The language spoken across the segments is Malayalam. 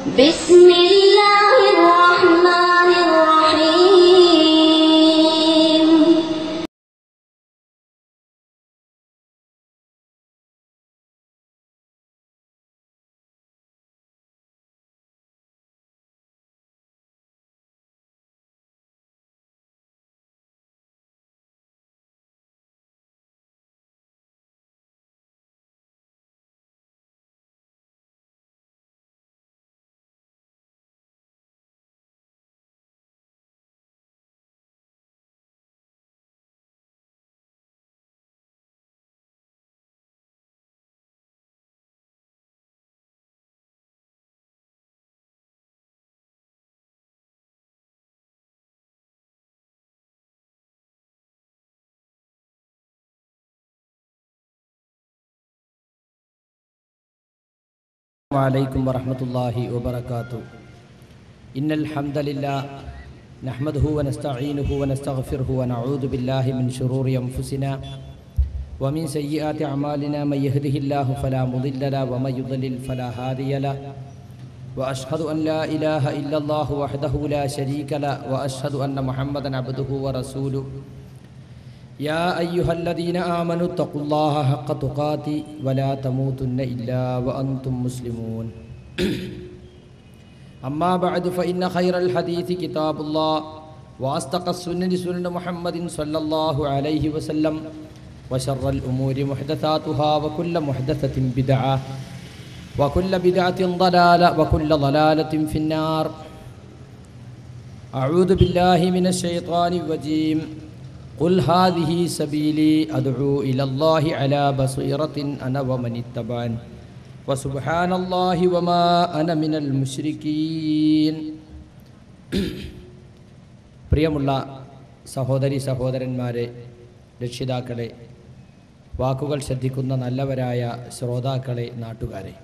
بسم الله الرحمن الرحيم عليكم ورحمة الله وبركاته إن الحمد لله نحمده ونستعينه ونستغفره ونعوذ بالله من شرور أنفسنا ومن سيئات أعمالنا من يهده الله فلا مضل له ومن يضلل فلا هادي له وأشهد أن لا إله إلا الله وحده لا شريك له وأشهد أن محمدا عبده ورسوله يا أيها الذين آمنوا اتقوا الله حق تقاته ولا تموتن إلا وأنتم مسلمون أما بعد فإن خير الحديث كتاب الله وأصدق السنن سنن محمد صلى الله عليه وسلم وشر الأمور محدثاتها وكل محدثة بدعة وكل بدعة ضلالة وكل ضلالة في النار أعوذ بالله من الشيطان الرجيم قل هذه سبيلي أدعو إلى الله على بصيرة أنا ومن اتبعني وسبحان الله وما أنا من المشركين പ്രിയമുള്ള സഹോദരി സഹോദരന്മാരെ രക്ഷിതാക്കളെ വാക്കുകൾ ശ്രദ്ധിക്കുന്ന നല്ലവരായ ശ്രോതാക്കളെ നാട്ടുകാരെ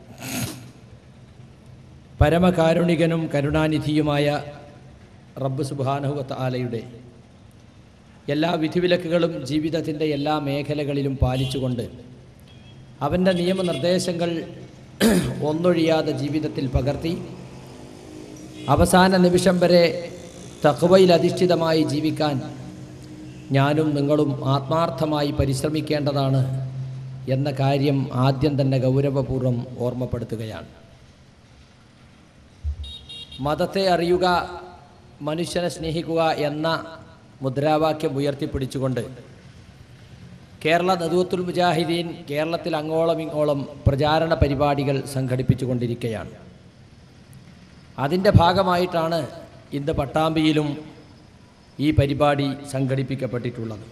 പരമകാരുണികനും കരുണാനിധിയുമായ റബ്ബ് സുബാനഹുവത്ത് ആലയുടെ എല്ലാ വിധിവിലക്കുകളും ജീവിതത്തിൻ്റെ എല്ലാ മേഖലകളിലും പാലിച്ചുകൊണ്ട് അവൻ്റെ നിയമനിർദ്ദേശങ്ങൾ ഒന്നൊഴിയാതെ ജീവിതത്തിൽ പകർത്തി അവസാന നിമിഷം വരെ തഖ്വയിൽ അധിഷ്ഠിതമായി ജീവിക്കാൻ ഞാനും നിങ്ങളും ആത്മാർത്ഥമായി പരിശ്രമിക്കേണ്ടതാണ് എന്ന കാര്യം ആദ്യം തന്നെ ഗൗരവപൂർവ്വം ഓർമ്മപ്പെടുത്തുകയാണ് മതത്തെ അറിയുക മനുഷ്യനെ സ്നേഹിക്കുക എന്ന മുദ്രാവാക്യം ഉയർത്തിപ്പിടിച്ചുകൊണ്ട് കേരള നദുവത്തുൽ മുജാഹിദീൻ കേരളത്തിൽ അങ്ങോളം ഇങ്ങോളം പ്രചാരണ പരിപാടികൾ സംഘടിപ്പിച്ചുകൊണ്ടിരിക്കുകയാണ് അതിൻ്റെ ഭാഗമായിട്ടാണ് ഇന്ന് പട്ടാമ്പിയിലും ഈ പരിപാടി സംഘടിപ്പിക്കപ്പെട്ടിട്ടുള്ളത്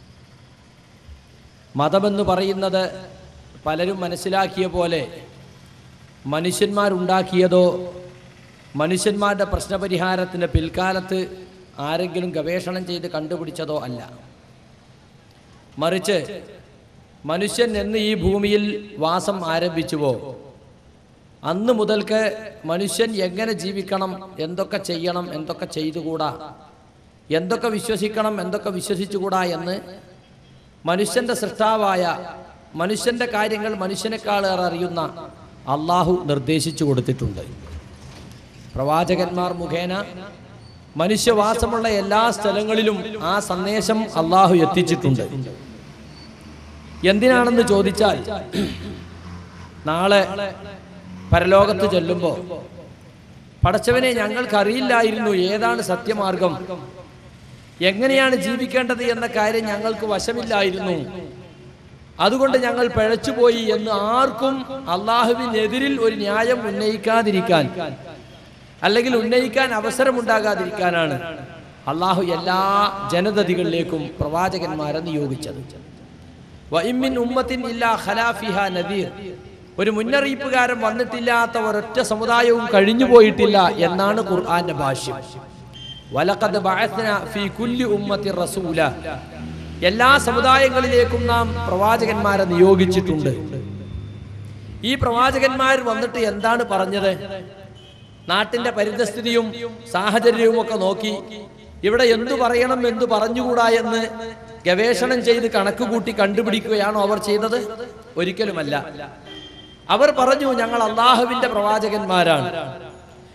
മതമെന്ന് പറയുന്നത് പലരും മനസ്സിലാക്കിയ പോലെ മനുഷ്യന്മാരുണ്ടാക്കിയതോ മനുഷ്യന്മാരുടെ പ്രശ്നപരിഹാരത്തിന് പിൽക്കാലത്ത് ആരെങ്കിലും ഗവേഷണം ചെയ്ത് കണ്ടുപിടിച്ചതോ അല്ല മറിച്ച് മനുഷ്യൻ എന്ന് ഈ ഭൂമിയിൽ വാസം ആരംഭിച്ചുവോ അന്ന് മുതൽക്ക് മനുഷ്യൻ എങ്ങനെ ജീവിക്കണം എന്തൊക്കെ ചെയ്യണം എന്തൊക്കെ ചെയ്തുകൂടാ എന്തൊക്കെ വിശ്വസിക്കണം എന്തൊക്കെ വിശ്വസിച്ചുകൂടാ എന്ന് മനുഷ്യന്റെ സൃഷ്ടാവായ മനുഷ്യന്റെ കാര്യങ്ങൾ മനുഷ്യനേക്കാളേറെ അറിയുന്ന അള്ളാഹു നിർദ്ദേശിച്ചു കൊടുത്തിട്ടുണ്ട് പ്രവാചകന്മാർ മുഖേന മനുഷ്യവാസമുള്ള എല്ലാ സ്ഥലങ്ങളിലും ആ സന്ദേശം അള്ളാഹു എത്തിച്ചിട്ടുണ്ട് എന്തിനാണെന്ന് ചോദിച്ചാൽ നാളെ പരലോകത്ത് ചെല്ലുമ്പോൾ പടച്ചവനെ ഞങ്ങൾക്കറിയില്ലായിരുന്നു ഏതാണ് സത്യമാർഗം എങ്ങനെയാണ് ജീവിക്കേണ്ടത് എന്ന കാര്യം ഞങ്ങൾക്ക് വശമില്ലായിരുന്നു അതുകൊണ്ട് ഞങ്ങൾ പിഴച്ചുപോയി എന്ന് ആർക്കും അള്ളാഹുവിനെതിരിൽ ഒരു ന്യായം ഉന്നയിക്കാതിരിക്കാൻ അല്ലെങ്കിൽ ഉന്നയിക്കാൻ അവസരമുണ്ടാകാതിരിക്കാനാണ് അള്ളാഹു എല്ലാ ജനതതികളിലേക്കും പ്രവാചകന്മാരെ നിയോഗിച്ചത് വഇമ്മിൻ ഉമ്മത്തിൻ ഇല്ലാ ഖലാഫിഹ നദീർ ഒരു മുന്നറിയിപ്പുകാരൻ വന്നിട്ടില്ലാത്ത ഒരൊറ്റ സമുദായവും കഴിഞ്ഞു പോയിട്ടില്ല എന്നാണ് ഖുർആന്റെ ഭാഷ്യം വലഖദ് ബഅത്ന ഫീ കുല്ലി ഉമ്മത്തി റസൂല എല്ലാ സമുദായങ്ങളിലേക്കും നാം പ്രവാചകന്മാരെ നിയോഗിച്ചിട്ടുണ്ട് ഈ പ്രവാചകന്മാർ വന്നിട്ട് എന്താണ് പറഞ്ഞത് നാട്ടിന്റെ പരിതസ്ഥിതിയും സാഹചര്യവും ഒക്കെ നോക്കി ഇവിടെ എന്തു പറയണം എന്തു പറഞ്ഞുകൂടാ എന്ന് ഗവേഷണം ചെയ്ത് കണക്ക് കൂട്ടി കണ്ടുപിടിക്കുകയാണോ അവർ ചെയ്തത് ഒരിക്കലുമല്ല അവർ പറഞ്ഞു ഞങ്ങൾ അള്ളാഹുവിന്റെ പ്രവാചകന്മാരാണ്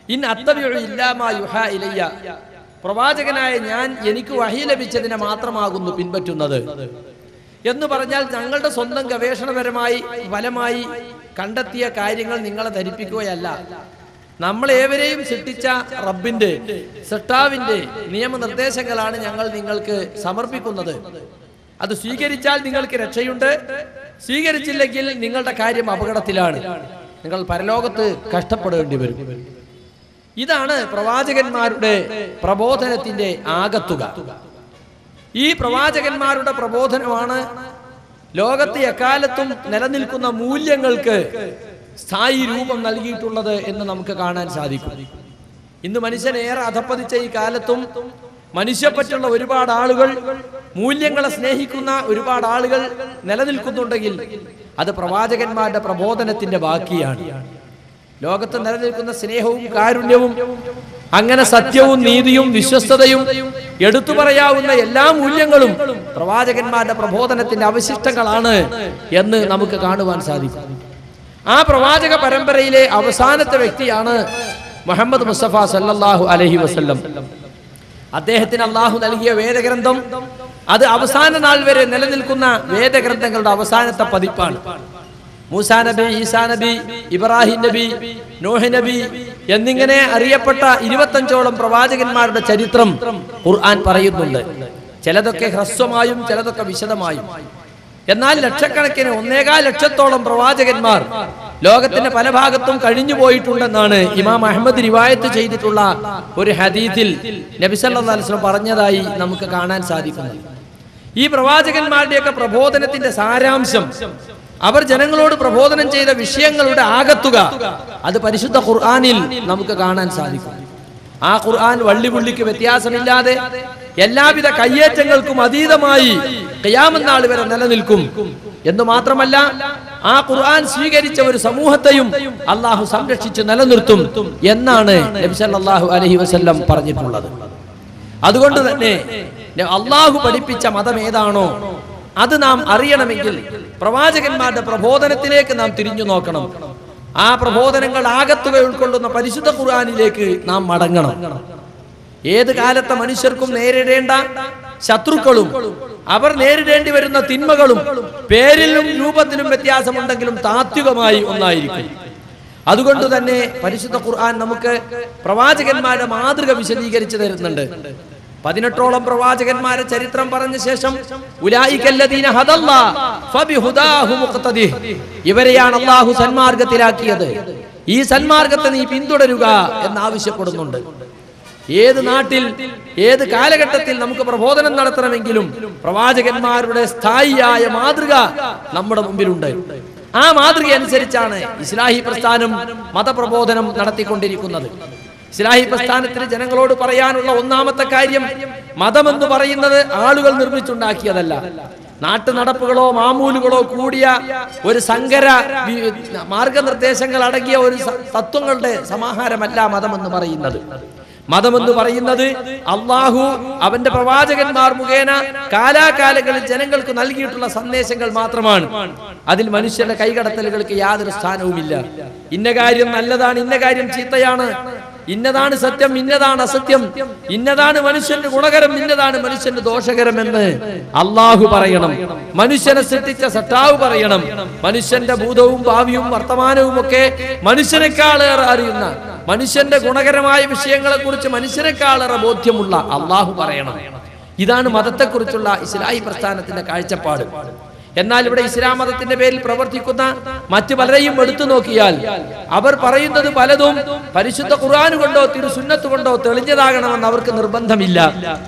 ഇൻ അത്തബിഉ ഇല്ലാ മാ യുഹാ ഇലയ്യ പ്രവാചകനായ ഞാൻ എനിക്ക് വഹി ലഭിച്ചതിനെ മാത്രമാകുന്നു പിൻപറ്റുന്നത് എന്ന് പറഞ്ഞാൽ ഞങ്ങളുടെ സ്വന്തം ഗവേഷണപരമായി ഫലമായി കണ്ടെത്തിയ കാര്യങ്ങൾ നിങ്ങളെ ധരിപ്പിക്കുകയല്ല നമ്മൾ ഏവരെയും സൃഷ്ടിച്ച റബ്ബിന്റെ സൃഷ്ടാവിന്റെ നിയമനിർദ്ദേശങ്ങളാണ് ഞങ്ങൾ നിങ്ങൾക്ക് സമർപ്പിക്കുന്നത് അത് സ്വീകരിച്ചാൽ നിങ്ങൾക്ക് രക്ഷയുണ്ട് സ്വീകരിച്ചില്ലെങ്കിൽ നിങ്ങളുടെ കാര്യം അപകടത്തിലാണ് നിങ്ങൾ പരലോകത്ത് കഷ്ടപ്പെടേണ്ടി വരും ഇതാണ് പ്രവാചകന്മാരുടെ പ്രബോധനത്തിന്റെ ആകത്തുക ഈ പ്രവാചകന്മാരുടെ പ്രബോധനമാണ് ലോകത്ത് എക്കാലത്തും നിലനിൽക്കുന്ന മൂല്യങ്ങൾക്ക് സ്ഥായി രൂപം നൽകിയിട്ടുള്ളത് എന്ന് നമുക്ക് കാണാൻ സാധിക്കും ഇന്ന് മനുഷ്യൻ ഏറെ അധപ്പതിച്ച ഈ കാലത്തും മനുഷ്യപ്പറ്റുള്ള ഒരുപാട് ആളുകൾ മൂല്യങ്ങളെ സ്നേഹിക്കുന്ന ഒരുപാട് ആളുകൾ നിലനിൽക്കുന്നുണ്ടെങ്കിൽ അത് പ്രവാചകന്മാരുടെ പ്രബോധനത്തിന്റെ ബാക്കിയാണ് ലോകത്ത് നിലനിൽക്കുന്ന സ്നേഹവും കാരുണ്യവും അങ്ങനെ സത്യവും നീതിയും വിശ്വസ്തതയും എടുത്തു പറയാവുന്ന എല്ലാ മൂല്യങ്ങളും പ്രവാചകന്മാരുടെ പ്രബോധനത്തിന്റെ അവശിഷ്ടങ്ങളാണ് എന്ന് നമുക്ക് കാണുവാൻ സാധിക്കും ആ പ്രവാചക പരമ്പരയിലെ അവസാനത്തെ വ്യക്തിയാണ് മുഹമ്മദ് മുസ്തഫ സല്ലല്ലാഹു അലൈഹി വസല്ലം അദ്ദേഹത്തിന് അള്ളാഹു നൽകിയ വേദഗ്രന്ഥം അത് അവസാന നാൾ വരെ നിലനിൽക്കുന്ന വേദഗ്രന്ഥങ്ങളുടെ അവസാനത്തെ പതിപ്പാണ് മൂസാ നബി ഈസാ നബി ഇബ്രാഹിം നബി നോഹ് നബി എന്നിങ്ങനെ അറിയപ്പെട്ട ഇരുപത്തഞ്ചോളം പ്രവാചകന്മാരുടെ ചരിത്രം ഖുർആൻ പറയുന്നുണ്ട് ചിലതൊക്കെ ഹ്രസ്വമായും ചിലതൊക്കെ വിശദമായും എന്നാൽ ലക്ഷക്കണക്കിന് ഒന്നേകാൽ ലക്ഷത്തോളം പ്രവാചകന്മാർ ലോകത്തിന്റെ പല ഭാഗത്തും കഴിഞ്ഞു പോയിട്ടുണ്ടെന്നാണ് ഇമാം അഹമ്മദ് റിവായത്ത് ചെയ്തിട്ടുള്ള ഒരു ഹദീത്തിൽ നബിസല്ലാ അലിസ്ലം പറഞ്ഞതായി നമുക്ക് കാണാൻ സാധിക്കുന്നത് ഈ പ്രവാചകന്മാരുടെയൊക്കെ പ്രബോധനത്തിന്റെ സാരാംശം അവർ ജനങ്ങളോട് പ്രബോധനം ചെയ്ത വിഷയങ്ങളുടെ ആകത്തുക അത് പരിശുദ്ധ ഖുർആാനിൽ നമുക്ക് കാണാൻ സാധിക്കും ആ ഖുർആൻ വള്ളിപുള്ളിക്ക് വ്യത്യാസമില്ലാതെ എല്ലാവിധ കയ്യേറ്റങ്ങൾക്കും അതീതമായി കയ്യാമെന്നാൾ വരെ നിലനിൽക്കും എന്ന് മാത്രമല്ല ആ ഖുർആൻ സ്വീകരിച്ച ഒരു സമൂഹത്തെയും അള്ളാഹു സംരക്ഷിച്ച് നിലനിർത്തും എന്നാണ് നബി സല്ലല്ലാഹു അലൈഹി വസല്ലം പറഞ്ഞിട്ടുള്ളത് അതുകൊണ്ട് തന്നെ അള്ളാഹു പഠിപ്പിച്ച മതം ഏതാണോ അത് നാം അറിയണമെങ്കിൽ പ്രവാചകന്മാരുടെ പ്രബോധനത്തിലേക്ക് നാം തിരിഞ്ഞു നോക്കണം ആ പ്രബോധനങ്ങൾ ആകത്തുക ഉൾക്കൊള്ളുന്ന പരിശുദ്ധ ഖുർആാനിലേക്ക് നാം മടങ്ങണം ഏത് കാലത്തെ മനുഷ്യർക്കും നേരിടേണ്ട ശത്രുക്കളും അവർ നേരിടേണ്ടി വരുന്ന തിന്മകളും പേരിലും രൂപത്തിലും വ്യത്യാസമുണ്ടെങ്കിലും താത്വികമായി ഒന്നായിരിക്കും അതുകൊണ്ട് തന്നെ പരിശുദ്ധ ഖുർആൻ നമുക്ക് പ്രവാചകന്മാരുടെ മാതൃക വിശദീകരിച്ചു തരുന്നുണ്ട് പതിനെട്ടോളം പ്രവാചകന്മാരെ ചരിത്രം പറഞ്ഞ ശേഷം ഉലായിക്കല്ലദീന ഹദല്ലാ ഫബിഹുദാഹു മുഖ്തദിഹ്. ഇവരെയാണ് അള്ളാഹു സന്മാർഗത്തിലാക്കിയത് ഈ സന്മാർഗത്തെ നീ പിന്തുടരുക എന്ന് ആവശ്യപ്പെടുന്നുണ്ട് ഏത് നാട്ടിൽ ഏത് കാലഘട്ടത്തിൽ നമുക്ക് പ്രബോധനം നടത്തണമെങ്കിലും പ്രവാചകന്മാരുടെ സ്ഥായിയായ മാതൃക നമ്മുടെ മുമ്പിലുണ്ട് ആ മാതൃക അനുസരിച്ചാണ് ഇസ്ലാഹി പ്രസ്ഥാനം മതപ്രബോധനം നടത്തിക്കൊണ്ടിരിക്കുന്നത് ഇസ്ലാഹി പ്രസ്ഥാനത്തിന് ജനങ്ങളോട് പറയാനുള്ള ഒന്നാമത്തെ കാര്യം മതമെന്ന് പറയുന്നത് ആളുകൾ നിർമ്മിച്ചുണ്ടാക്കിയതല്ല നാട്ടു നടപ്പുകളോ മാമൂലുകളോ കൂടിയ ഒരു സങ്കര വി- മാർഗനിർദ്ദേശങ്ങൾ അടങ്ങിയ ഒരു സ- തത്വങ്ങളുടെ സമാഹാരമല്ല മതമെന്ന് പറയുന്നത് മതമെന്ന് പറയുന്നത് അള്ളാഹു അവന്റെ പ്രവാചകന്മാർ മുഖേന കാലാകാലങ്ങളിൽ ജനങ്ങൾക്ക് നൽകിയിട്ടുള്ള സന്ദേശങ്ങൾ മാത്രമാണ് അതിൽ മനുഷ്യരുടെ കൈകടത്തലുകൾക്ക് യാതൊരു സ്ഥാനവുമില്ല ഇന്ന കാര്യം നല്ലതാണ് ഇന്ന കാര്യം ചീത്തയാണ് ഇന്നതാണ് സത്യം ഇന്നതാണ് അസത്യം ഇന്നതാണ് മനുഷ്യന് ഗുണകരം ഇന്നതാണ് മനുഷ്യന് ദോഷകരം എന്ന് അള്ളാഹു പറയണം മനുഷ്യനെ സൃഷ്ടിച്ച സട്ടാവ് പറയണം മനുഷ്യന്റെ ഭൂതവും ഭാവിയും വർത്തമാനവും ഒക്കെ മനുഷ്യനേക്കാളേറെ അറിയുന്ന മനുഷ്യന്റെ ഗുണകരമായ വിഷയങ്ങളെ കുറിച്ച് മനുഷ്യനേക്കാളേറെ ബോധ്യമുള്ള അള്ളാഹു പറയണം ഇതാണ് മതത്തെക്കുറിച്ചുള്ള ഇസ്ലാഹി പ്രസ്ഥാനത്തിന്റെ കാഴ്ചപ്പാട് എന്നാൽ ഇവിടെ ഇസ്ലാം മതത്തിന്റെ പേരിൽ പ്രവർത്തിക്കുന്ന മറ്റു പലരെയും എടുത്തു നോക്കിയാൽ അവർ പറയുന്നത് പലതും പരിശുദ്ധ ഖുർആൻ കൊണ്ടോ തിരുസുന്നത്ത് കൊണ്ടോ തെളിഞ്ഞതാകണമെന്ന് അവർക്ക് നിർബന്ധമില്ല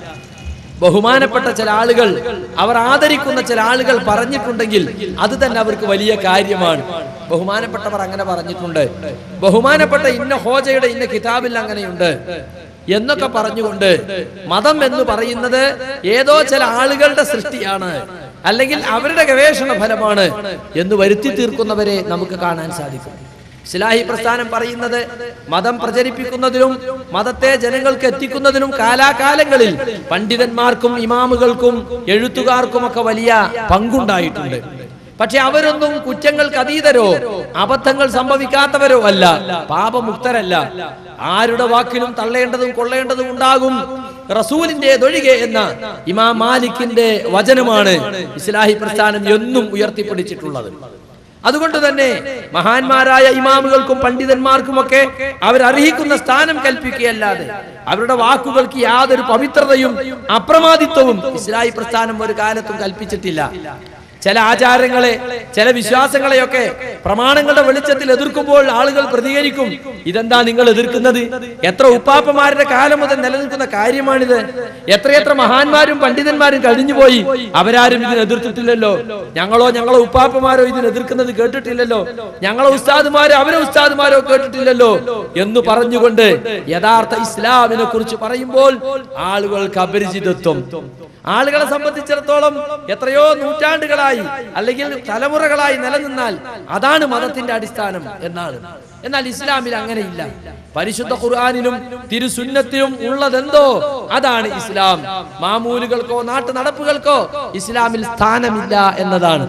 ബഹുമാനപ്പെട്ട ചില ആളുകൾ അവർ ആദരിക്കുന്ന ചില ആളുകൾ പറഞ്ഞിട്ടുണ്ടെങ്കിൽ അത് തന്നെ അവർക്ക് വലിയ കാര്യമാണ് ബഹുമാനപ്പെട്ടവർ അങ്ങനെ പറഞ്ഞിട്ടുണ്ട് ബഹുമാനപ്പെട്ട ഇന്ന ഹോജയുടെ ഇന്ന കിതാബിൽ അങ്ങനെയുണ്ട് എന്നൊക്കെ പറഞ്ഞുകൊണ്ട് മതം എന്ന് പറയുന്നത് ഏതോ ചില ആളുകളുടെ സൃഷ്ടിയാണ് അല്ലെങ്കിൽ അവരുടെ ഗവേഷണ ഫലമാണ് എന്ന് വരുത്തി തീർക്കുന്നവരെ നമുക്ക് കാണാൻ സാധിക്കും ഇസ്ലാഹി പ്രസ്ഥാനം പറയുന്നത് മതം പ്രചരിപ്പിക്കുന്നതിനും മതത്തെ ജനങ്ങൾക്ക് എത്തിക്കുന്നതിനും കാലാകാലങ്ങളിൽ പണ്ഡിതന്മാർക്കും ഇമാമുകൾക്കും എഴുത്തുകാർക്കും ഒക്കെ വലിയ പങ്കുണ്ടായിട്ടുണ്ട് പക്ഷെ അവരൊന്നും കുറ്റങ്ങൾക്ക് അതീതരോ അബദ്ധങ്ങൾ സംഭവിക്കാത്തവരോ അല്ല പാപമുക്തരല്ല ആരുടെ വാക്കിലും തള്ളേണ്ടതും കൊള്ളേണ്ടതും ഉണ്ടാകും റസൂലിന്റെ തൊഴികെ എന്ന ഇമാം മാലിക്കിന്റെ വചനമാണ് ഇസ്ലാഹി പ്രസ്ഥാനം എന്നും ഉയർത്തിപ്പിടിച്ചിട്ടുള്ളത് അതുകൊണ്ട് തന്നെ മഹാന്മാരായ ഇമാമുകൾക്കും പണ്ഡിതന്മാർക്കുമൊക്കെ അവരർഹിക്കുന്ന സ്ഥാനം കൽപ്പിക്കുകയല്ലാതെ അവരുടെ വാക്കുകൾക്ക് യാതൊരു പവിത്രതയും അപ്രമാദിത്വവും ഇസ്ലാഹി പ്രസ്ഥാനം ഒരു കാലത്തും കൽപ്പിച്ചിട്ടില്ല ചില ആചാരങ്ങളെ ചില വിശ്വാസങ്ങളെയൊക്കെ പ്രമാണങ്ങളുടെ വെളിച്ചത്തിൽ എതിർക്കുമ്പോൾ ആളുകൾ പ്രതികരിക്കും ഇതെന്താ നിങ്ങൾ എതിർക്കുന്നത് എത്ര ഉപ്പാപ്പമാരുടെ കാലം മുതൽ നിലനിൽക്കുന്ന കാര്യമാണിത് എത്രയെത്ര മഹാന്മാരും പണ്ഡിതന്മാരും കഴിഞ്ഞുപോയി അവരാരും ഇതിനെ എതിർത്തിട്ടില്ലല്ലോ ഞങ്ങളോ ഞങ്ങളോ ഉപ്പാപ്പമാരോ ഇതിനെ എതിർക്കുന്നത് കേട്ടിട്ടില്ലല്ലോ ഞങ്ങളെ ഉസ്താദുമാരോ അവരെ ഉസ്താദുമാരോ കേട്ടിട്ടില്ലല്ലോ എന്ന് പറഞ്ഞുകൊണ്ട് യഥാർത്ഥ ഇസ്ലാമിനെ കുറിച്ച് പറയുമ്പോൾ ആളുകൾക്ക് അപരിചിതത്വം ആളുകളെ സംബന്ധിച്ചിടത്തോളം എത്രയോ നൂറ്റാണ്ടുകളായി അല്ലെങ്കിൽ തലമുറകളായി നിലനിന്നാൽ അതാണ് മതത്തിന്റെ അടിസ്ഥാനം എന്നാണ് എന്നാൽ ഇസ്ലാമിൽ അങ്ങനെയില്ല പരിശുദ്ധ ഖുർആാനിലും തിരുസുന്നത്തിലും ഉള്ളതെന്തോ അതാണ് ഇസ്ലാം മാമൂലുകൾക്കോ നാട്ടു നടപ്പുകൾക്കോ ഇസ്ലാമിൽ സ്ഥാനമില്ല എന്നതാണ്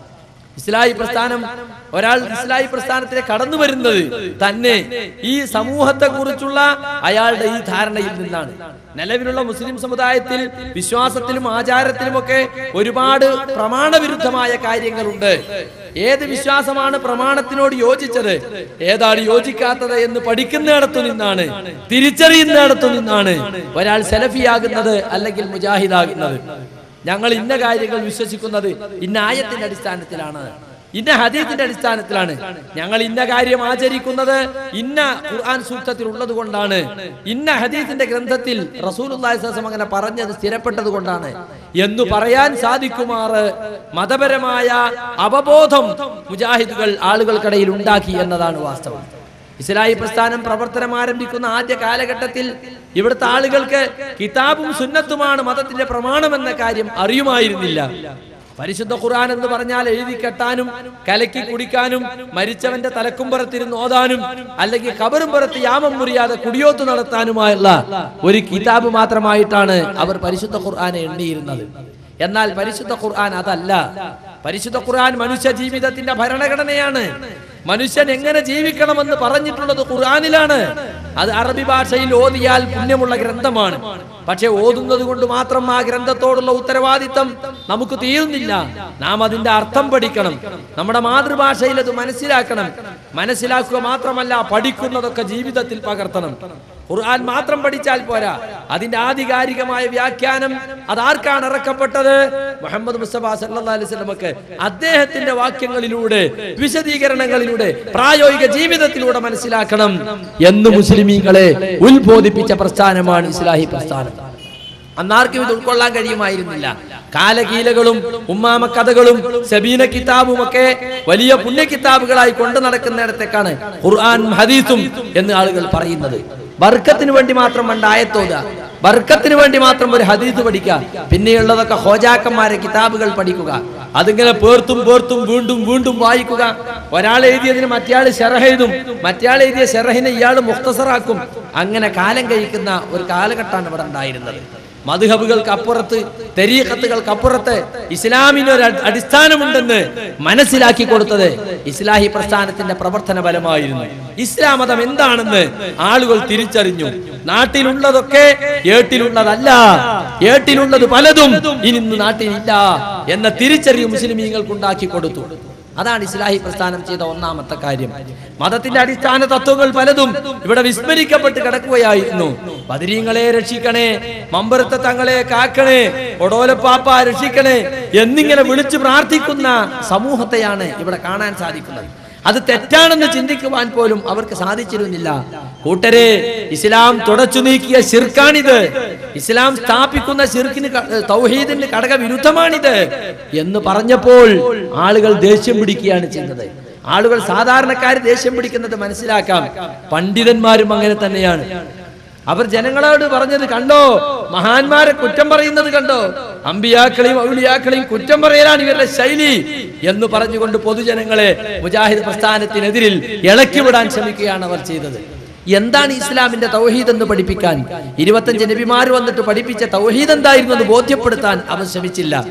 ഇസ്ലാഹി പ്രസ്ഥാനം ഒരാൾ ഇസ്ലാഹി പ്രസ്ഥാനത്തിലേക്ക് കടന്നു വരുന്നത് തന്നെ ഈ സമൂഹത്തെ കുറിച്ചുള്ള അയാളുടെ ഈ ധാരണയിൽ നിന്നാണ് നിലവിലുള്ള മുസ്ലിം സമുദായത്തിൽ വിശ്വാസത്തിലും ആചാരത്തിലുമൊക്കെ ഒരുപാട് പ്രമാണവിരുദ്ധമായ കാര്യങ്ങളുണ്ട് ഏത് വിശ്വാസമാണ് പ്രമാണത്തിനോട് യോജിച്ചത് ഏതാണ് യോജിക്കാത്തത് എന്ന് പഠിക്കുന്നിടത്തു നിന്നാണ് തിരിച്ചറിയുന്നിടത്തു നിന്നാണ് ഒരാൾ സെലഫിയാകുന്നത് അല്ലെങ്കിൽ മുജാഹിദാകുന്നത് ഞങ്ങൾ ഇന്ന കാര്യങ്ങൾ വിശ്വസിക്കുന്നത് ഇന്ന ആയത്തിന്റെ അടിസ്ഥാനത്തിലാണ് ഇന്ന ഹദീത്തിന്റെ അടിസ്ഥാനത്തിലാണ് ഞങ്ങൾ ഇന്ന കാര്യം ആചരിക്കുന്നത് ഇന്ന ഖുർആൻ സൂക്തത്തിൽ ഉള്ളത് കൊണ്ടാണ് ഇന്ന ഹദീത്തിന്റെ ഗ്രന്ഥത്തിൽ റസൂലുള്ളാഹിസ്വസം അങ്ങനെ പറഞ്ഞത് സ്ഥിരപ്പെട്ടത് കൊണ്ടാണ് എന്ന് പറയാൻ സാധിക്കുമാറ് മതപരമായ അവബോധം മുജാഹിദുകൾ ആളുകൾക്കിടയിൽ ഉണ്ടാക്കി എന്നതാണ് വാസ്തവം ഇസ്ലാഹി പ്രസ്ഥാനം പ്രവർത്തനം ആരംഭിക്കുന്ന ആദ്യ കാലഘട്ടത്തിൽ ഇവിടുത്തെ ആളുകൾക്ക് കിതാബും സുന്നത്തുമാണ് മതത്തിന്റെ പ്രമാണമെന്ന കാര്യം അറിയുമായിരുന്നില്ല പരിശുദ്ധ ഖുർആൻ എന്ന് പറഞ്ഞാൽ എഴുതി കെട്ടാനും കലക്കി കുടിക്കാനും മരിച്ചവന്റെ തലക്കുംപുറത്തിരുന്ന് ഓതാനും അല്ലെങ്കിൽ കബറും പുറത്ത് യാമം മുറിയാതെ കുടിയോത്ത് നടത്താനുമായുള്ള ഒരു കിതാബ് മാത്രമായിട്ടാണ് അവർ പരിശുദ്ധ ഖുർആനെ എണ്ണിയിരുന്നത് എന്നാൽ പരിശുദ്ധ ഖുർആൻ അതല്ല പരിശുദ്ധ ഖുർആൻ മനുഷ്യ ജീവിതത്തിന്റെ ഭരണഘടനയാണ് മനുഷ്യൻ എങ്ങനെ ജീവിക്കണമെന്ന് പറഞ്ഞിട്ടുള്ളത് ഖുർആനിലാണ് അത് അറബി ഭാഷയിൽ ഓതിയാൽ പുണ്യമുള്ള ഗ്രന്ഥമാണ് പക്ഷെ ഓതുന്നത് കൊണ്ട് മാത്രം ആ ഗ്രന്ഥത്തോടുള്ള ഉത്തരവാദിത്തം നമുക്ക് തീരുന്നില്ല നാം അതിന്റെ അർത്ഥം പഠിക്കണം നമ്മുടെ മാതൃഭാഷയിൽ അത് മനസ്സിലാക്കണം മനസ്സിലാക്കുക മാത്രമല്ല പഠിക്കുന്നതൊക്കെ ജീവിതത്തിൽ പകർത്തണം ഖുർആൻ മാത്രം പഠിച്ചാൽ പോരാ അതിന്റെ ആധികാരികമായ വ്യാഖ്യാനം അതാർക്കാണ് ഇറക്കപ്പെട്ടത് മുഹമ്മദ് മുസ്തഫ സല്ലല്ലാഹു അലൈഹി വസല്ലമക്ക് അദ്ദേഹത്തിന്റെ വാക്യങ്ങളിലൂടെ വിശദീകരണങ്ങളിലൂടെ പ്രായോഗിക ജീവിതത്തിലൂടെ മനസ്സിലാക്കണം എന്ന് മുസ്ലിമീങ്ങളെ ഉത്ബോധിപ്പിച്ച പ്രസ്ഥാനമാണ് ഇസ്ലാഹി പ്രസ്ഥാനം അന്നാർക്കും ഇത് ഉൾക്കൊള്ളാൻ കഴിയുമായിരുന്നില്ല കാലകീലകളും ഉമ്മാമ കഥകളും സബീന കിതാബും ഒക്കെ വലിയ പുണ്യ കിതാബുകളായി കൊണ്ടു നടക്കുന്നിടത്തേക്കാണ് ഖുർആൻ ഹദീസും എന്ന് ആളുകൾ പറയുന്നത് ബർക്കത്തിന് വേണ്ടി മാത്രം പണ്ട് ആയത്തോത ബർക്കത്തിന് വേണ്ടി മാത്രം ഒരു ഹദീസ് പഠിക്കുക പിന്നെയുള്ളതൊക്കെ ഹോജാക്കന്മാരെ കിതാബുകൾ പഠിക്കുക അതിങ്ങനെ പേർത്തും പേർത്തും വീണ്ടും വീണ്ടും വായിക്കുക ഒരാൾ എഴുതിയതിന് മറ്റയാൾ ഷെറഹ എഴുതും മറ്റയാൾ എഴുതിയ ഷെറഹിനെ ഇയാൾ മുഖ്തസറാക്കും അങ്ങനെ കാലം കഴിക്കുന്ന ഒരു കാലഘട്ടമാണ് ഇവിടെ ഉണ്ടായിരുന്നത് മധുഹബുകൾക്ക് അപ്പുറത്ത് തെരീഖത്തുകൾക്ക് അപ്പുറത്ത് ഇസ്ലാമിന് ഒരു അടി- അടിസ്ഥാനമുണ്ടെന്ന് മനസ്സിലാക്കി കൊടുത്തത് ഇസ്ലാഹി പ്രസ്ഥാനത്തിന്റെ പ്രവർത്തന ഫലമായിരുന്നു ഇസ്ലാം മതം എന്താണെന്ന് ആളുകൾ തിരിച്ചറിഞ്ഞു നാട്ടിലുള്ളതൊക്കെ ഏട്ടിലുള്ളതല്ല ഏട്ടിലുള്ളത് പലതും ഇനി ഇന്ന് നാട്ടിലില്ല എന്ന തിരിച്ചറിവ് മുസ്ലിമീങ്ങൾക്ക് ഉണ്ടാക്കി കൊടുത്തു അതാണ് ഇസ്ലാഹി പ്രസ്ഥാനം ചെയ്ത ഒന്നാമത്തെ കാര്യം മതത്തിന്റെ അടിസ്ഥാന തത്വങ്ങൾ പലതും ഇവിടെ വിസ്മരിക്കപ്പെട്ട് കിടക്കുകയായിരുന്നു ബദരീങ്ങളെ രക്ഷിക്കണേ മമ്പരത്തെ തങ്ങളെ കാക്കണേ ഒടോലപ്പാപ്പ രക്ഷിക്കണേ എന്നിങ്ങനെ വിളിച്ചു പ്രാർത്ഥിക്കുന്ന സമൂഹത്തെയാണ് ഇവിടെ കാണാൻ സാധിക്കുന്നത് അത് തെറ്റാണെന്ന് ചിന്തിക്കുവാൻ പോലും അവർക്ക് സാധിച്ചിരുന്നില്ല കൂട്ടരെ ഇസ്ലാം തുടച്ചു നീക്കിയ ശിർക്കാണിത് ഇസ്ലാം സ്ഥാപിക്കുന്ന ശിർക്കിന് ക- തൗഹീദിന് ഘടക വിരുദ്ധമാണിത് എന്ന് പറഞ്ഞപ്പോൾ ആളുകൾ ദേഷ്യം പിടിക്കുകയാണ് ചെയ്യുന്നത് ആളുകൾ സാധാരണക്കാർ ദേഷ്യം പിടിക്കുന്നത് മനസ്സിലാക്കാം പണ്ഡിതന്മാരും അങ്ങനെ തന്നെയാണ് അവർ ജനങ്ങളോട് പറഞ്ഞത് കണ്ടോ മഹാന്മാരെ കുറ്റം പറയുന്നത് കണ്ടോ അമ്പിയാക്കളെയും ഔലിയാക്കളെയും കുറ്റം പറയലാണ് ഇവരുടെ ശൈലി എന്ന് പറഞ്ഞുകൊണ്ട് പൊതുജനങ്ങളെ മുജാഹിദ് പ്രസ്ഥാനത്തിനെതിരിൽ ഇളക്കി വിടാൻ ശ്രമിക്കുകയാണ് അവർ ചെയ്തത് എന്താണ് ഇസ്ലാമിന്റെ തൗഹീദ് എന്ന് പഠിപ്പിക്കാൻ ഇരുപത്തഞ്ച് നബിമാർ വന്നിട്ട് പഠിപ്പിച്ച തൗഹീദ് എന്തായിരുന്നു എന്ന് ബോധ്യപ്പെടുത്താൻ അവർ ശ്രമിച്ചില്ല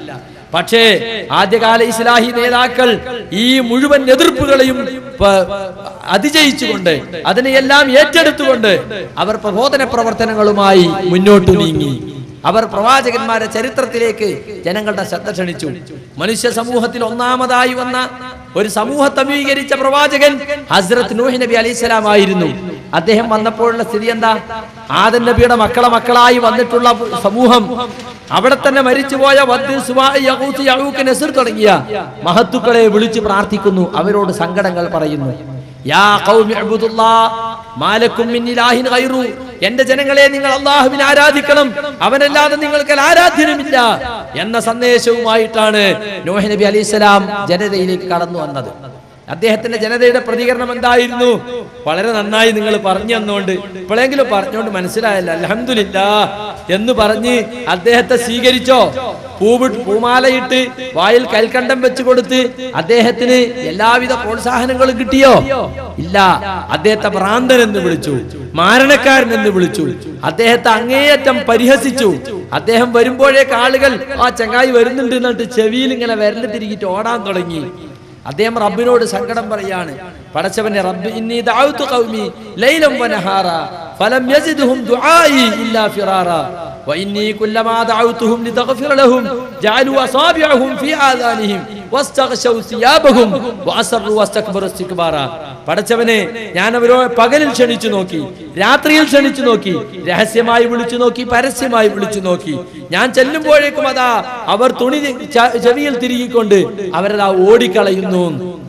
പക്ഷേ ആദ്യകാല ഇസ്ലാഹി നേതാക്കൾ ഈ മുഴുവൻ എതിർപ്പുകളെയും പ- അതിജയിച്ചുകൊണ്ട് അതിനെയെല്ലാം ഏറ്റെടുത്തുകൊണ്ട് അവർ പ്രബോധന പ്രവർത്തനങ്ങളുമായി മുന്നോട്ടു നീങ്ങി അവർ പ്രവാചകന്മാരെ ചരിത്രത്തിലേക്ക് ജനങ്ങളുടെ ശ്രദ്ധ ക്ഷണിച്ചു മനുഷ്യ സമൂഹത്തിൽ ഒന്നാമതായി വന്ന ഒരു സമൂഹത്തെ അംഗീകരിച്ച പ്രവാചകൻ ഹസ്രത്ത് നൂഹ് നബി അലൈഹിസ്സലാം ആയിരുന്നു അദ്ദേഹം വന്നപ്പോഴുള്ള സ്ഥിതി എന്താ ആദൻ നബിയുടെ മക്കളെ മക്കളായി വന്നിട്ടുള്ള സമൂഹം അവിടെ തന്നെ മരിച്ചുപോയ വദ്ദ്, സുവാഇ, യഗൂത്ത്, യഊഖ്, നസ്ർ തുടങ്ങിയ മഹത്തുക്കളെ വിളിച്ചു പ്രാർത്ഥിക്കുന്നു അവരോട് സങ്കടങ്ങൾ പറയുന്നു യാ ഖൗമി ഇബ്ദുല്ലാ മാലക്കും മിൻ ഇലാഹിൻ ഗൈറു എന്റെ ജനങ്ങളെ നിങ്ങൾ അള്ളാഹുവിനെ ആരാധിക്കണം അവനല്ലാതെ നിങ്ങൾക്ക് ആരാധ്യനുമില്ല എന്ന സന്ദേശവുമായിട്ടാണ് നോഹ് നബി അലൈഹിസ്സലാം ജനതയിലേക്ക് കടന്നു വന്നത് അദ്ദേഹത്തിന്റെ ജനതയുടെ പ്രതികരണം എന്തായിരുന്നു വളരെ നന്നായി നിങ്ങൾ പറഞ്ഞു തന്നുകൊണ്ട് ഇപ്പോഴെങ്കിലും പറഞ്ഞുകൊണ്ട് മനസ്സിലായല്ല അലഹമില്ല എന്ന് പറഞ്ഞ് അദ്ദേഹത്തെ സ്വീകരിച്ചോ പൂവി പൂമാലയിട്ട് വായിൽ കൽക്കണ്ടം വെച്ച് കൊടുത്ത് അദ്ദേഹത്തിന് എല്ലാവിധ പ്രോത്സാഹനങ്ങളും കിട്ടിയോ ഇല്ല അദ്ദേഹത്തെ ഭ്രാന്തൻ എന്ന് വിളിച്ചു മാരണക്കാരൻ എന്ന് വിളിച്ചു അദ്ദേഹത്തെ അങ്ങേയറ്റം പരിഹസിച്ചു അദ്ദേഹം വരുമ്പോഴേക്ക് ആളുകൾ ആ ചങ്ങായി വരുന്നുണ്ട് എന്നിട്ട് ചെവിയിൽ ഇങ്ങനെ വിരല് തിരികിട്ട് ഓടാൻ തുടങ്ങി അദ്ദേഹം റബ്ബിനോട് സങ്കടം പറയാണ് പടച്ചവനെ റബ്ബ് ഇന്നി ദഅവ്തു ഖൗമി ലൈലം വനഹാറ ഫലം യസിദ്ഹും ദുആഇ ഇല്ലാ ഫിറാറ وإني كلما دعوتهم لتغفر لهم جعلوا أصابعهم في آذانهم واستغشوا ثيابهم وأسروا واستكبروا استكبارا പടച്ചവനെ ഞാൻ അവരോ പകലിൽ ക്ഷണിച്ചു നോക്കി രാത്രിയിൽ ക്ഷണിച്ചു നോക്കി രഹസ്യമായി വിളിച്ചു നോക്കി പരസ്യമായി വിളിച്ചു നോക്കി ഞാൻ ചെല്ലുമ്പോഴേക്കും അതാ അവർ തുണി ച- ചെവിയിൽ തിരികിക്കൊണ്ട് അവരതാ ഓടിക്കളയുന്നു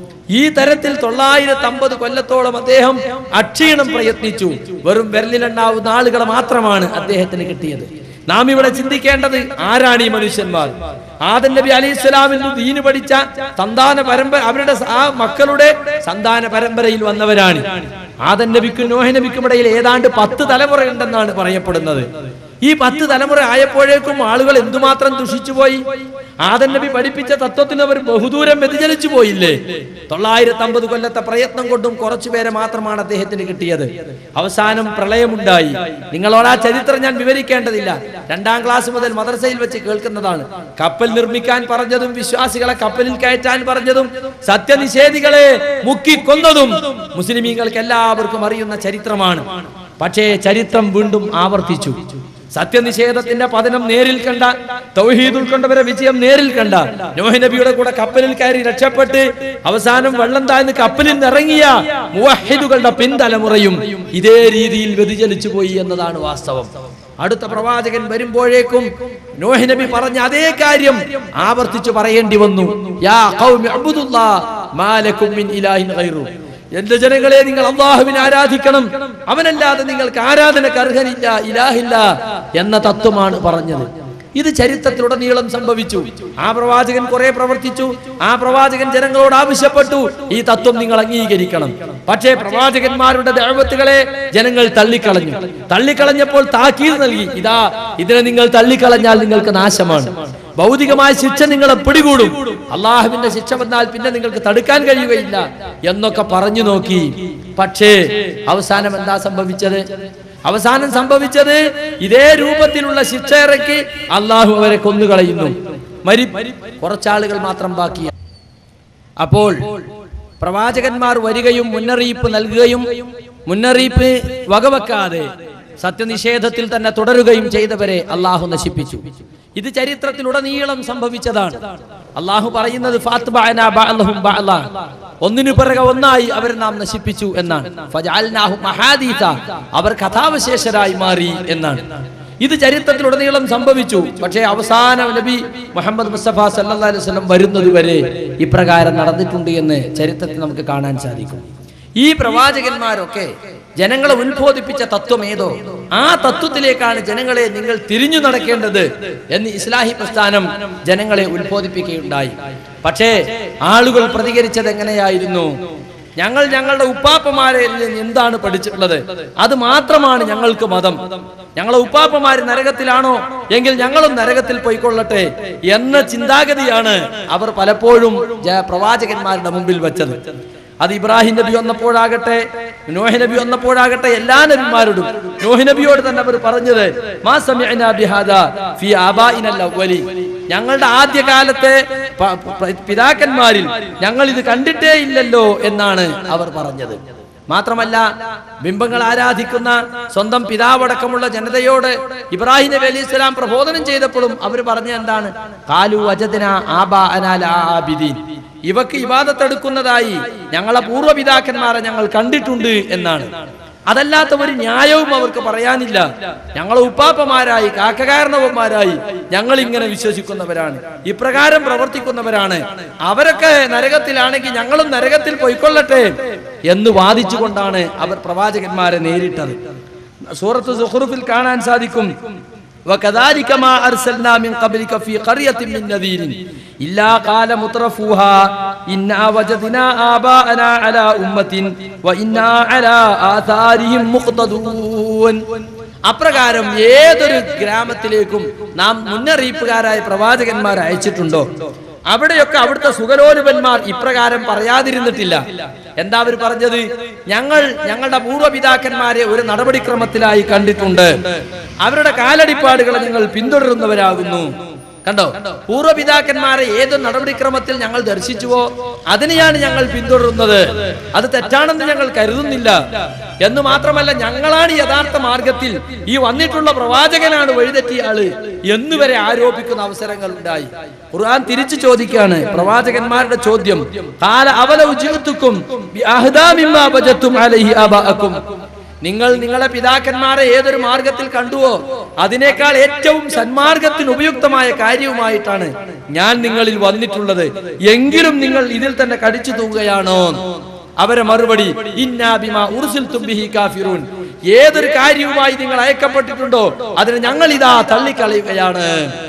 ഈ തരത്തിൽ തൊള്ളായിരത്തി അമ്പത് കൊല്ലത്തോളം അദ്ദേഹം അക്ഷീണം പ്രയത്നിച്ചു വെറും വിരലിലെണ്ണാവുന്ന ആളുകളെ മാത്രമാണ് അദ്ദേഹത്തിന് കിട്ടിയത് നാം ഇവിടെ ചിന്തിക്കേണ്ടത് ആരാണ് ഈ മനുഷ്യന്മാർ ആദൻ നബി അലൈഹി സ്വലാമിൽ നിന്ന് ദീന് പഠിച്ച സന്താന പരമ്പര അവരുടെ സ- ആ മക്കളുടെ സന്താന പരമ്പരയിൽ വന്നവരാണ് ആദൻ നബിക്കും നോഹ നബിക്കും ഇടയിൽ ഏതാണ്ട് പത്ത് തലമുറയുണ്ടെന്നാണ് പറയപ്പെടുന്നത് ഈ പത്ത് തലമുറ ആയപ്പോഴേക്കും ആളുകൾ എന്തുമാത്രം ദുഷിച്ചുപോയി ആദൻ നബി പഠിപ്പിച്ച തത്വത്തിന് അവർ ബഹുദൂരം വ്യതിചലിച്ചു പോയില്ലേ തൊള്ളായിരത്തി അമ്പത് കൊല്ലത്തെ പ്രയത്നം കൊണ്ടും കുറച്ചുപേരെ മാത്രമാണ് അദ്ദേഹത്തിന് കിട്ടിയത് അവസാനം പ്രളയമുണ്ടായി നിങ്ങളോട് ആ ചരിത്രം ഞാൻ വിവരിക്കേണ്ടതില്ല രണ്ടാം ക്ലാസ് മുതൽ മദ്രസയിൽ വെച്ച് കേൾക്കുന്നതാണ് കപ്പൽ നിർമ്മിക്കാൻ പറഞ്ഞതും വിശ്വാസികളെ കപ്പലിൽ കയറ്റാൻ പറഞ്ഞതും സത്യനിഷേധികളെ മുക്കിക്കൊന്നതും മുസ്ലിമീങ്ങൾക്ക് എല്ലാവർക്കും അറിയുന്ന ചരിത്രമാണ് പക്ഷേ ചരിത്രം വീണ്ടും ആവർത്തിച്ചു സത്യനിഷേധത്തിന്റെ പതനം നേരിൽ കണ്ട തൗഹീദ് ഉൾക്കൊണ്ടവരെ വിജയം നേരിൽ കണ്ട നോഹി നബിയുടെ കൂടെ കപ്പലിൽ കയറി രക്ഷപ്പെട്ട് അവസാനം വെള്ളം താഴ്ന്ന് കപ്പലിൽ നിന്ന് ഇറങ്ങിയ മുവഹിദുകളുടെ പിൻതലമുറയും ഇതേ രീതിയിൽ വ്യതിചലിച്ചു പോയി എന്നതാണ് വാസ്തവം അടുത്ത പ്രവാചകൻ വരുമ്പോഴേക്കും നോഹി നബി പറഞ്ഞ അതേ കാര്യം ആവർത്തിച്ചു പറയേണ്ടി വന്നു യാ ഖൗമി അബ്ദുല്ലാ മാലക്കും മിൻ ഇലാഹിൻ ഗൈറു എന്റെ ജനങ്ങളെ നിങ്ങൾ അള്ളാഹുവിനെ ആരാധിക്കണം അവനല്ലാതെ നിങ്ങൾക്ക് ആരാധനക്ക് അർഹനില്ല ഇലാഹില്ല എന്ന തത്വമാണ് പറഞ്ഞത് ഇത് ചരിത്രത്തിലുടനീളം സംഭവിച്ചു ആ പ്രവാചകൻ കുറെ പ്രവർത്തിച്ചു ആ പ്രവാചകൻ ജനങ്ങളോട് ആവശ്യപ്പെട്ടു ഈ തത്വം നിങ്ങൾ അംഗീകരിക്കണം പക്ഷേ പ്രവാചകന്മാരുടെ ദൈവത്തുകളെ ജനങ്ങൾ തള്ളിക്കളഞ്ഞു തള്ളിക്കളഞ്ഞപ്പോൾ താക്കീത് നൽകി ഇതാ ഇതിനെ നിങ്ങൾ തള്ളിക്കളഞ്ഞാൽ നിങ്ങൾക്ക് നാശമാണ് ഭൗതികമായ ശിക്ഷ നിങ്ങളെ പിടികൂടും അള്ളാഹുവിന്റെ ശിക്ഷ വന്നാൽ പിന്നെ നിങ്ങൾക്ക് തടുക്കാൻ കഴിയുകയില്ല എന്നൊക്കെ പറഞ്ഞു നോക്കി പക്ഷേ അവസാനം എന്താ സംഭവിച്ചത് അവസാനം സംഭവിച്ചത് ഇതേ രൂപത്തിലുള്ള ശിക്ഷ ഇറക്കി അള്ളാഹു അവരെ കൊന്നുകളയുന്നു മരി കുറച്ചാളുകൾ മാത്രം ബാക്കിയാണ് അപ്പോൾ പ്രവാചകന്മാർ വരികയും മുന്നറിയിപ്പ് നൽകുകയും മുന്നറിയിപ്പ് വകവെക്കാതെ സത്യനിഷേധത്തിൽ തന്നെ തുടരുകയും ചെയ്തവരെ അള്ളാഹു നശിപ്പിച്ചു ഇത് ചരിത്രത്തിലുടനീളം സംഭവിച്ചതാണ് അള്ളാഹു പറയുന്നത് ഫാത്ബഅനാ ബഅലഹും ബഅല. ഒന്നിനു പിറകെ ഒന്നായി അവർ നാം നശിപ്പിച്ചു എന്നാണ് ഫജഅൽനാഹും അഹാദീഥ. അവർ കഥാവശേഷരായി മാറി എന്നാണ് ഇത് ചരിത്രത്തിലുടനീളം സംഭവിച്ചു പക്ഷേ അവസാന നബി മുഹമ്മദ് മുസ്തഫ സല്ലല്ലാഹു അലൈഹി വസല്ലം വരുന്നത് വരെ ഇപ്രകാരം നടന്നിട്ടുണ്ട് എന്ന് ചരിത്രത്തിൽ നമുക്ക് കാണാൻ സാധിക്കും ഈ പ്രവാചകന്മാരൊക്കെ ജനങ്ങളെ ഉത്ബോധിപ്പിച്ച തത്വം ഏതോ ആ തത്വത്തിലേക്കാണ് ജനങ്ങളെ നിങ്ങൾ തിരിഞ്ഞു നടക്കേണ്ടത് എന്ന് ഇസ്ലാഹി പ്രസ്ഥാനം ജനങ്ങളെ ഉത്ബോധിപ്പിക്കുകയുണ്ടായി പക്ഷേ ആളുകൾ പ്രതികരിച്ചത് എങ്ങനെയായിരുന്നു ഞങ്ങൾ ഞങ്ങളുടെ ഉപ്പാപ്പമാരെ നിന്ന് എന്താണ് പഠിച്ചിട്ടുള്ളത് അത് മാത്രമാണ് ഞങ്ങൾക്ക് മതം ഞങ്ങളെ ഉപ്പാപ്പമാര് നരകത്തിലാണോ എങ്കിൽ ഞങ്ങളും നരകത്തിൽ പോയിക്കൊള്ളട്ടെ എന്ന ചിന്താഗതിയാണ് അവർ പലപ്പോഴും ജ- പ്രവാചകന്മാരുടെ മുമ്പിൽ വെച്ചത് അത് ഇബ്രാഹിം നബി വന്നപ്പോഴാകട്ടെ നോഹ നബി വന്നപ്പോഴാകട്ടെ എല്ലാ നബിമാരോടും നോഹ നബിയോട് തന്നെ അവർ പറഞ്ഞത് മാ സമിഅനാ ബിഹാദാ ഫീ ആബാഇനൽ അവ്വലീൻ ഞങ്ങളുടെ ആദ്യകാലത്തെ പ- പ- പിതാക്കന്മാരിൽ ഞങ്ങൾ ഇത് കണ്ടിട്ടേ ഇല്ലല്ലോ എന്നാണ് അവർ പറഞ്ഞത് മാത്രമല്ല ബിംബങ്ങൾ ആരാധിക്കുന്ന സ്വന്തം പിതാവടക്കമുള്ള ജനതയോട് ഇബ്രാഹിം നബി അലൈഹി സ്വലാം പ്രബോധനം ചെയ്തപ്പോഴും അവർ പറഞ്ഞ എന്താണ് കാലു വജദന ആബാ അനാല ആബിദീൻ ഇവക്ക് ഇബാദത്തെടുക്കുന്നതായി ഞങ്ങളെ പൂർവ്വപിതാക്കന്മാരെ ഞങ്ങൾ കണ്ടിട്ടുണ്ട് എന്നാണ് അതല്ലാത്ത ഒരു ന്യായവും അവർക്ക് പറയാനില്ല ഞങ്ങളെ ഉപ്പാപ്പമാരായി കാക്കകാരണവന്മാരായി ഞങ്ങൾ ഇങ്ങനെ വിശ്വസിക്കുന്നവരാണ് ഇപ്രകാരം പ്രവർത്തിക്കുന്നവരാണ് അവരൊക്കെ നരകത്തിലാണെങ്കിൽ ഞങ്ങളും നരകത്തിൽ പോയിക്കൊള്ളട്ടെ എന്ന് വാദിച്ചുകൊണ്ടാണ് അവർ പ്രവാചകന്മാരെ നേരിട്ടത് സൂറത്ത് സുഹ്റുഫിൽ കാണാൻ സാധിക്കും وكذلك ما أرسلنا من قبلك في قرية من نذير إلا قال مترفوها إنا وجدنا آباءنا على أمة وإنا على آثارهم مقتدون അപ്രകാരം ഏതൊരു ഗ്രാമത്തിലേക്കും നാം മുന്നറിയിപ്പുകാരായ പ്രവാചകന്മാർ അയച്ചിട്ടുണ്ടോ അവിടെയൊക്കെ അവിടുത്തെ സുഖലോലുപന്മാർ ഇപ്രകാരം പറയാതിരുന്നിട്ടില്ല എന്താ അവർ പറഞ്ഞത് ഞങ്ങൾ ഞങ്ങളുടെ പൂർവ്വപിതാക്കന്മാരെ ഒരു നടപടിക്രമത്തിലായി കണ്ടിട്ടുണ്ട് അവരുടെ കാലടിപ്പാടുകളെ ഞങ്ങൾ പിന്തുടരുന്നവരാകുന്നു കണ്ടോ പൂർവ്വപിതാക്കന്മാരെ ഏത് നടപടിക്രമത്തിൽ ഞങ്ങൾ ദർശിച്ചുവോ അതിനെയാണ് ഞങ്ങൾ പിന്തുടരുന്നത് അത് തെറ്റാണെന്ന് ഞങ്ങൾ കരുതുന്നില്ല എന്ന് മാത്രമല്ല ഞങ്ങളാണ് യഥാർത്ഥ മാർഗത്തിൽ ഈ വന്നിട്ടുള്ള പ്രവാചകനാണ് വഴിതെറ്റിയ ആള് എന്നുവരെ ആരോപിക്കുന്ന അവസരങ്ങൾ ഉണ്ടായി ഖുർആൻ തിരിച്ചു ചോദിക്കാണ് പ്രവാചകന്മാരുടെ ചോദ്യം കാല അവല ഉജിത്തുക്കും നിങ്ങൾ നിങ്ങളെ പിതാക്കന്മാരെ ഏതൊരു മാർഗത്തിൽ കണ്ടുവോ അതിനേക്കാൾ ഏറ്റവും സന്മാർഗത്തിന് ഉപയുക്തമായ കാര്യവുമായിട്ടാണ് ഞാൻ നിങ്ങളിൽ വന്നിട്ടുള്ളത് എങ്കിലും നിങ്ങൾ ഇതിൽ തന്നെ കടിച്ചു തൂങ്ങുകയാണോ അവരെ മറുപടി ഇന്നാബിമാ ഉർസിൽ തുംബിഹി കാഫിറൂൻ ഏതൊരു കാര്യവുമായി നിങ്ങൾ അയക്കപ്പെട്ടിട്ടുണ്ടോ അതിനെ ഞങ്ങൾ ഇതാ തള്ളിക്കളയുകയാണ്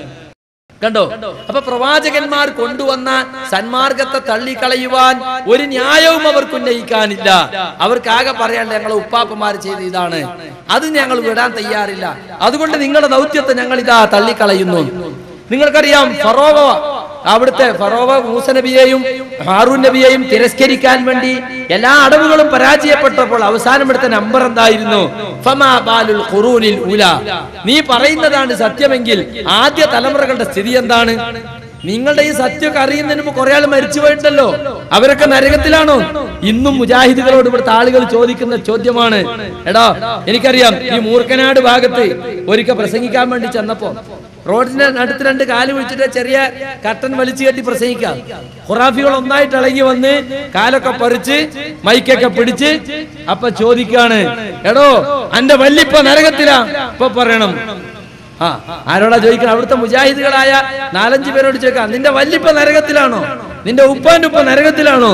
കണ്ടോ അപ്പൊ പ്രവാചകന്മാർ കൊണ്ടുവന്ന സന്മാർഗത്തെ തള്ളിക്കളയുവാൻ ഒരു ന്യായവും അവർക്ക് ഉന്നയിക്കാനില്ല അവർക്കാകെ പറയാണ്ട് ഞങ്ങളെ ഉപ്പാപ്പന്മാർ ചെയ്ത ഇതാണ് അത് ഞങ്ങൾ വിടാൻ തയ്യാറില്ല അതുകൊണ്ട് നിങ്ങളുടെ ദൗത്യത്തെ ഞങ്ങൾ ഇതാ തള്ളിക്കളയുന്നു നിങ്ങൾക്കറിയാം ഫറോവ അവിടുത്തെ ഫറോവ മൂസ നബിയെയും ഹാറൂൻ നബിയെയും തിരസ്കരിക്കാൻ വേണ്ടി എല്ലാ അടവുകളും പരാജയപ്പെട്ടപ്പോൾ അവസാനം എടുത്ത നമ്പർ എന്തായിരുന്നു ഫമാ ബാലുൽ ഖുറൂനിൽ ഉല നീ പറയുന്നതാണ് സത്യമെങ്കിൽ ആദ്യ തലമുറകളുടെ സ്ഥിതി എന്താണ് നിങ്ങളുടെ ഈ സത്യമൊക്കെ അറിയുന്നതിന് മുമ്പ് കുറെ ആൾ മരിച്ചു പോയിട്ടുണ്ടല്ലോ അവരൊക്കെ നരകത്തിലാണോ ഇന്നും മുജാഹിദുകളോട് ഇവിടുത്തെ ആളുകൾ ചോദിക്കുന്ന ചോദ്യമാണ് എടാ എനിക്കറിയാം ഈ മൂർക്കനാട് ഭാഗത്ത് ഒരിക്കൽ പ്രസംഗിക്കാൻ വേണ്ടി ചെന്നപ്പോ റോഡിന്റെ നടുത്ത് രണ്ട് കാല് വിളിച്ചിട്ട് ചെറിയ കട്ടൻ വലിച്ചു കെട്ടി പ്രസംഗിക്കാം ഖുറാഫികൾ ഒന്നായിട്ട് ഇളകി വന്ന് കാലൊക്കെ പറിച്ച് മൈക്കൊക്കെ പിടിച്ച് അപ്പൊ ചോദിക്കാണ് എടോ അന്റെ വല്ലിപ്പ നരകത്തിലാ ഇപ്പൊ പറയണം ആ ആരോടാ ചോദിക്കണം അവിടുത്തെ മുജാഹിദുകളായ നാലഞ്ച് പേരോട് ചോദിക്കാം നിന്റെ വല്ലിപ്പ നരകത്തിലാണോ നിന്റെ ഉപ്പാന്റെ ഉപ്പ നരകത്തിലാണോ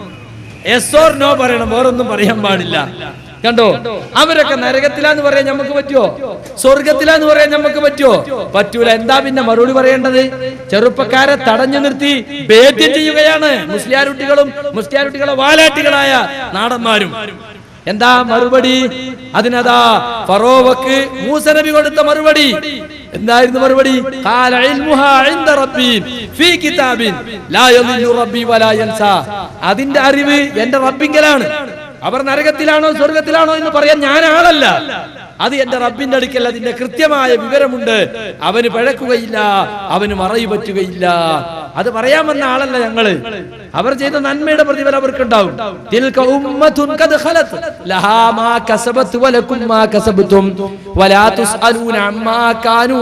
എസ് ഓർ നോ പറയണം വേറൊന്നും പറയാൻ പാടില്ല കണ്ടോ അവരൊക്കെ നരകത്തിലാന്ന് പറയാൻ നമുക്ക് പറ്റുമോ സ്വർഗത്തിലാന്ന് പറയാൻ നമുക്ക് പറ്റുമോ പറ്റൂല എന്താ പിന്നെ മറുപടി പറയേണ്ടത് ചെറുപ്പക്കാരെ തടഞ്ഞു നിർത്തി ഭേദ്യം ചെയ്യുകയാണ് മുസ്ലിയാരുട്ടികളും മുസ്ലിയാരുട്ടികളെ വാലാട്ടികളായ നാടന്മാരും എന്താ മറുപടി അതിനതാ ഫറോവക്ക് മൂസ നബി കൊടുത്ത മറുപടി എന്തായിരുന്നു മറുപടി ഖാല ഇൽമുഹാ ഇൻദ റബ്ബി ഫീ കിതാബിൻ ലാ യളില്ലു റബ്ബി വലാ യൻസാ അതിന്റെ അറിവ് എന്റെ റബ്ബിങ്കലാണ് അവർ നരകത്തിലാണോ സ്വർഗത്തിലാണോ എന്ന് പറയാൻ ഞാൻ ആളല്ല അത് എന്റെ റബ്ബിന്റെ അടുക്കൽ അതിന്റെ കൃത്യമായ വിവരമുണ്ട് അവന് പിഴക്കുകയില്ല അവന് മറയി പറ്റുകയില്ല അത് പറയാൻ വന്ന ആളല്ല ഞങ്ങള് അവർ ചെയ്ത നന്മയുടെ പ്രതിഫലം അവർക്കുണ്ടാവും തിൽക ഉമ്മത്തുൻ ഖദ് ഖലത് ലഹാ മാ കസബത് വലക്കും മാ കസബതും വലാ തുസ്അലൂന അമ്മാ കാനൂ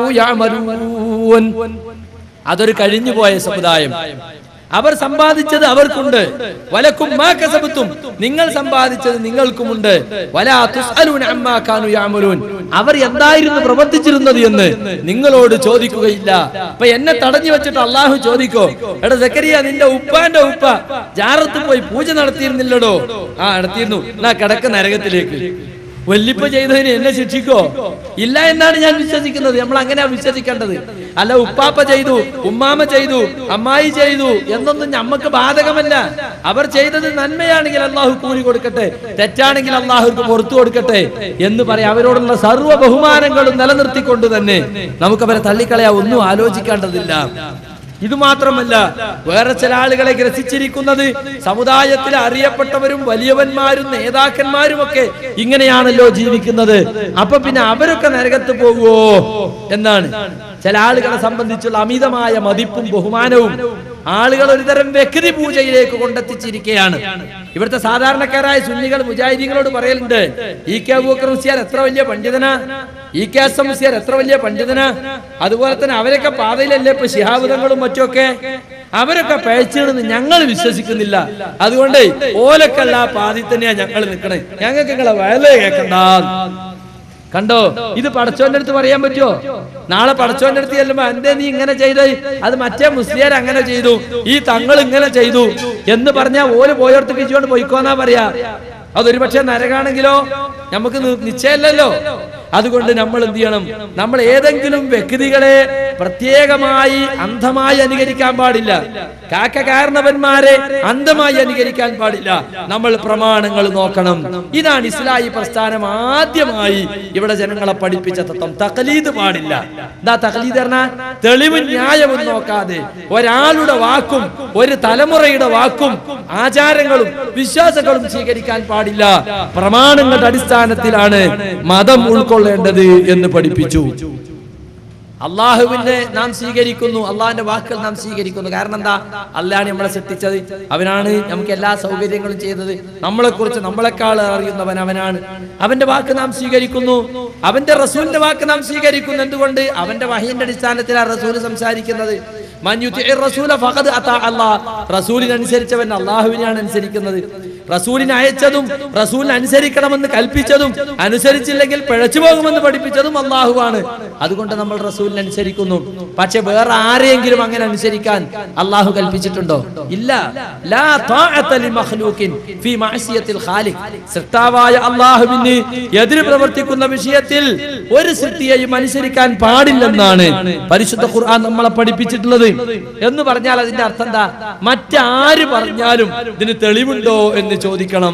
യഅമലൂൻ അതൊരു കഴിഞ്ഞുപോയ സമുദായം അവർ സമ്പാദിച്ചത് അവർക്കുണ്ട് വലക്കും മാ കസബത്തും നിങ്ങൾ സമ്പാദിച്ചത് നിങ്ങൾക്കുമുണ്ട് വലാ തുസ്അലൂന അമ്മാ കാനൂ യഅമലൂൻ അവർ എന്തായിരുന്നു പ്രവർത്തിച്ചിരുന്നത് എന്ന് നിങ്ങളോട് ചോദിക്കുകയില്ല അപ്പൊ എന്നെ തടഞ്ഞു വെച്ചിട്ട് അള്ളാഹു ചോദിക്കോ എടാ സക്കരിയ നിന്റെ ഉപ്പാന്റെ ഉപ്പ ജാറത്ത് പോയി പൂജ നടത്തിയിരുന്നില്ലടോ ആ നടത്തിയിരുന്നു എന്നാ കിടക്ക നരകത്തിലേക്ക് വല്ലിപ്പ ചെയ്തതിന് എന്നെ ശിക്ഷിക്കോ ഇല്ല എന്നാണ് ഞാൻ വിശ്വസിക്കുന്നത് നമ്മൾ അങ്ങനെയാ വിശ്വസിക്കേണ്ടത് അല്ല ഉപ്പാപ്പ ചെയ്തു ഉമ്മാമ ചെയ്തു അമ്മായി ചെയ്തു എന്നൊന്നും നമ്മക്ക് ബാധകമല്ല അവർ ചെയ്തത് നന്മയാണെങ്കിൽ അള്ളാഹു കൂലി കൊടുക്കട്ടെ തെറ്റാണെങ്കിൽ അള്ളാഹുക്ക് പുറത്തു കൊടുക്കട്ടെ എന്ന് പറയാം അവരോടുള്ള സർവ്വ ബഹുമാനങ്ങളും നിലനിർത്തിക്കൊണ്ട് തന്നെ നമുക്ക് അവരെ തള്ളിക്കളയാ ഒന്നും ആലോചിക്കേണ്ടതില്ല ഇത് മാത്രമല്ല വേറെ ചില ആളുകളെ ഗ്രസിച്ചിരിക്കുന്നത് സമുദായത്തിൽ അറിയപ്പെട്ടവരും വലിയവന്മാരും നേതാക്കന്മാരും ഒക്കെ ഇങ്ങനെയാണല്ലോ ജീവിക്കുന്നത് അപ്പൊ പിന്നെ അവരൊക്കെ നരകത്ത് പോകുവോ എന്നാണ് ചില ആളുകളെ സംബന്ധിച്ചുള്ള അമിതമായ മതിപ്പും ബഹുമാനവും ആളുകൾ ഒരുതരം വ്യക്തി പൂജയിലേക്ക് കൊണ്ടെത്തിച്ചിരിക്കുകയാണ് ഇവിടുത്തെ സാധാരണക്കാരായ സുന്നികൾ മുജാഹിദീങ്ങളോട് പറയലുണ്ട് ഈ കെ അബൂബക്കർ മുസ്ലിയാർ എത്ര വലിയ പണ്ഡിതനാ ഈ കെ എസ് എം മുസ്ലിയാർ എത്ര വലിയ പണ്ഡിതനാ അതുപോലെ തന്നെ അവരൊക്കെ പാതയിലല്ലേ ഇപ്പൊ ശിഹാബുദങ്ങളും മറ്റുമൊക്കെ അവരൊക്കെ പഴച്ചണെന്ന് ഞങ്ങൾ വിശ്വസിക്കുന്നില്ല അതുകൊണ്ട് ഓലക്കല്ല ആ പാതി തന്നെയാ ഞങ്ങൾ നിൽക്കണേ ഞങ്ങൾക്ക് നിങ്ങളെ വയലേ കേൾക്കണ്ട കണ്ടോ ഇത് പടച്ചോന്റെ അടുത്ത് പറയാൻ പറ്റുമോ നാളെ പടച്ചോന്റെ അടുത്ത് ചെല്ലുമ്പോ എന്തേ നീ ഇങ്ങനെ ചെയ്ത് അത് മറ്റേ മുസ്ലിയാർ അങ്ങനെ ചെയ്തു ഈ തങ്ങൾ ഇങ്ങനെ ചെയ്തു എന്ന് പറഞ്ഞാൽ ഓല് പോയോടത്ത് പിച്ചുകൊണ്ട് പോയിക്കോന്നാ പറയാ അതൊരു പക്ഷേ നരകാണെങ്കിലോ നമുക്ക് നി- നിശ്ചയമല്ലല്ലോ അതുകൊണ്ട് നമ്മൾ എന്ത് ചെയ്യണം നമ്മൾ ഏതെങ്കിലും വ്യക്തികളെ പ്രത്യേകമായി അന്ധമായി അനുകരിക്കാൻ പാടില്ല കാക്ക കാരണവന്മാരെ അന്ധമായി അനുകരിക്കാൻ പാടില്ല നമ്മൾ പ്രമാണങ്ങൾ നോക്കണം ഇതാണ് ഇസ്ലാഹി പ്രസ്ഥാനം ആദ്യമായി ഇവിടെ ജനങ്ങളെ പഠിപ്പിച്ച തത്വം തകലീത് പാടില്ല എന്താ തകലീത് പറഞ്ഞാൽ തെളിവും ന്യായവും നോക്കാതെ ഒരാളുടെ വാക്കും ഒരു തലമുറയുടെ വാക്കും ആചാരങ്ങളും വിശ്വാസങ്ങളും സ്വീകരിക്കാൻ പാടില്ല പ്രമാണങ്ങളുടെ അടിസ്ഥാനത്തിലാണ് മതം ഉൾക്കൊള്ളേണ്ടത് എന്ന് പഠിപ്പിച്ചു അള്ളാഹുവിനെ നാം സ്വീകരിക്കുന്നു അള്ളാഹിന്റെ വാക്കുകൾ നാം സ്വീകരിക്കുന്നു കാരണം എന്താ അള്ളാഹാണ് നമ്മളെ സൃഷ്ടിച്ചത് അവനാണ് നമുക്ക് എല്ലാ സൗകര്യങ്ങളും ചെയ്തത് നമ്മളെ കുറിച്ച് നമ്മളെക്കാൾ അറിയുന്നവൻ അവനാണ് അവന്റെ വാക്ക് നാം സ്വീകരിക്കുന്നു അവന്റെ റസൂലിന്റെ വാക്ക് നാം സ്വീകരിക്കുന്നു എന്തുകൊണ്ട് അവന്റെ വഹീന്റെ അടിസ്ഥാനത്തിലാണ് റസൂൽ സംസാരിക്കുന്നത് മൻ യുതിഇർ റസൂല ഫഖദ് അതാ അല്ലാഹ്. റസൂലിനനുസരിച്ചവൻ അള്ളാഹുവിനെയാണ് അനുസരിക്കുന്നത് റസൂലിനെ അയച്ചതും റസൂലിനെ അനുസരിക്കണമെന്ന് കൽപ്പിച്ചതും അനുസരിച്ചില്ലെങ്കിൽ പിഴച്ചു പോകുമെന്ന് പഠിപ്പിച്ചതും അള്ളാഹുവാണ് അതുകൊണ്ട് നമ്മൾ റസൂലിനെ അനുസരിക്കുന്നു പക്ഷെ വേറെ ആരെയെങ്കിലും അങ്ങനെ അനുസരിക്കാൻ അള്ളാഹു കൽപ്പിച്ചിട്ടുണ്ടോ ഇല്ല ലാ ത്വാഅത ലിമഖ്ലൂഖിൻ ഫീ മഅസിയത്തിൽ ഖാലിഖ് സൃഷ്ടാവായ അള്ളാഹുവിന് എതിര് പ്രവർത്തിക്കുന്ന വിഷയത്തിൽ ഒരു സൃഷ്ടിയെയും അനുസരിക്കാൻ പാടില്ലെന്നാണ് പരിശുദ്ധ ഖുർആൻ നമ്മളെ പഠിപ്പിച്ചിട്ടുള്ളത് എന്ന് പറഞ്ഞാൽ അതിന്റെ അർത്ഥം എന്താ മറ്റാര് പറഞ്ഞാലും ഇതിന് തെളിവുണ്ടോ എന്ന് ചോദിക്കണം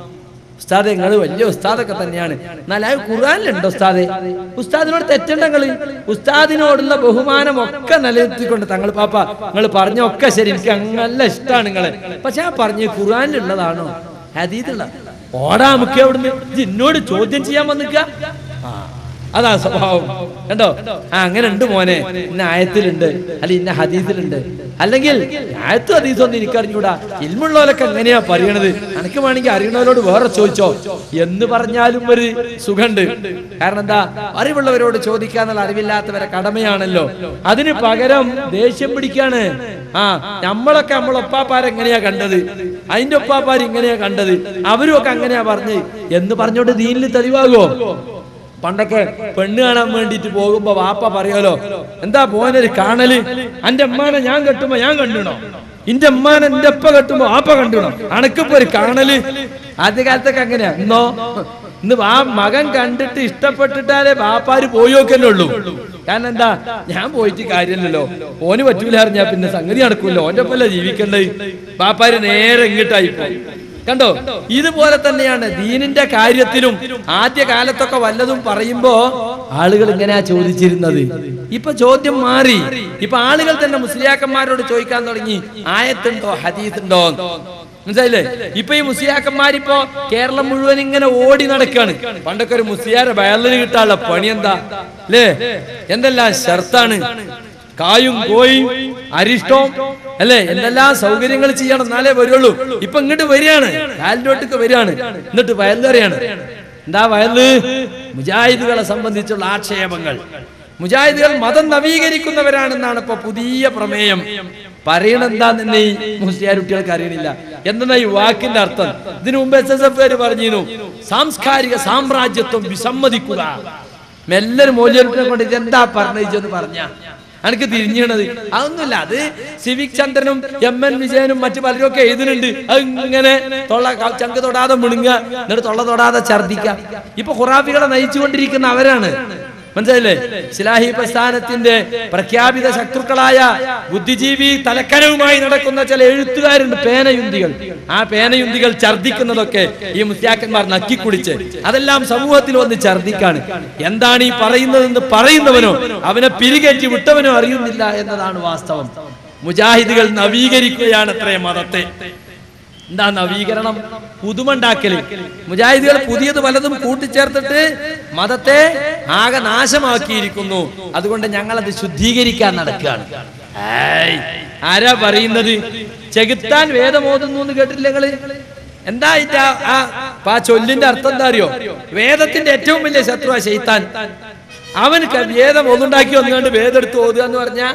ഉസ്താദെ നിങ്ങൾ വലിയ ഉസ്താദൊക്കെ തന്നെയാണ് എന്നാൽ അത് ഖുർആനിലുണ്ടോ ഉസ്താദെ ഉസ്താദിനോട് തെറ്റുണ്ടെങ്കിൽ ഉസ്താദിനോടുള്ള ബഹുമാനം ഒക്കെ നിലനിർത്തിക്കൊണ്ട് തങ്ങൾ പാപ്പ നിങ്ങൾ പറഞ്ഞ ഒക്കെ ശരി എനിക്ക് നല്ല ഇഷ്ടമാണ് നിങ്ങളെ പക്ഷെ ആ പറഞ്ഞ ഖുർആനിലുള്ളതാണോ ഹദീദുള്ള ഓടാ മുഖ്യ അവിടുന്ന് ഇത് എന്നോട് ചോദ്യം ചെയ്യാൻ വന്നിക്ക ആ അതാ സ്വഭാവം കണ്ടോ ആ അങ്ങനെ ഉണ്ട് മോനെ ഇന്ന ആയത്തിലുണ്ട് അല്ല ഇന്ന ഹദീസിലുണ്ട് അല്ലെങ്കിൽ ആയത്തും ഹദീസും ഒന്നും എനിക്ക് അറിഞ്ഞൂടാ ഇൽമുള്ളവരൊക്കെ എങ്ങനെയാ പറയണത് എനിക്ക് വേണമെങ്കിൽ അറിയണവരോട് വേറെ ചോദിച്ചോ എന്ന് പറഞ്ഞാലും ഒരു സുഖമുണ്ട് കാരണം എന്താ അറിവുള്ളവരോട് ചോദിക്കാന്നുള്ള അറിവില്ലാത്തവരെ കടമയാണല്ലോ അതിന് പകരം ദേഷ്യം പിടിക്കാണ് ആ നമ്മളൊക്കെ നമ്മളെ ഒപ്പാപ്പാരെങ്ങനെയാ കണ്ടത് അതിന്റെ ഒപ്പാപ്പാർ ഇങ്ങനെയാ കണ്ടത് അവരും ഒക്കെ അങ്ങനെയാ പറഞ്ഞത് എന്ന് പറഞ്ഞോണ്ട് ദീനിൽ തെളിവാകുമോ പണ്ടൊക്കെ പെണ്ണ് കാണാൻ വേണ്ടിട്ട് പോകുമ്പോ വാപ്പ പറയലോ എന്താ പോനൊരു കാണല് അന്റെ അമ്മാനെ ഞാൻ കെട്ടുമ്പോ ഞാൻ കണ്ടിണോ ഇന്റെ അമ്മാനെ എന്റെ അപ്പ കെട്ടുമ്പോ ആപ്പ കണ്ടിണോ അണക്കിപ്പോ ഒരു കാണല് ആദ്യ കാലത്തൊക്കെ അങ്ങനെയാ ഇന്നോ ഇന്ന് ആ മകൻ കണ്ടിട്ട് ഇഷ്ടപ്പെട്ടിട്ടാലേ ബാപ്പാര് പോയി നോക്കല്ലേ ഉള്ളൂ കാരണം എന്താ ഞാൻ പോയിട്ട് കാര്യമില്ലല്ലോ ഓന് പറ്റൂല അറിഞ്ഞാ പിന്നെ സംഗതി നടക്കൂല്ലോ ഓന്റെ ഒപ്പല്ല ജീവിക്കണ്ടേ ബാപ്പാര് നേരെ ഇങ്ങോട്ടായി പോയി കണ്ടോ ഇതുപോലെ തന്നെയാണ് ദീനിന്റെ കാര്യത്തിലും ആദ്യ കാലത്തൊക്കെ വല്ലതും പറയുമ്പോ ആളുകൾ ഇങ്ങനെയാ ചോദിച്ചിരുന്നത് ഇപ്പൊ ചോദ്യം മാറി ഇപ്പൊ ആളുകൾ തന്നെ മുസ്ലിയാക്കന്മാരോട് ചോദിക്കാൻ തുടങ്ങി ആയത്തുണ്ടോ ഹദീസുണ്ടോ മനസ്സിലായില്ലേ ഇപ്പൊ ഈ മുസ്ലിയാക്കന്മാരിപ്പോ കേരളം മുഴുവൻ ഇങ്ങനെ ഓടി നടക്കാണ് പണ്ടൊക്കെ ഒരു മുസ്ലിയാരെ വയലിന് കിട്ടാനുള്ള പണി എന്താ അല്ലേ എന്തെല്ലാം ഷർത്താണ് കായും കോയും അരിഷ്ടവും അല്ലേ എന്തെല്ലാം സൗകര്യങ്ങൾ ചെയ്യണം എന്നാലേ വരുള്ളൂ ഇപ്പൊ ഇങ്ങോട്ട് വരികയാണ് കാലിലോട്ടൊക്കെ വരികയാണ് എന്നിട്ട് വയലുകറിയാണ് എന്താ വയല് മുജാഹിദുകളെ സംബന്ധിച്ചുള്ള ആക്ഷേപങ്ങൾ മുജാഹിദുകൾ മതം നവീകരിക്കുന്നവരാണെന്നാണ് ഇപ്പൊ പുതിയ പ്രമേയം പറയണെന്താന്ന് തന്നെ ഈ മുസ്ലിയാർ കുട്ടികൾക്ക് അറിയണില്ല എന്താ ഈ വാക്കിന്റെ അർത്ഥം ഇതിനു മുമ്പ് എസ് എസ് എഫ് പറഞ്ഞിരുന്നു സാംസ്കാരിക സാമ്രാജ്യത്വം വിസമ്മതിക്കുക മെല്ലൊരു മൂല്യത്തിനെ കൊണ്ട് ഇതെന്താ പറഞ്ഞതെന്ന് പറഞ്ഞ എനിക്ക് തിരിഞ്ഞണത് അതൊന്നുമില്ല അത് സിവിക് ചന്ദ്രനും എം എൻ വിജയനും മറ്റു പലരും ഒക്കെ എഴുതുന്നുണ്ട് അത് ഇങ്ങനെ തൊള്ള ക- ചങ്ക് തൊടാതെ മുണുങ്ങുക എന്നിട്ട് തൊള്ള തൊടാതെ ഛർദിക്കുക ഇപ്പൊ ഖുറാഫികളെ നയിച്ചുകൊണ്ടിരിക്കുന്ന അവരാണ് മനസ്സിലായില്ലേ ഇസ്ലാഹി പ്രസ്ഥാനത്തിന്റെ പ്രഖ്യാപിത ശത്രുക്കളായ ബുദ്ധിജീവി തലക്കനവുമായി നടക്കുന്ന ചില എഴുത്തുകാരുണ്ട് പേനയുന്തികൾ ആ പേനയുന്തികൾ ഛർദിക്കുന്നതൊക്കെ ഈ മുസ്യാക്കന്മാർ നക്കിക്കുടിച്ച് അതെല്ലാം സമൂഹത്തിൽ വന്ന് ഛർദിക്കാണ് എന്താണ് ഈ പറയുന്നതെന്ന് പറയുന്നവനോ അവനെ പിരികേറ്റി വിട്ടവനോ അറിയുന്നില്ല എന്നതാണ് വാസ്തവം മുജാഹിദുകൾ നവീകരിക്കുകയാണ് അത്രേ മതത്തെ എന്താ നവീകരണം പുതുമണ്ടാക്കല് മുജാഹിദുകൾ പുതിയത് പലതും കൂട്ടിച്ചേർത്തിട്ട് മതത്തെ ആകെ നാശമാക്കിയിരിക്കുന്നു അതുകൊണ്ട് ഞങ്ങൾ അത് ശുദ്ധീകരിക്കാൻ നടക്കുകയാണ് ഏയ്, ആരാ പറയുന്നത് ചെകുത്താൻ വേദമോതുന്നു എന്ന് കേട്ടില്ല നിങ്ങള് എന്താ ഇതിന്റെ ആ- ആ ആ ചൊല്ലിന്റെ അർത്ഥം എന്താ അറിയോ വേദത്തിന്റെ ഏറ്റവും വലിയ ശത്രു ആ ശൈത്താൻ അവന് ക- വേദം ഒന്നുണ്ടാക്കി ഒന്നുകൊണ്ട് വേദം എടുത്ത് ഓതുക എന്ന് പറഞ്ഞാ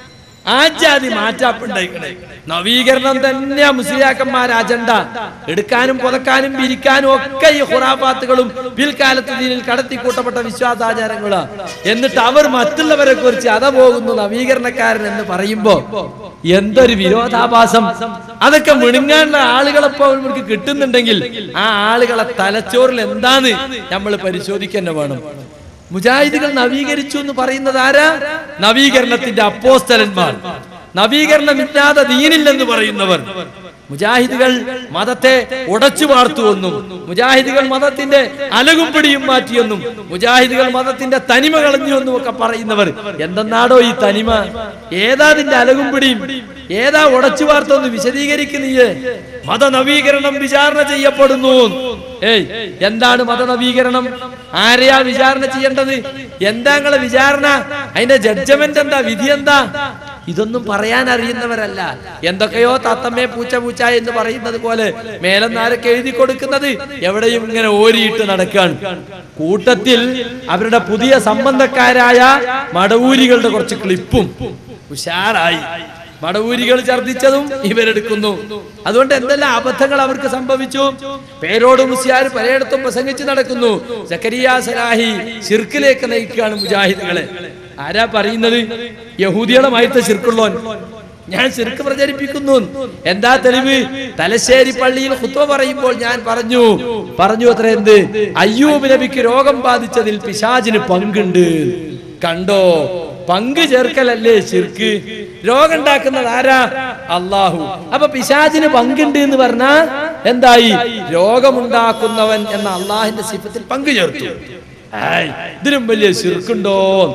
ആജാതി മാറ്റാപ്പുണ്ടായിക്കണേ നവീകരണം തന്നെയാ മുസ്ലിയാക്കന്മാർ അജണ്ട എടുക്കാനും പുതക്കാനും പിരിക്കാനും ഒക്കെ ഈ ഹുറാഫാത്തുകളും പിൽക്കാലത്ത് ഇതിൽ കടത്തിക്കൂട്ടപ്പെട്ട വിശ്വാസാചാരങ്ങളാ എന്നിട്ട് അവർ മറ്റുള്ളവരെ കുറിച്ച് അത പോകുന്നു നവീകരണക്കാരൻ എന്ന് പറയുമ്പോ എന്തൊരു വിരോധാഭാസം അതൊക്കെ മിണുങ്ങാനുള്ള ആളുകളെ ഇപ്പൊ അവർക്ക് കിട്ടുന്നുണ്ടെങ്കിൽ ആ ആളുകളെ തലച്ചോറിൽ എന്താണ് നമ്മൾ പരിശോധിക്കുക വേണം മുജാഹിദുകൾ നവീകരിച്ചു എന്ന് പറയുന്നത് ആരാ നവീകരണത്തിന്റെ അപ്പോസ്തലന്മാർ നവീകരണമില്ലാതെ ദീനില്ലെന്ന് പറയുന്നവർ മുജാഹിദുകൾ മതത്തെ ഉടച്ചു വാർത്തുവെന്നും മുജാഹിദുകൾ മതത്തിന്റെ അലകും പിടിയും മാറ്റിയെന്നും മുജാഹിദുകൾ മതത്തിന്റെ തനിമ കളഞ്ഞുവെന്നും ഒക്കെ പറയുന്നവർ എന്തെന്നാടോ ഈ തനിമ ഏതാ അതിന്റെ അലകും പിടിയും ഏതാ ഉടച്ചു വാർത്തെന്ന് വിശദീകരിക്കുന്നീയേ മതനവീകരണം വിചാരണ ചെയ്യപ്പെടുന്നു ഏയ് എന്താണ് മതനവീകരണം ആരെയാ വിചാരണ ചെയ്യേണ്ടത് എന്താ നിങ്ങളെ വിചാരണ അതിന്റെ ജഡ്ജമെന്റ് എന്താ വിധി എന്താ ഇതൊന്നും പറയാൻ അറിയുന്നവരല്ല എന്തൊക്കെയോ തത്തമ്മേ പൂച്ച പൂച്ച എന്ന് പറയുന്നത് പോലെ മേലെന്നാരൊക്കെ എഴുതി കൊടുക്കുന്നത് എവിടെയും ഇങ്ങനെ ഓരിയിട്ട് നടക്കാണ് കൂട്ടത്തിൽ അവരുടെ പുതിയ സംബന്ധക്കാരായ മടവൂരികളുടെ കുറച്ച് ക്ലിപ്പും ഉഷാറായി മടവൂരികൾ ഛർദിച്ചതും ഇവരെടുക്കുന്നു അതുകൊണ്ട് എന്തെല്ലാം അബദ്ധങ്ങൾ അവർക്ക് സംഭവിച്ചു പേരോട് മുസ്യാർ പലയിടത്തും പ്രസംഗിച്ച് നടക്കുന്നു സക്കരിയ സലാഹി ശിർക്കിലേക്ക് നയിക്കുകയാണ് മുജാഹിദുകളെ ആരാ പറയുന്നത് യഹൂദികളുമായിട്ട് ശിർക്കുള്ളോൻ ഞാൻ ശിർക്ക് പ്രചരിപ്പിക്കുന്നു എന്താ തെളിവ് തലശ്ശേരി പള്ളിയിൽ ഹുത്വ പറയുമ്പോൾ ഞാൻ പറഞ്ഞു പറഞ്ഞു അത്ര എന്ത് അയ്യൂബ് നബിക്ക് രോഗം ബാധിച്ചതിൽ പിശാചിന് പങ്കുണ്ട് കണ്ടോ പങ്ക് ചേർക്കലല്ലേ ശിർക്ക് രോഗം ഉണ്ടാക്കുന്നത് ആരാ അള്ളാഹു അപ്പൊ പിശാചിന് പങ്കുണ്ട് എന്ന് പറഞ്ഞാ എന്തായി രോഗമുണ്ടാക്കുന്നവൻ എന്ന അള്ളാഹിന്റെ സിഫത്തിൽ പങ്കു ചേർത്തു ഏയ്, ഇതിനും വലിയ ശിർക്കുണ്ടോ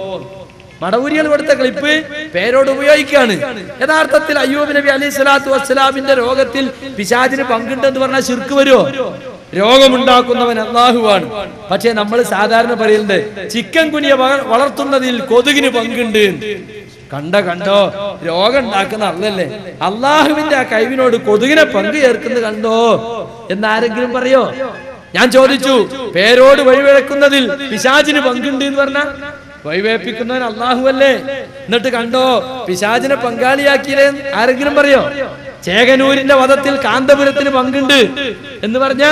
മടവൂരികൾ കൊടുത്ത ക്ലിപ്പ് പേരോട് ഉപയോഗിക്കുകയാണ് യഥാർത്ഥത്തിൽ അയ്യൂബ് നബി അലൈഹി സ്വലാത്തു വസ്സലാമിന്റെ രോഗത്തിൽ പിശാചിന് പങ്കുണ്ടെന്ന് പറഞ്ഞാൽ ശിർക്ക് വരുമോ രോഗമുണ്ടാക്കുന്നവൻ അള്ളാഹുവാണ് പക്ഷേ നമ്മൾ സാധാരണ പറയുന്നത് ചിക്കൻ കുനിയ വള- വളർത്തുന്നതിൽ കൊതുകിന് പങ്കുണ്ട് കണ്ട കണ്ടോ രോഗം ഉണ്ടാക്കുന്ന അല്ലല്ലേ അള്ളാഹുവിന്റെ ആ കഴിവിനോട് കൊതുകിനെ പങ്കു ചേർക്കുന്നത് കണ്ടോ എന്നാരെങ്കിലും പറയോ ഞാൻ ചോദിച്ചു പേരോട് വഴിവിഴക്കുന്നതിൽ പിശാചിന് പങ്കുണ്ട് എന്ന് പറഞ്ഞ വഴിവേപ്പിക്കുന്നവൻ അള്ളാഹു അല്ലേ എന്നിട്ട് കണ്ടോ പിശാചിനെ പങ്കാളിയാക്കിയില്ലേ ആരെങ്കിലും പറയോ ചേകനൂരിന്റെ വധത്തിൽ കാന്തപുരത്തിന് പങ്കുണ്ട് എന്ന് പറഞ്ഞ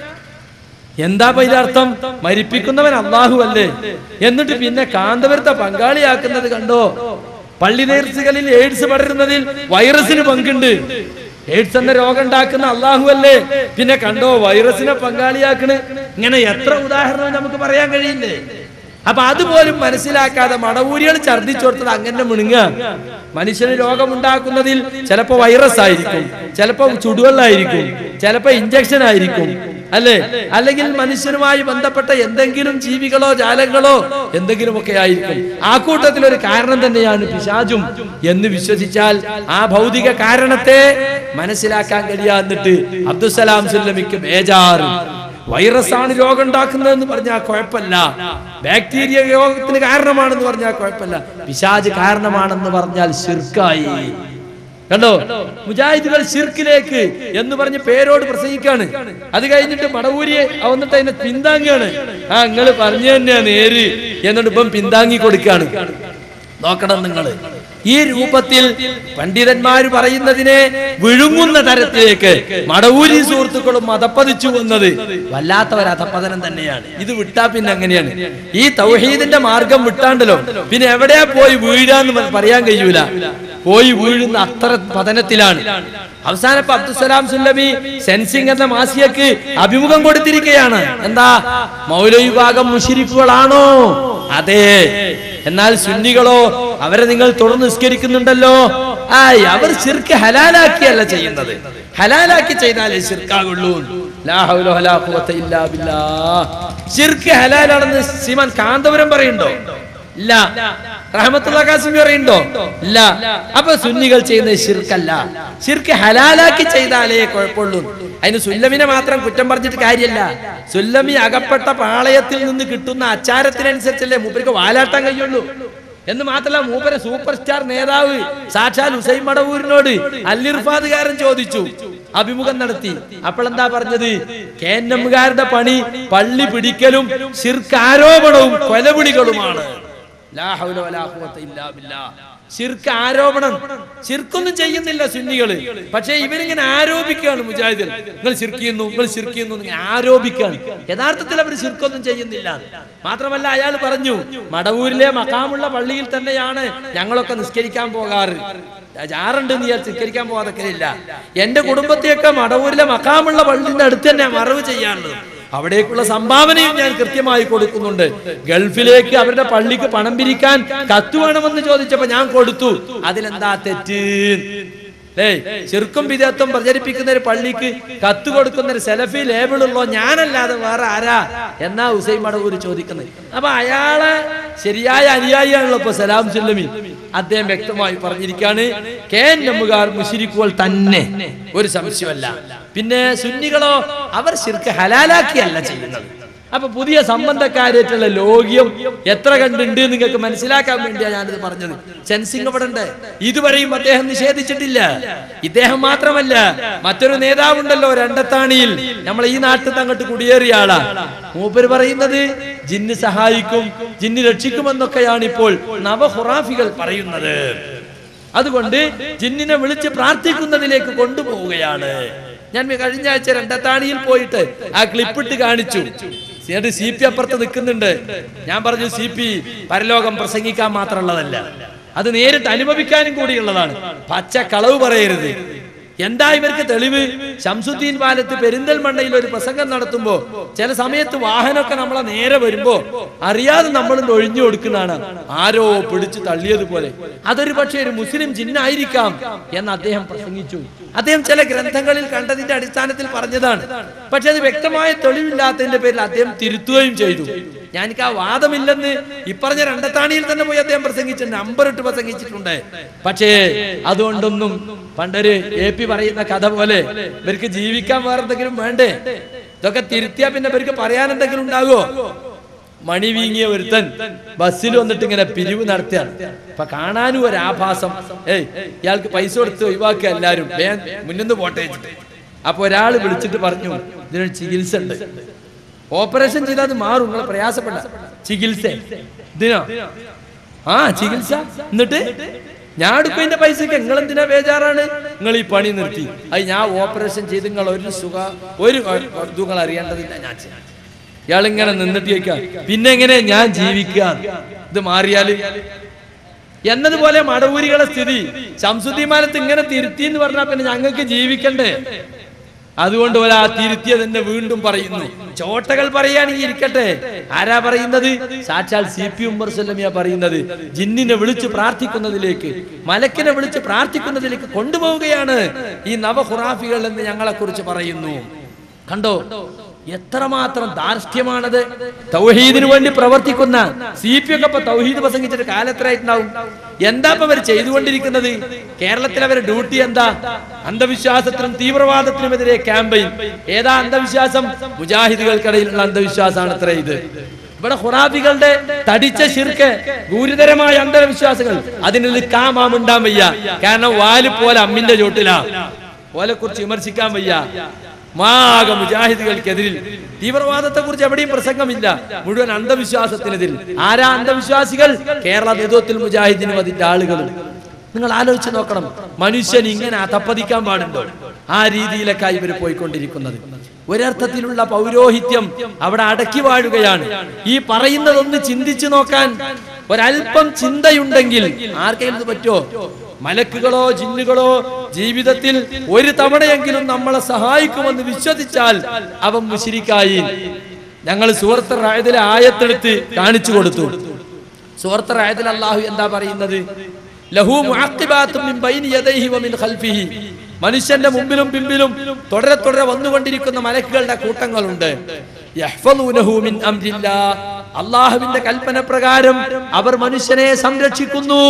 എന്താ ഇപ്പൊ ഇതിന്റെ അർത്ഥം മരിപ്പിക്കുന്നവൻ അള്ളാഹു അല്ലേ എന്നിട്ട് പിന്നെ കാന്തപുരത്തെ പങ്കാളിയാക്കുന്നത് കണ്ടോ പള്ളി നേർച്ചകളിൽ എയ്ഡ്സ് പടരുന്നതിൽ വൈറസിന് പങ്കുണ്ട് എയ്ഡ്സ് എന്ന രോഗം ഉണ്ടാക്കുന്ന അള്ളാഹു അല്ലേ പിന്നെ കണ്ടോ വൈറസിനെ പങ്കാളിയാക്കണ് ഇങ്ങനെ എത്ര ഉദാഹരണം നമുക്ക് പറയാൻ കഴിയില്ലേ അപ്പൊ അതുപോലും മനസ്സിലാക്കാതെ മടവൂരികൾ ഛർദ്ദിച്ചു കൊടുത്തത് അങ്ങനെ മുണുങ്ങ മനുഷ്യന് രോഗമുണ്ടാക്കുന്നതിൽ ചിലപ്പോ വൈറസ് ആയിരിക്കും ചിലപ്പോ ചുടുവെള്ളായിരിക്കും ചിലപ്പോ ഇഞ്ചക്ഷൻ ആയിരിക്കും അല്ലേ അല്ലെങ്കിൽ മനുഷ്യനുമായി ബന്ധപ്പെട്ട എന്തെങ്കിലും ജീവികളോ ജാലങ്ങളോ എന്തെങ്കിലുമൊക്കെ ആയിരിക്കും ആ കൂട്ടത്തിൽ ഒരു കാരണം തന്നെയാണ് പിശാചും എന്ന് വിശ്വസിച്ചാൽ ആ ഭൗതിക കാരണത്തെ മനസ്സിലാക്കാൻ കഴിയാന്നിട്ട് അബ്ദുസലാം സുല്ലമിക്ക് ബേജാറ് വൈറസ് ആണ് രോഗം ഉണ്ടാക്കുന്നതെന്ന് പറഞ്ഞാൽ കുഴപ്പമില്ല ബാക്ടീരിയ രോഗത്തിന് കാരണമാണെന്ന് പറഞ്ഞാൽ കുഴപ്പമില്ല പിശാജ് കാരണമാണെന്ന് പറഞ്ഞാൽ ശിർക്കായി കണ്ടോ മുജാഹിദുകൾ ശിർക്കിലേക്ക് എന്ന് പറഞ്ഞ് പേരോട് പ്രസംഗിക്കാണ് അത് കഴിഞ്ഞിട്ട് മടവൂരിയെ വന്നിട്ട് അതിനെ പിന്താങ്ങിയാണ് ആ നിങ്ങൾ പറഞ്ഞു തന്നെയാ നേര് എന്നിട്ട് ഇപ്പം പിന്താങ്ങി കൊടുക്കാണ് നോക്കണം നിങ്ങള് ഈ രൂപത്തിൽ പണ്ഡിതന്മാർ പറയുന്നതിനെ വിഴുങ്ങുന്ന തരത്തിലേക്ക് മടവൂരി സുഹൃത്തുക്കളും മതപ്പതിച്ചു വന്നത് വല്ലാത്ത ഒരു അധപ്പതനം തന്നെയാണ് ഇത് വിട്ടാ പിന്നെ അങ്ങനെയാണ് ഈ തൗഹീദിന്റെ മാർഗം വിട്ടാണ്ടല്ലോ പിന്നെ എവിടെയാ പോയി വീഴാന്ന് പ- പറയാൻ കഴിയൂല പോയി വീഴുന്ന അത്ര പതനത്തിലാണ് അവസാനം ഇപ്പൊ അബ്ദുസലാം സുല്ലമി സെൻസിംഗ് എന്ന മാസിയക്ക് അഭിമുഖം കൊടുത്തിരിക്കുകയാണ് എന്താ മൗലവി ഭാഗം മുഷിരിക്കുകളാണോ അതെ എന്നാൽ സുന്നികളോ അവരെ നിങ്ങൾ തുടർന്ന് നിസ്കരിക്കുന്നുണ്ടല്ലോ ആയ് അവർ ശിർക്ക് ഹലാലാക്കിയല്ല ചെയ്യുന്നത് ഹലാലാക്കി ചെയ്താലേ ശിർക്കാകുള്ളൂ ലാ ഹൗല വലാ ഖുവത ഇല്ലാ ബില്ലാഹ്. ശിർക്ക് ഹലാലാണെന്ന് ശ്രീമാൻ കാന്തപുരം പറയുന്നുണ്ടോ ഇല്ല റഹമത്തുള്ള കാസിമി പറയുണ്ടോ ഇല്ല അപ്പൊ സുന്നികൾ ചെയ്യുന്നത് ശിർക്കല്ല ശിർക്ക് ഹലാലാക്കി ചെയ്താലേ കുഴപ്പമുള്ളൂ അതിന് സുല്ലമിനെ മാത്രം കുറ്റം പറഞ്ഞിട്ട് കാര്യമല്ല സുല്ലമി അകപ്പെട്ട പാളയത്തിൽ നിന്ന് കിട്ടുന്ന അച്ചാരത്തിനനുസരിച്ചല്ലേ മൂപ്പർക്ക് വാലാട്ടാൻ കഴിയുള്ളൂ എന്ന് മാത്രമല്ല മൂപ്പരെ സൂപ്പർ സ്റ്റാർ നേതാവ് സാക്ഷാൽ ഹുസൈൻ മടവൂരിനോട് അല്ലിർഫാദുകാരൻ ചോദിച്ചു അഭിമുഖം നടത്തി അപ്പോഴെന്താ പറഞ്ഞത് കേന്നമ്മുകാരുടെ പണി പള്ളി പിടിക്കലും ശിർക്ക് ആരോപണവും കൊലവിളികളുമാണ് ലാ ഹൗല വലാ ഖുവത ഇല്ലാ ബില്ലാ. ശിർക്ക് ആരോപണം ശിർക്കൊന്നും ചെയ്യുന്നില്ല സുന്നികള് പക്ഷേ ഇവരിങ്ങനെ ആരോപിക്കുകയാണ് മുജാഹിദിൽ നിങ്ങൾ ശിർക്കിയുന്നു നിങ്ങൾ ശിർക്കിയുന്നു എന്നിങ്ങനെ ആരോപിക്കുകയാണ് യഥാർത്ഥത്തിൽ അവർ ശിർക്കൊന്നും ചെയ്യുന്നില്ല മാത്രമല്ല അയാൾ പറഞ്ഞു മടവൂരിലെ മക്കാമുള്ള പള്ളിയിൽ തന്നെയാണ് ഞങ്ങളൊക്കെ നിസ്കരിക്കാൻ പോകാറ് ജാറുണ്ട് നീ നിസ്കരിക്കാൻ പോകാതൊക്കെ ഇല്ല എന്റെ കുടുംബത്തെയൊക്കെ മടവൂരിലെ മക്കാമുള്ള പള്ളിന്റെ അടുത്ത് തന്നെ മറവ് ചെയ്യാനുള്ളത് അവിടേക്കുള്ള സംഭാവനയും ഞാൻ കൃത്യമായി കൊടുക്കുന്നുണ്ട് ഗൾഫിലേക്ക് അവരുടെ പള്ളിക്ക് പണം പിരിക്കാൻ കത്ത് വേണമെന്ന് ചോദിച്ചപ്പോ ഞാൻ കൊടുത്തു അതിലെന്താ തെറ്റ് ഏയ് ചെറുക്കും വിധത്വം പ്രചരിപ്പിക്കുന്ന ഒരു പള്ളിക്ക് കത്ത് കൊടുക്കുന്ന ഒരു സെലഫി ലേബിളുള്ളോ ഞാനല്ലാതെ വേറെ ആരാ എന്നാ ഹുസൈൻ മടവൂര് ചോദിക്കുന്നത് അപ്പൊ അയാളെ ശരിയായ അനുയായിയാണല്ലോ ഇപ്പൊ സലാം സുല്ലമി അദ്ദേഹം വ്യക്തമായി പറഞ്ഞിരിക്കാണ് കെ എൻ എമ്മുകാർ മുഷിരിക്കുകൾ തന്നെ ഒരു സംശയമല്ല പിന്നെ സുന്നികളോ അവർ ശിർക്ക് ഹലാലാക്കിയല്ല ചെയ്യുന്നത് അപ്പൊ പുതിയ സംബന്ധക്കാരായിട്ടുള്ള ലോക്യം എത്ര കണ്ടുണ്ട് നിങ്ങൾക്ക് മനസ്സിലാക്കാൻ വേണ്ടിയാണ് ഞാനിത് പറഞ്ഞത് സെൻസിങ് ഇവിടെ ഉണ്ട് ഇതുവരെയും അദ്ദേഹം നിഷേധിച്ചിട്ടില്ല ഇദ്ദേഹം മാത്രമല്ല മറ്റൊരു നേതാവുണ്ടല്ലോ രണ്ടത്താണിയിൽ നമ്മൾ ഈ നാട്ടിൽ നിന്ന് അങ്ങോട്ട് കുടിയേറിയ ആളാ മൂപ്പര് പറയുന്നത് ജിന്ന് സഹായിക്കും ജിന്ന് രക്ഷിക്കുമെന്നൊക്കെയാണ് ഇപ്പോൾ നവഹുറാഫികൾ പറയുന്നത് അതുകൊണ്ട് ജിന്നിനെ വിളിച്ച് പ്രാർത്ഥിക്കുന്നതിലേക്ക് കൊണ്ടുപോവുകയാണ് ഞാൻ കഴിഞ്ഞ ആഴ്ച രണ്ടത്താണിയിൽ പോയിട്ട് ആ ക്ലിപ്പിട്ട് കാണിച്ചു എന്നിട്ട് സി പി അപ്പുറത്ത് നിൽക്കുന്നുണ്ട് ഞാൻ പറഞ്ഞു സി പി പരലോകം പ്രസംഗിക്കാൻ മാത്രമുള്ളതല്ല അത് നേരിട്ട് അനുഭവിക്കാനും കൂടിയുള്ളതാണ് പച്ച കളവ് പറയരുത് എന്താ ഇവർക്ക് തെളിവ് ശംസുദ്ദീൻ പാലത്ത് പെരിന്തൽമണ്ണയിൽ ഒരു പ്രസംഗം നടത്തുമ്പോ ചില സമയത്ത് വാഹനമൊക്കെ നമ്മളെ നേരെ വരുമ്പോ അറിയാതെ നമ്മൾ ഒഴിഞ്ഞു കൊടുക്കുന്നതാണ് ആരോ പിടിച്ചു തള്ളിയതുപോലെ അതൊരു പക്ഷേ ഒരു മുസ്ലിം ജിന്നായിരിക്കാം എന്ന് അദ്ദേഹം പ്രസംഗിച്ചു അദ്ദേഹം ചില ഗ്രന്ഥങ്ങളിൽ കണ്ടതിന്റെ അടിസ്ഥാനത്തിൽ പറഞ്ഞതാണ് പക്ഷെ അത് വ്യക്തമായ തെളിവില്ലാത്തതിന്റെ പേരിൽ അദ്ദേഹം തിരുത്തുകയും ചെയ്തു ഞാനിക്ക് ആ വാദമില്ലെന്ന് ഇപ്പറഞ്ഞ രണ്ടത്താണിയിൽ തന്നെ പോയി അദ്ദേഹം പ്രസംഗിച്ചു നമ്പർ ഇട്ട് പ്രസംഗിച്ചിട്ടുണ്ട് പക്ഷേ അതുകൊണ്ടൊന്നും പണ്ടൊരു എ പി പറയുന്ന കഥ പോലെ ഇവർക്ക് ജീവിക്കാൻ വേറെ എന്തെങ്കിലും വേണ്ടേ ഇതൊക്കെ തിരുത്തിയാ പിന്നെ ഇവർക്ക് പറയാൻ എന്തെങ്കിലും ഉണ്ടാകുമോ മണി വീങ്ങിയ ഒരുത്തൻ ബസ്സിൽ വന്നിട്ട് ഇങ്ങനെ പിരിവ് നടത്തിയാണ് അപ്പൊ കാണാനും ഒരു ആഭാസം ഏയ് ഇയാൾക്ക് പൈസ കൊടുത്ത് ഒഴിവാക്കുക എല്ലാരും വേഗം മുന്നിന്ന് പോട്ടെ വെച്ചിട്ട്. അപ്പൊ ഒരാൾ വിളിച്ചിട്ട് പറഞ്ഞു ഇതിനൊരു ചികിത്സ ഉണ്ട് ഓപ്പറേഷൻ ചെയ്താൽ അത് മാറും നിങ്ങൾ പ്രയാസപ്പെട്ട ചികിത്സ ഇതിനോ ആ ചികിത്സ എന്നിട്ട് ഞാൻ എടുക്കും പൈസക്ക് നിങ്ങൾ എന്തിനാ ബേജാറാണ് നിങ്ങൾ ഈ പണി നിർത്തി അത് ഞാൻ ഓപ്പറേഷൻ ചെയ്ത് നിങ്ങൾ ഒരു സുഖ ഒരു ഇതും നിങ്ങൾ അറിയേണ്ടതില്ല ഞാൻ ചെയ്യാം ഇയാളിങ്ങനെ നിന്നിട്ട് ചോദിക്കാം പിന്നെ എങ്ങനെ ഞാൻ ജീവിക്കുക ഇത് മാറിയാല് എന്നതുപോലെ മടവൂരികളെ സ്ഥിതി ശംസുദ്ദീമാനത്ത് ഇങ്ങനെ തിരുത്തി എന്ന് പറഞ്ഞാൽ പിന്നെ ഞങ്ങൾക്ക് ജീവിക്കണ്ടേ അതുകൊണ്ട് ഒരാ തിരുത്തിയതെന്നെ വീണ്ടും പറയുന്നു ചോട്ടകൾ പറയുകയാണെങ്കിൽ ഇരിക്കട്ടെ ആരാ പറയുന്നത് സാക്ഷാൽ സി പി ഉമ്മർ സല്ലമിയ പറയുന്നത് ജിന്നിനെ വിളിച്ച് പ്രാർത്ഥിക്കുന്നതിലേക്ക് മലക്കിനെ വിളിച്ച് പ്രാർത്ഥിക്കുന്നതിലേക്ക് കൊണ്ടുപോവുകയാണ് ഈ നവഹുറാഫികൾ എന്ന് ഞങ്ങളെ കുറിച്ച് പറയുന്നു കണ്ടോ എത്രമാത്രം ധാർഷ്ട്യമാണത് തൗഹീദിനു വേണ്ടി പ്രവർത്തിക്കുന്ന സി പി ഒക്കെ ഇപ്പൊ തൗഹീദ് പ്രസംഗിച്ചിട്ട് കാലത്രയായിട്ടുണ്ടാവും എന്താ ഇപ്പൊ അവർ ചെയ്തുകൊണ്ടിരിക്കുന്നത് കേരളത്തിൽ അവരുടെ ഡ്യൂട്ടി എന്താ അന്ധവിശ്വാസത്തിനും തീവ്രവാദത്തിനുമെതിരെ ക്യാമ്പയിൻ ഏതാ അന്ധവിശ്വാസം മുജാഹിദുകൾക്കിടയിലുള്ള അന്ധവിശ്വാസമാണ് അത്ര ഇത് ഇവിടെ ഹുറാബികളുടെ തടിച്ച ശിർക്ക് ഗുരുതരമായ അന്ധവിശ്വാസങ്ങൾ അതിനുള്ളിൽ കാമാം ഉണ്ടാൻ വയ്യ കാരണം വാല് പോലെ അമ്മിന്റെ ചോട്ടിലാ ഓലെ കുറിച്ച് വിമർശിക്കാൻ വയ്യ മാക മുജാഹിദുകൾക്കെതിരിൽ തീവ്രവാദത്തെ കുറിച്ച് എവിടെയും പ്രസംഗമില്ല മുഴുവൻ അന്ധവിശ്വാസത്തിനെതിരിൽ ആരാ അന്ധവിശ്വാസികൾ കേരള നേതൃത്വത്തിൽ മുജാഹിദിനും അതിന്റെ ആളുകളും നിങ്ങൾ ആലോചിച്ച് നോക്കണം മനുഷ്യൻ ഇങ്ങനെ അതപ്പതിക്കാൻ പാടുണ്ടോ ആ രീതിയിലൊക്കെ ഇവർ പോയിക്കൊണ്ടിരിക്കുന്നത് ഒരർത്ഥത്തിലുള്ള പൗരോഹിത്യം അവിടെ അടക്കി വാഴുകയാണ് ഈ പറയുന്നതൊന്ന് ചിന്തിച്ചു നോക്കാൻ ഒരല്പം ചിന്തയുണ്ടെങ്കിൽ ആർക്കെങ്കിലും ഇത് പറ്റുമോ മലക്കുകളോ ജിന്നുകളോ ജീവിതത്തിൽ ഒരു തവണയെങ്കിലും നമ്മളെ സഹായിക്കുമെന്ന് വിശ്വസിച്ചാൽ അവൻ മുശിരിക്കായി ഞങ്ങൾ സുഹൃത്ത് റായതിലെ ആയത്തെടുത്ത് കാണിച്ചു കൊടുത്തു സുഹൃത്ത് റായതിൽ അള്ളാഹു എന്താ പറയുന്നത് ലഹു മുഅഖിബാത്തും മിൻ ബൈനി യദൈഹി വമിൻ ഖൽഫിഹി മനുഷ്യന്റെ മുമ്പിലും പിമ്പിലും തുടരെ തുടരെ വന്നുകൊണ്ടിരിക്കുന്ന മലക്കുകളുടെ കൂട്ടങ്ങളുണ്ട് യഹ്ഫളൂനഹു മിൻ അംരില്ലാ അള്ളാഹുവിന്റെ കൽപ്പന പ്രകാരം അവർ മനുഷ്യനെ സംരക്ഷിക്കുന്നു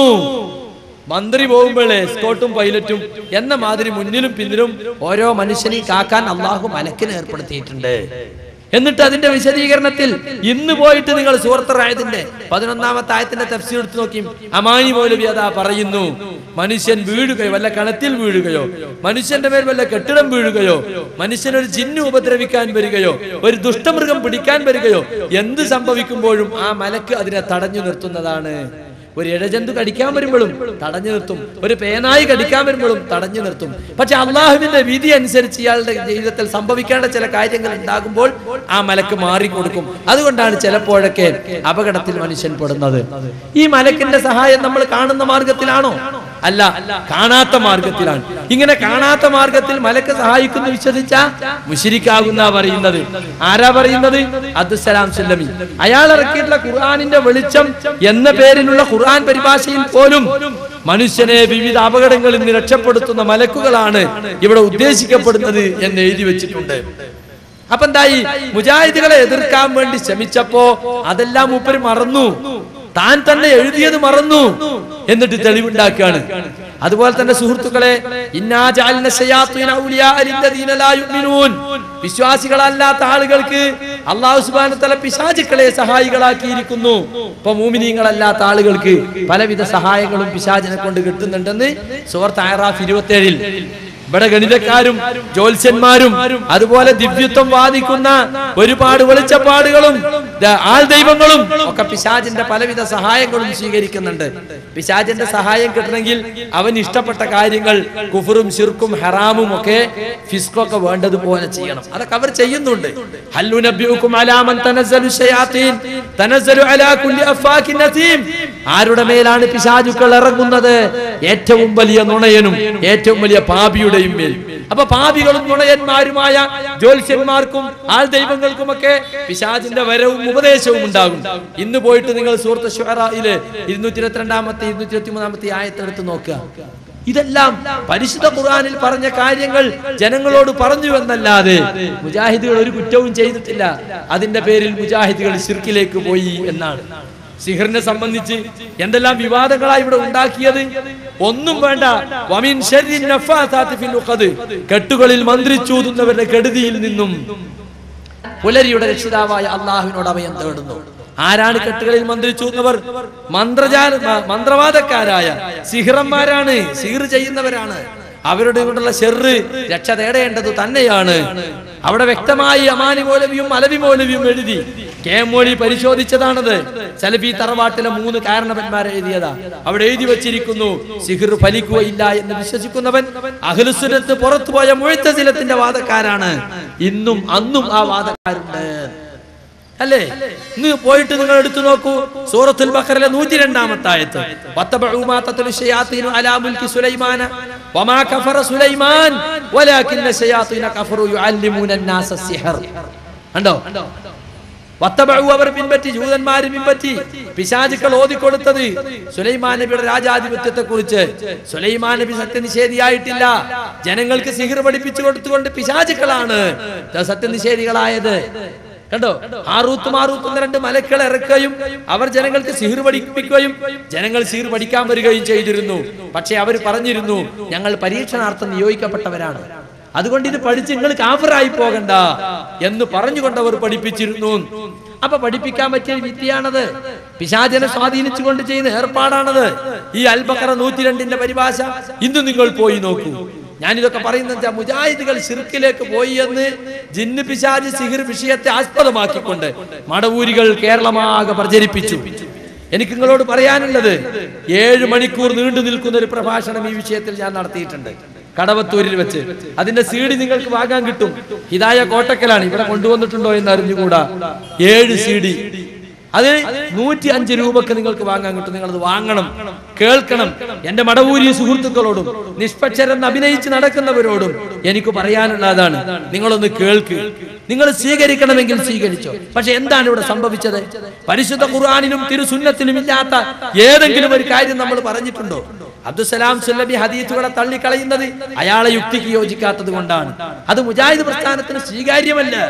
മന്ത്രി പോകുമ്പോഴേ എസ്കോട്ടും പൈലറ്റും എന്ന മാതിരി മുന്നിലും പിന്നിലും ഓരോ മനുഷ്യനെയും കാക്കാൻ അള്ളാഹു മലക്കിനെ ഏർപ്പെടുത്തിയിട്ടുണ്ട് എന്നിട്ട് അതിന്റെ വിശദീകരണത്തിൽ ഇന്ന് പോയിട്ട് നിങ്ങൾ സുഹൃത്തറായതിന്റെ പതിനൊന്നാമത്തെ ആയത്തിന്റെ തഫ്സീർ എടുത്ത് നോക്കി അമാനി മൗലവി അതാ പറയുന്നു മനുഷ്യൻ വീഴുകയോ വല്ല കണത്തിൽ വീഴുകയോ മനുഷ്യന്റെ മേൽ വല്ല കെട്ടിടം വീഴുകയോ മനുഷ്യൻ ഒരു ജിന്നു ഉപദ്രവിക്കാൻ വരികയോ ഒരു ദുഷ്ടമൃഗം പിടിക്കാൻ വരികയോ എന്ത് സംഭവിക്കുമ്പോഴും ആ മലക്ക് അതിനെ തടഞ്ഞു നിർത്തുന്നതാണ് ഒരു ഇഴജന്തു കടിക്കാൻ വരുമ്പോഴും തടഞ്ഞു നിർത്തും ഒരു പേനായി കടിക്കാൻ വരുമ്പോഴും തടഞ്ഞു നിർത്തും പക്ഷെ അള്ളാഹുവിന്റെ വിധി അനുസരിച്ച് ഇയാളുടെ ജീവിതത്തിൽ സംഭവിക്കേണ്ട ചില കാര്യങ്ങൾ ഉണ്ടാകുമ്പോൾ ആ മലക്ക് മാറിക്കൊടുക്കും അതുകൊണ്ടാണ് ചിലപ്പോഴൊക്കെ അപകടത്തിൽ മനുഷ്യൻ പെടുന്നത് ഈ മലക്കിന്റെ സഹായം നമ്മൾ കാണുന്ന മാർഗത്തിലാണോ അല്ല കാണാത്ത മാർഗത്തിലാണ് ഇങ്ങനെ കാണാത്ത മാർഗത്തിൽ മലക്ക് സഹായിക്കുന്നു വിശ്വസിച്ച മുഷിരിക്കാകുന്ന പറയുന്നത് ആരാ പറയുന്നത് അബ്ദുസലാം സുല്ലമി അയാൾ ഇറക്കിയിട്ടുള്ള ഖുർആാനിന്റെ വെളിച്ചം എന്ന പേരിലുള്ള ഖുർആൻ പരിഭാഷയിൽ പോലും മനുഷ്യനെ വിവിധ അപകടങ്ങളിൽ നിന്ന് രക്ഷപ്പെടുത്തുന്ന മലക്കുകളാണ് ഇവിടെ ഉദ്ദേശിക്കപ്പെടുന്നത് എന്ന് എഴുതി വെച്ചിട്ടുണ്ട് അപ്പൊ എന്തായി മുജാഹിദുകളെ എതിർക്കാൻ വേണ്ടി ശ്രമിച്ചപ്പോ അതെല്ലാം മൂപ്പര് മറന്നു താൻ തന്നെ എഴുതിയത് മറന്നു എന്നിട്ട് തെളിവുണ്ടാക്കുകയാണ് അതുപോലെ തന്നെ സുഹൃത്തുക്കളെ ഇന്നാ ജഅൽന ശയാത്തീന ഔലിയാ ലില്ലദീന ലാ യുഅ്മിനൂൻ വിശ്വാസികളല്ലാത്ത ആളുകൾക്ക് അള്ളാഹു സുബ്ഹാനഹു വ തആല പിശാചുക്കളെ സഹായികളാക്കിയിരിക്കുന്നു ഇപ്പൊ മൂമിനീങ്ങളല്ലാത്ത ആളുകൾക്ക് പലവിധ സഹായങ്ങളും പിശാചിനെ കൊണ്ട് കിട്ടുന്നുണ്ടെന്ന് സുഹൃത്ത് ആറാഫ് ഇരുപത്തേഴിൽ ഇവിടെ ഗണിതക്കാരും ജ്യോത്സ്യന്മാരും അതുപോലെ ദിവ്യത്വം വാദിക്കുന്ന ഒരുപാട് വെളിച്ചപ്പാടുകളും ദ- ആൾ ദൈവങ്ങളും ഒക്കെ പിശാചിന്റെ പലവിധ സഹായങ്ങളും സ്വീകരിക്കുന്നുണ്ട് പിശാചിന്റെ സഹായം കിട്ടണമെങ്കിൽ അവൻ ഇഷ്ടപ്പെട്ട കാര്യങ്ങൾ കുഫറും ശിർക്കും ഹറാമും ഒക്കെ ഫിസ്കൊക്കെ വേണ്ടതുപോലെ ചെയ്യണം അതൊക്കെ അവർ ചെയ്യുന്നുണ്ട് ഹല്ലു നബ്യുക്കും അലാമൻ തനസ്സലു ശയാത്തീൻ തനസ്സലു അലാ കുല്ലി അഫാക്കിൻ നസീം ആരുടെ മേലാണ് പിശാചുക്കൾ ഇറങ്ങുന്നത് ഏറ്റവും വലിയ നുണയനും ഏറ്റവും വലിയ പാപിയുടെയും മേൽ അപ്പൊ പാപികളും നുണയന്മാരുമായ ജ്യോത്സ്യന്മാർക്കും ആൾ ദൈവങ്ങൾക്കുമൊക്കെ പിശാചിന്റെ വരവും ഉപദേശവും ഉണ്ടാകും ഇന്ന് പോയിട്ട് നിങ്ങൾ സുഹൃത്ത് ഷുഹറയില് ഇരുന്നൂറ്റി ഇരുപത്തിരണ്ടാമത്തെ ഇരുന്നൂറ്റി ഇരുപത്തി മൂന്നാമത്തെ ആയത്തെടുത്ത് നോക്കുക ഇതെല്ലാം പരിശുദ്ധ ഖുർആനിൽ പറഞ്ഞ കാര്യങ്ങൾ ജനങ്ങളോട് പറഞ്ഞു എന്നല്ലാതെ മുജാഹിദുകൾ ഒരു കുറ്റവും ചെയ്തിട്ടില്ല അതിന്റെ പേരിൽ മുജാഹിദുകൾ ശിർക്കിലേക്ക് പോയി എന്നാണ് സിഹറിനെ സംബന്ധിച്ച് എന്തെല്ലാം വിവാദങ്ങളായി ഇവിടെ ഉണ്ടാക്കിയത് ഒന്നും വേണ്ട വമിൻ ശർരി നഫാസാത്തി ഫിൽ ഉഖദ്. കെട്ടുകളിൽ മന്ത്രിച്ചൂതുന്നവരുടെ കെടുതിയിൽ നിന്നും പുലരിയുടെ രക്ഷിതാവായ അള്ളാഹുവിനോട് അഭയം തേടുന്നു ആരാണ് കെട്ടുകളിൽ മന്ത്രിച്ചൂന്നവർ മന്ത്രജാല മ- മന്ത്രവാദക്കാരായ സിഹിറന്മാരാണ് സിഹിർ ചെയ്യുന്നവരാണ് അവരുടെ കൊണ്ടുള്ള ഷെറ് രക്ഷ തേടേണ്ടത് തന്നെയാണ് അവിടെ വ്യക്തമായി അമാനി മൗലവിയും അലവി മൗലവിയും എഴുതി കെ എം മൊഴി പരിശോധിച്ചതാണത് സലഫി തറവാട്ടിലെ മൂന്ന് കാരണവന്മാർ എഴുതിയതാ അവിടെ എഴുതി വച്ചിരിക്കുന്നു സിഹിർ ഫലിക്കുകയില്ല എന്ന് വിശ്വസിക്കുന്നവൻ അഖിലുസുരത്ത് പുറത്തുപോയ മുഴത്തസിലത്തിന്റെ വാദക്കാരാണ് ഇന്നും അന്നും ആ വാദക്കാരുണ്ട് അല്ലേ ഇന്ന് പോയിട്ട് നിങ്ങൾ എടുത്തു നോക്കൂ സൂറത്തുൽ ബഖറിലെ നൂറ്റി രണ്ടാമത്തെ ആയത്ത് വത്തബഉ മാ തത്ലു ശയാത്തീനു അലാ മുൽക്കി സുലൈമാന വമാ കഫറ സുലൈമാൻ വലാകിന്ന ശയാത്തീന കഫറു യുഅല്ലിമൂന അന്നാസ സിഹർ കണ്ടോ വത്തബഉ അവർ പിൻപറ്റി ജൂതന്മാര് പിൻപറ്റി പിശാചുക്കൾ ഓതിക്കൊടുത്തത് സുലൈമാൻ നബിയുടെ രാജാധിപത്യത്തെ കുറിച്ച് സുലൈമാൻ നബി സത്യനിഷേധിയായിട്ടില്ല ജനങ്ങൾക്ക് സിഹിർ പഠിപ്പിച്ചു കൊടുത്തുകൊണ്ട് പിശാചുക്കളാണ് സത്യനിഷേധികളായത് കണ്ടോ ആറൂത്ത് മാറൂത്ത് എന്ന രണ്ട് മലക്കളെ ഇറക്കുകയും അവർ ജനങ്ങൾക്ക് സിഹിർ പഠിപ്പിക്കുകയും ജനങ്ങൾ സിഹിർ പഠിക്കാൻ വരികയും ചെയ്തിരുന്നു പക്ഷെ അവർ പറഞ്ഞിരുന്നു ഞങ്ങൾ പരീക്ഷണാർത്ഥം നിയോഗിക്കപ്പെട്ടവരാണ് അതുകൊണ്ട് ഇത് പഠിച്ച് നിങ്ങൾ കാഫറായി പോകണ്ട എന്ന് പറഞ്ഞുകൊണ്ട് അവർ പഠിപ്പിച്ചിരുന്നു അപ്പൊ പഠിപ്പിക്കാൻ പറ്റിയ വിദ്യയാണത് പിശാചനെ സ്വാധീനിച്ചുകൊണ്ട് ചെയ്യുന്ന ഏർപ്പാടാണത് ഈ അൽബക്കറ നൂറ്റിരണ്ടിന്റെ പരിഭാഷ ഇന്ന് നിങ്ങൾ പോയി നോക്കൂ ഞാനിതൊക്കെ പറയുന്നത് മുജാഹിദുകൾ ഷിർക്കിലേക്ക് പോയി എന്ന് ജിന്ന് പിശാജ് സിഹിർ വിഷയത്തെ ആസ്പദമാക്കിക്കൊണ്ട് മടവൂരികൾ കേരളമാകെ പ്രചരിപ്പിച്ചു എനിക്ക് നിങ്ങളോട് പറയാനുള്ളത് ഏഴ് മണിക്കൂർ നീണ്ടു നിൽക്കുന്ന ഒരു പ്രഭാഷണം ഈ വിഷയത്തിൽ ഞാൻ നടത്തിയിട്ടുണ്ട് കടവത്തൂരിൽ വെച്ച് അതിന്റെ സീഡി നിങ്ങൾക്ക് വാങ്ങാൻ കിട്ടും ഹിതായ കോട്ടക്കലാണ് ഇവിടെ കൊണ്ടുവന്നിട്ടുണ്ടോ എന്ന് അറിഞ്ഞുകൂടാ ഏഴ് സീഡി അത് നൂറ്റി അഞ്ച് രൂപക്ക് നിങ്ങൾക്ക് വാങ്ങാൻ കിട്ടും നിങ്ങൾ അത് വാങ്ങണം കേൾക്കണം എന്റെ മടവൂരി സുഹൃത്തുക്കളോടും നിഷ്പക്ഷരെന്ന് അഭിനയിച്ച് നടക്കുന്നവരോടും എനിക്ക് പറയാനുള്ളതാണ് നിങ്ങളൊന്ന് കേൾക്ക് നിങ്ങൾ സ്വീകരിക്കണമെങ്കിൽ സ്വീകരിച്ചോ പക്ഷെ എന്താണ് ഇവിടെ സംഭവിച്ചത് പരിശുദ്ധ ഖുർആാനിലും തിരുസുന്നത്തിലും ഇല്ലാത്ത ഏതെങ്കിലും ഒരു കാര്യം നമ്മൾ പറഞ്ഞിട്ടുണ്ടോ അബ്ദുസലാം സുല്ലബി ഹദീത്തുകളെ തള്ളിക്കളയുന്നത് അയാളെ യുക്തിക്ക് യോജിക്കാത്തത് കൊണ്ടാണ് അത് മുജാഹിദ് പ്രസ്ഥാനത്തിന് സ്വീകാര്യമല്ല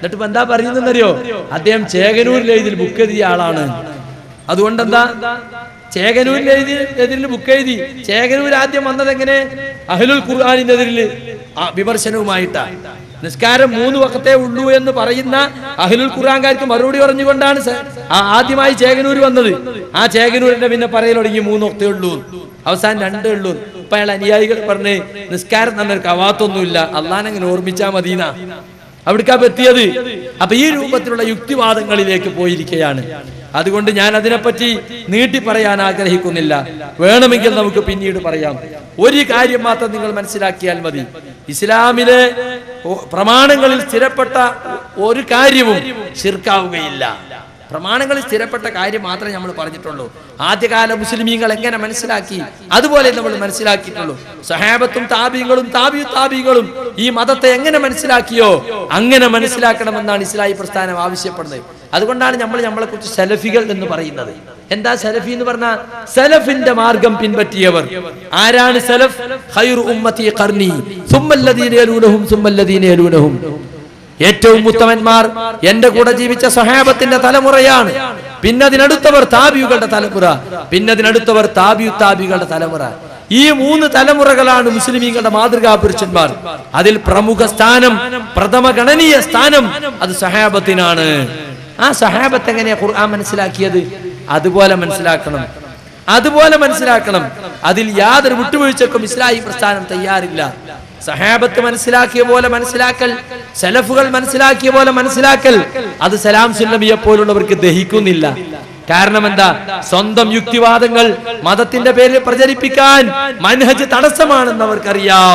എന്നിട്ട് ഇപ്പൊ എന്താ പറയുന്നറിയോ അദ്ദേഹം ചേകനൂരിൽ എഴുതിൽ ബുക്ക് എഴുതിയ ആളാണ് അതുകൊണ്ടെന്താ ചേകനൂരിൽ എഴുതി എതിരിൽ ബുക്ക് എഴുതി ചേകനൂർ ആദ്യം വന്നത് എങ്ങനെ അഹ്ലുൽ ഖുർആാനിനെതിരിൽ വിമർശനവുമായിട്ടാ നിസ്കാരം മൂന്ന് വക്കത്തേ ഉള്ളൂ എന്ന് പറയുന്ന അഹ്ലുൽ ഖുർആൻകാർക്ക് മറുപടി പറഞ്ഞുകൊണ്ടാണ് സ- ആ- ആദ്യമായി ചേകനൂർ വന്നത് ആ ചേകനൂരിന്റെ പിന്നെ പറയൽ തുടങ്ങി മൂന്ന് വക്കത്തേ ഉള്ളൂ അവസാനം രണ്ടേ ഉള്ളൂ ഇപ്പൊ അയാൾ അനുയായികൾ പറഞ്ഞ് നിസ്കാരം തന്നെ ഒരു കവാത്തൊന്നുമില്ല അള്ളാനങ്ങനെ ഓർമ്മിച്ചാ മദീന അവിടേക്കാ എത്തിയത് അപ്പൊ ഈ രൂപത്തിലുള്ള യുക്തിവാദങ്ങളിലേക്ക് പോയിരിക്കുകയാണ് അതുകൊണ്ട് ഞാൻ അതിനെപ്പറ്റി നീട്ടി പറയാൻ ആഗ്രഹിക്കുന്നില്ല വേണമെങ്കിൽ നമുക്ക് പിന്നീട് പറയാം ഒരു കാര്യം മാത്രം നിങ്ങൾ മനസ്സിലാക്കിയാൽ മതി ഇസ്ലാമിലെ ഒ- പ്രമാണങ്ങളിൽ സ്ഥിരപ്പെട്ട ഒരു കാര്യവും ശിർക്കാവുകയില്ല പ്രമാണങ്ങളിൽ സ്ഥിരപ്പെട്ട കാര്യം മാത്രമേ നമ്മൾ പറഞ്ഞിട്ടുള്ളൂ ആദ്യകാല മുസ്ലിമീങ്ങൾ എങ്ങനെ മനസ്സിലാക്കി അതുപോലെ നമ്മൾ മനസ്സിലാക്കിയിട്ടുള്ളൂ സഹാബത്തും താബികളും താബിയു താബികളും ഈ മതത്തെ എങ്ങനെ മനസ്സിലാക്കിയോ അങ്ങനെ മനസ്സിലാക്കണമെന്നാണ് ഇസ്ലാഹി പ്രസ്ഥാനം ആവശ്യപ്പെടുന്നത് അതുകൊണ്ടാണ് നമ്മൾ നമ്മളെ കുറിച്ച് സലഫികൾ എന്ന് പറയുന്നത് എന്താ സലഫി എന്ന് പറഞ്ഞാൽ സലഫിന്റെ മാർഗം പിൻപറ്റിയവർ ആരാണ് സലഫ് ഖൈറു ഉമ്മത്തി ഖർനി സുമ്മല്ലദീന യലൂനഹും സുമ്മല്ലദീന യലൂനഹും ഏറ്റവും ഉത്തമന്മാർ എന്റെ കൂടെ ജീവിച്ച സഹാബത്തിന്റെ തലമുറയാണ് പിന്നതിനടുത്തവർ താബിയുകളുടെ തലമുറ പിന്നതിനടുത്തവർ താബിയു താബികളുടെ തലമുറ ഈ മൂന്ന് തലമുറകളാണ് മുസ്ലിമീങ്ങളുടെ മാതൃകാ പുരുഷന്മാർ അതിൽ പ്രമുഖ സ്ഥാനം പ്രഥമ ഗണനീയ സ്ഥാനം അത് സഹാബത്തിനാണ് ആ സഹാബത്ത് എങ്ങനെയാ ഖുർആൻ മനസ്സിലാക്കിയത് അതുപോലെ മനസ്സിലാക്കണം അതുപോലെ മനസ്സിലാക്കണം അതിൽ യാതൊരു വിട്ടുവീഴ്ചക്കും ഇസ്ലാഹി പ്രസ്ഥാനം തയ്യാറില്ല സഹാബത്ത് മനസ്സിലാക്കിയ പോലെ മനസ്സിലാക്കൽ സലഫുകൾ മനസ്സിലാക്കിയ പോലെ മനസ്സിലാക്കൽ അത് സലാം സുല്ലമിയെ പോലുള്ളവർക്ക് ദഹിക്കുന്നില്ല കാരണം എന്താ സ്വന്തം യുക്തിവാദങ്ങൾ മതത്തിന്റെ പേരിൽ പ്രചരിപ്പിക്കാൻ മനഹജ് തടസ്സമാണെന്ന് അവർക്കറിയാം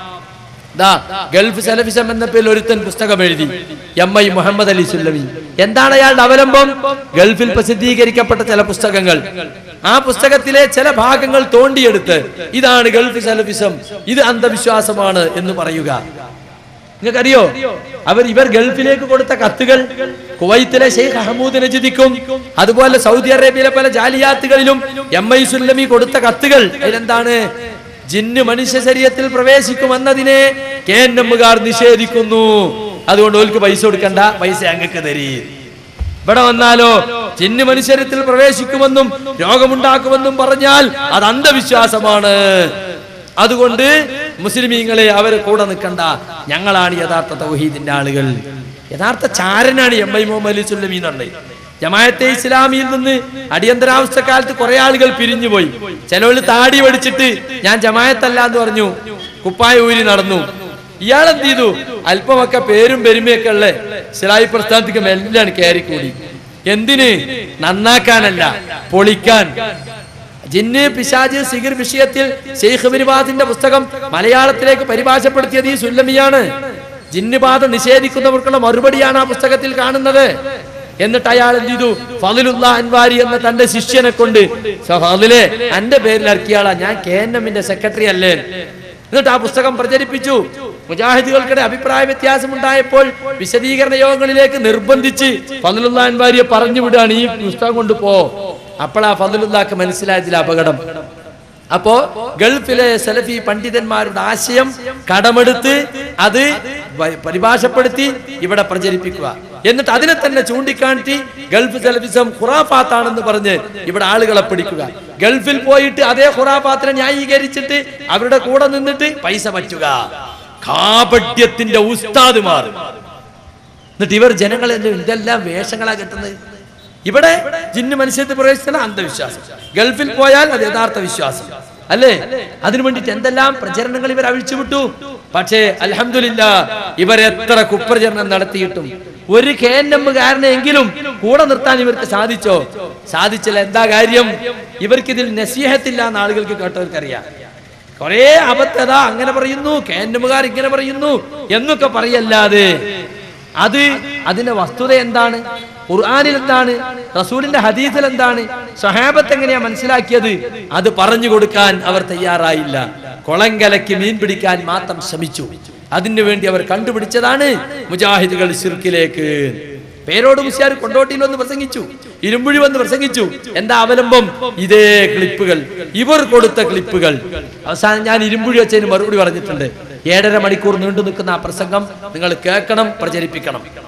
ദാ ഗൾഫ് സലഫിസം എന്ന പേരിൽ ഒരുത്തൻ പുസ്തകം എഴുതി എം ഐ മുഹമ്മദ് അലി സുല്ലമി എന്താണ് അയാളുടെ അവലംബം ഗൾഫിൽ പ്രസിദ്ധീകരിക്കപ്പെട്ട ചില പുസ്തകങ്ങൾ ആ പുസ്തകത്തിലെ ചില ഭാഗങ്ങൾ തോണ്ടിയെടുത്ത് ഇതാണ് ഗൾഫ് സലഫിസം ഇത് അന്ധവിശ്വാസമാണ് എന്ന് പറയുക നിങ്ങൾക്കറിയോ അവർ ഇവർ ഗൾഫിലേക്ക് കൊടുത്ത കത്തുകൾ കുവൈത്തിലെ ഷെയ്ഖ് അഹമ്മൂദ് നജിദിക്കും അതുപോലെ സൗദി അറേബ്യയിലെ പല ജാലിയാത്തുകളിലും എം ഐ സുല്ലമി കൊടുത്ത കത്തുകൾ അതിലെന്താണ് ജിന്ന് മനുഷ്യ ശരീരത്തിൽ പ്രവേശിക്കുമെന്നതിനെ കെ എൻ എമ്മുകാർ നിഷേധിക്കുന്നു അതുകൊണ്ട് ഓൽക്ക് പൈസ കൊടുക്കണ്ട പൈസ അങ്ങക്ക് തരീ ഇവിടെ വന്നാലോ ജിന്ന് മനുഷ്യരത്തിൽ പ്രവേശിക്കുമെന്നും രോഗമുണ്ടാക്കുമെന്നും പറഞ്ഞാൽ അത് അന്ധവിശ്വാസമാണ് അതുകൊണ്ട് മുസ്ലിമീങ്ങളെ അവരെ കൂടെ നിൽക്കണ്ട ഞങ്ങളാണ് യഥാർത്ഥ തൗഹീദിന്റെ ആളുകൾ യഥാർത്ഥ ചാരനാണ് എം ഐ മുഹമ്മദ് അലി സുല്ലമി എന്നുള്ളത് ജമായത്തെ ഇസ്ലാമിയിൽ നിന്ന് അടിയന്തരാവസ്ഥ കാലത്ത് കുറെ ആളുകൾ പിരിഞ്ഞുപോയി ചിലവര് താടി പഠിച്ചിട്ട് ഞാൻ ജമായത്തല്ല എന്ന് പറഞ്ഞു കുപ്പായ ഊരി നടന്നു ഇയാൾ എന്ത് ചെയ്തു അല്പമൊക്കെ പേരും പെരുമയൊക്കെ ഉള്ള ഇസ്ലാഹി പ്രസ്ഥാനത്തേക്ക് മെല്ലാണ് കയറിക്കൂടി എന്തിന് നന്നാക്കാനല്ല പൊളിക്കാൻ ജിന്ന് പിശാജ് സിഗിർ വിഷയത്തിൽ ഷെയ്ഖ് ബിരിബാദിന്റെ പുസ്തകം മലയാളത്തിലേക്ക് പരിഭാഷപ്പെടുത്തിയത് ഈ സുല്ലമിയാണ് ജിന്നുബാധ നിഷേധിക്കുന്നവർക്കുള്ള മറുപടിയാണ് ആ പുസ്തകത്തിൽ കാണുന്നത് എന്നിട്ട് അയാൾ എന്ത് ചെയ്തു ഫതിലുള്ള അൻവാരി എന്ന തന്റെ ശിഷ്യനെ കൊണ്ട് ഫതിലെ എന്റെ പേരിൽ ഇറക്കിയാളാ ഞാൻ കെ എൻ എമ്മിന്റെ സെക്രട്ടറി അല്ലേ എന്നിട്ട് ആ പുസ്തകം പ്രചരിപ്പിച്ചു മുജാഹിദുകൾക്കിടെ അഭിപ്രായ വ്യത്യാസം ഉണ്ടായപ്പോൾ വിശദീകരണ യോഗങ്ങളിലേക്ക് നിർബന്ധിച്ച് ഫതിലുള്ള അൻവാരിയെ പറഞ്ഞു വിടുകയാണ് ഈ പുസ്തകം കൊണ്ട് പോ അപ്പോഴാ ഫതിലുള്ളാക്ക് മനസ്സിലായതിൽ അപകടം അപ്പോ ഗൾഫിലെ സലഫി പണ്ഡിതന്മാരുടെ ആശയം കടമെടുത്ത് അത് വ- പരിഭാഷപ്പെടുത്തി ഇവിടെ പ്രചരിപ്പിക്കുക എന്നിട്ട് അതിനെ തന്നെ ചൂണ്ടിക്കാണിച്ച് ഗൾഫ് സലഫിസം ഖുറാഫാത്താണെന്ന് പറഞ്ഞ് ഇവിടെ ആളുകളെ പിടിക്കുക ഗൾഫിൽ പോയിട്ട് അതേ ഖുറാഫാത്തിനെ ന്യായീകരിച്ചിട്ട് അവരുടെ കൂടെ നിന്നിട്ട് പൈസ പറ്റുക കാപട്യത്തിന്റെ ഉസ്താദുമാർ എന്നിട്ട് ഇവർ ജനങ്ങളെ ഇതെല്ലാം വേഷങ്ങളാ കെട്ടുന്നത് ഇവിടെ ജിന്ന് മനുഷ്യത്തെ പ്രവേശിച്ചാൽ അന്ധവിശ്വാസം ഗൾഫിൽ പോയാൽ അത് യഥാർത്ഥ വിശ്വാസം അല്ലേ അതിനു വേണ്ടിട്ട് എന്തെല്ലാം പ്രചരണങ്ങൾ ഇവർ അഴിച്ചുവിട്ടു പക്ഷേ അലഹമില്ല ഇവർ എത്ര കുപ്രചരണം നടത്തിയിട്ടും ഒരു കെ എൻ എമ്മുകാരനെങ്കിലും കൂടെ നിർത്താൻ ഇവർക്ക് സാധിച്ചോ സാധിച്ചില്ല എന്താ കാര്യം ഇവർക്ക് ഇതിൽ നസീഹത്തില്ല എന്ന് ആളുകൾക്ക് കേട്ടവർക്കറിയാം കൊറേ അബദ്ധത അങ്ങനെ പറയുന്നു കെ എൻ എമ്മുകാർ ഇങ്ങനെ പറയുന്നു എന്നൊക്കെ പറയല്ലാതെ അത് അതിന്റെ വസ്തുത എന്താണ് ഖുർആനിൽ എന്താണ് റസൂലിന്റെ ഹദീസിൽ എന്താണ് സഹാബത്ത് എങ്ങനെയാ മനസ്സിലാക്കിയത് അത് പറഞ്ഞു കൊടുക്കാൻ അവർ തയ്യാറായില്ല കൊളങ്കലയ്ക്ക് മീൻ പിടിക്കാൻ മാത്രം ശ്രമിച്ചു അതിനു വേണ്ടി അവർ കണ്ടുപിടിച്ചതാണ് മുജാഹിദുകൾ ശിർക്കിലേക്ക് പേരോട് മുസ്യാർ കൊണ്ടോട്ടിയിൽ വന്ന് പ്രസംഗിച്ചു ഇരുമ്പുഴി വന്ന് പ്രസംഗിച്ചു എന്താ അവലംബം ഇതേ ക്ലിപ്പുകൾ ഇവർ കൊടുത്ത ക്ലിപ്പുകൾ അവസാനം ഞാൻ ഇരുമ്പുഴി വെച്ചതിന് മറുപടി പറഞ്ഞിട്ടുണ്ട് ഏഴര മണിക്കൂർ നീണ്ടു നിൽക്കുന്ന ആ പ്രസംഗം നിങ്ങൾ കേൾക്കണം പ്രചരിപ്പിക്കണം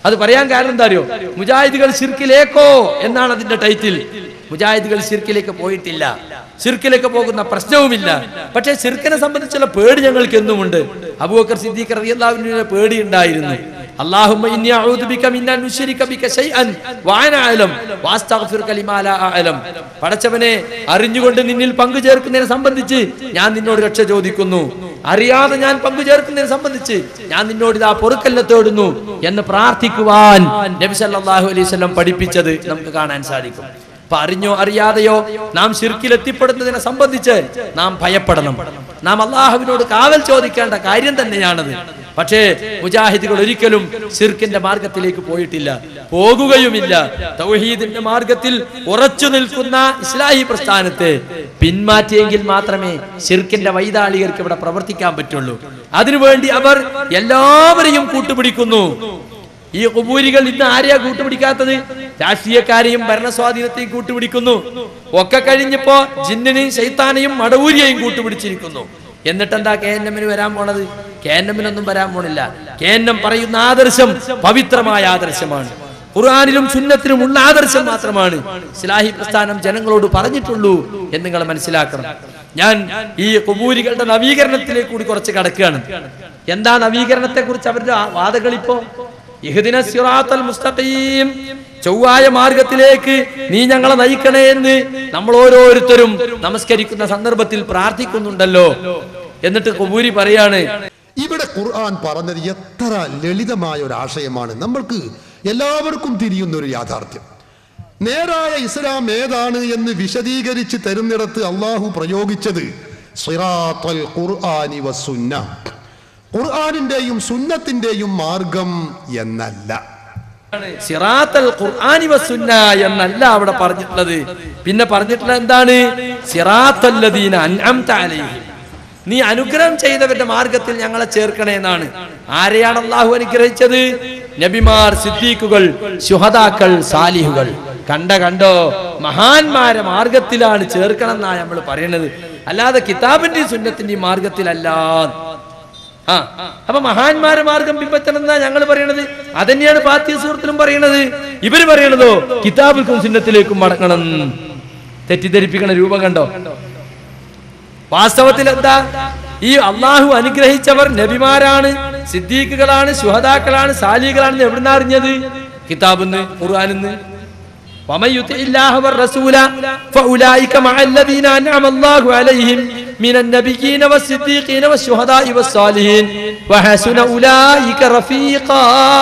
അത് പറയാൻ കാരണം എന്താ അറിയോ മുജാഹിദുകൾ ശിർക്കിലേക്കോ എന്നാണ് അതിന്റെ ടൈറ്റിൽ മുജാഹിദുകൾ ശിർക്കിലേക്ക് പോയിട്ടില്ല ശിർക്കിലേക്ക് പോകുന്ന പ്രശ്നവുമില്ല പക്ഷേ ശിർക്കിനെ സംബന്ധിച്ചുള്ള പേടി ഞങ്ങൾക്ക് എന്നുമുണ്ട് അബൂബക്കർ സിദ്ദീഖ് റളിയല്ലാഹുവിന്റെ പേടി ഉണ്ടായിരുന്നു അല്ലാഹുമ്മ ഇന്നി അഊദു ബിക മിൻ അൻ ഉശ്രിക ബിക ശൈഅൻ വഅന അഅലം വഅസ്തഗ്ഫിറുക ലിമാ ലാ അഅലം പടച്ചവനെ അറിഞ്ഞുകൊണ്ട് നിന്നിൽ പങ്കു ചേർക്കുന്നതിനെ സംബന്ധിച്ച് ഞാൻ നിന്നോട് രക്ഷ ചോദിക്കുന്നു അറിയാതെ ഞാൻ പങ്കു ചേർക്കുന്നതിനെ സംബന്ധിച്ച് ഞാൻ നിന്നോട് ഇതാ പൊറുക്കലിനെ തേടുന്നു എന്ന് പ്രാർത്ഥിക്കുവാൻ നബി സല്ലല്ലാഹു അലൈഹി വസല്ലം പഠിപ്പിച്ചത് നമുക്ക് കാണാൻ സാധിക്കും അപ്പൊ അറിഞ്ഞോ അറിയാതെയോ നാം ശിർക്കിൽ എത്തിപ്പെടുന്നതിനെ സംബന്ധിച്ച് നാം ഭയപ്പെടണം നാം അള്ളാഹുവിനോട് കാവൽ ചോദിക്കേണ്ട കാര്യം തന്നെയാണത് പക്ഷേ മുജാഹിദുകൾ ഒരിക്കലും ശിർക്കിന്റെ മാർഗത്തിലേക്ക് പോയിട്ടില്ല പോകുകയുമില്ല തൗഹീദിന്റെ മാർഗത്തിൽ ഉറച്ചു നിൽക്കുന്ന ഇസ്ലാഹി പ്രസ്ഥാനത്തെ പിന്മാറ്റിയെങ്കിൽ മാത്രമേ ശിർക്കിന്റെ വൈതാളികർക്ക് ഇവിടെ പ്രവർത്തിക്കാൻ പറ്റുള്ളൂ അതിനുവേണ്ടി അവർ എല്ലാവരെയും കൂട്ടുപിടിക്കുന്നു ഈ കുബൂരികൾ ഇന്ന് ആരെയാ കൂട്ടുപിടിക്കാത്തത് രാഷ്ട്രീയക്കാരെയും ഭരണസ്വാധീനത്തെയും കൂട്ടുപിടിക്കുന്നു ഒക്കെ കഴിഞ്ഞപ്പോ ജിന്നിനെയും ശൈത്താനെയും മടവൂരിയെയും കൂട്ടുപിടിച്ചിരിക്കുന്നു എന്നിട്ട് എന്താ കെ എൻ എമ്മിന് വരാൻ പോണത് കെ എൻ എമ്മിനൊന്നും വരാൻ പോണില്ല കെ എൻ എം പറയുന്ന ആദർശം പവിത്രമായ ആദർശമാണ് ഖുർആാനിലും സുന്നത്തിലും ഉള്ള ആദർശം മാത്രമാണ് ഇസ്ലാഹി പ്രസ്ഥാനം ജനങ്ങളോട് പറഞ്ഞിട്ടുള്ളൂ എന്ന് നിങ്ങൾ മനസ്സിലാക്കണം ഞാൻ ഈ കുബൂരികളുടെ നവീകരണത്തിലേക്ക് കൂടി കുറച്ച് കടക്കുകയാണ് എന്താ നവീകരണത്തെ കുറിച്ച് അവരുടെ ആ വാദങ്ങൾ ഇപ്പോ ഇഹ്ദിന സിറാത്തൽ മുസ്തഖീം ചൊവ്വായ മാർഗത്തിലേക്ക് നീ ഞങ്ങളെ നയിക്കണേ എന്ന് നമ്മൾ ഓരോരുത്തരും നമസ്കരിക്കുന്ന സന്ദർഭത്തിൽ പ്രാർത്ഥിക്കുന്നുണ്ടല്ലോ എന്നിട്ട് കുബൂരി പറയാണ് ഇവിടെ ഖുർആൻ പറഞ്ഞത് എത്ര ലളിതമായ ഒരു ആശയമാണ് നമ്മൾക്ക് എല്ലാവർക്കും തിരിയുന്ന ഒരു യാഥാർത്ഥ്യം നേരായ ഇസ്ലാം ഏതാണ് എന്ന് വിശദീകരിച്ച് തരുന്നിടത്ത് അള്ളാഹു പ്രയോഗിച്ചത് സിറാത്തൽ ഖുർആനി വസുന്ന ഖുർആനിന്റെയും സുന്നത്തിന്റെയും മാർഗം എന്നല്ല സിറാത്തൽ ഖുർആനി വസുന്ന എന്നല്ല അവിടെ പറഞ്ഞിട്ടുള്ളത് പിന്നെ പറഞ്ഞിട്ടുള്ളത് എന്താണ് സിറാത്തല്ലദീന അൻഅംത അലൈഹിം നീ അനുഗ്രഹം ചെയ്തവരുടെ മാർഗത്തിൽ ഞങ്ങളെ ചേർക്കണേ എന്നാണ് ആരെയാണ് അള്ളാഹു അനുഗ്രഹിച്ചത് നബിമാർ സിദ്ദീഖുകൾ ശുഹദാക്കൾ സാലിഹുകൾ കണ്ട കണ്ടോ മഹാന്മാരെ മാർഗത്തിലാണ് ചേർക്കണം എന്നാണ് നമ്മൾ പറയുന്നത് അല്ലാതെ കിതാബിന്റെയും സുന്നത്തിന്റെയും മാർഗത്തിലല്ല ആ അപ്പൊ മഹാന്മാരെ മാർഗം പിൻപറ്റണം എന്നാ ഞങ്ങൾ പറയണത് അതന്നെയാണ് പാർട്ടി സുഹൃത്തിലും പറയണത് ഇവര് പറയണതോ കിതാബിൽക്കും സുന്നത്തിലേക്കും മടങ്ങണം തെറ്റിദ്ധരിപ്പിക്കണ രൂപം കണ്ടോ വാസ്തവത്തിൽ എന്താ ഈ അള്ളാഹു അനുഗ്രഹിച്ചവർ നബിമാരാണ് സിദ്ദീഖുകളാണ് ശുഹദാക്കളാണ് സാലികളാണെന്ന് എവിടുന്ന അറിഞ്ഞത് കിതാബിന്ന് ഖുർആാനിന്ന് ومن يطع الله والرسول فأولئك مع الذين أنعم الله عليهم من النبيين والصديقين والشهداء والصالحين وحسن أولئك رفيقا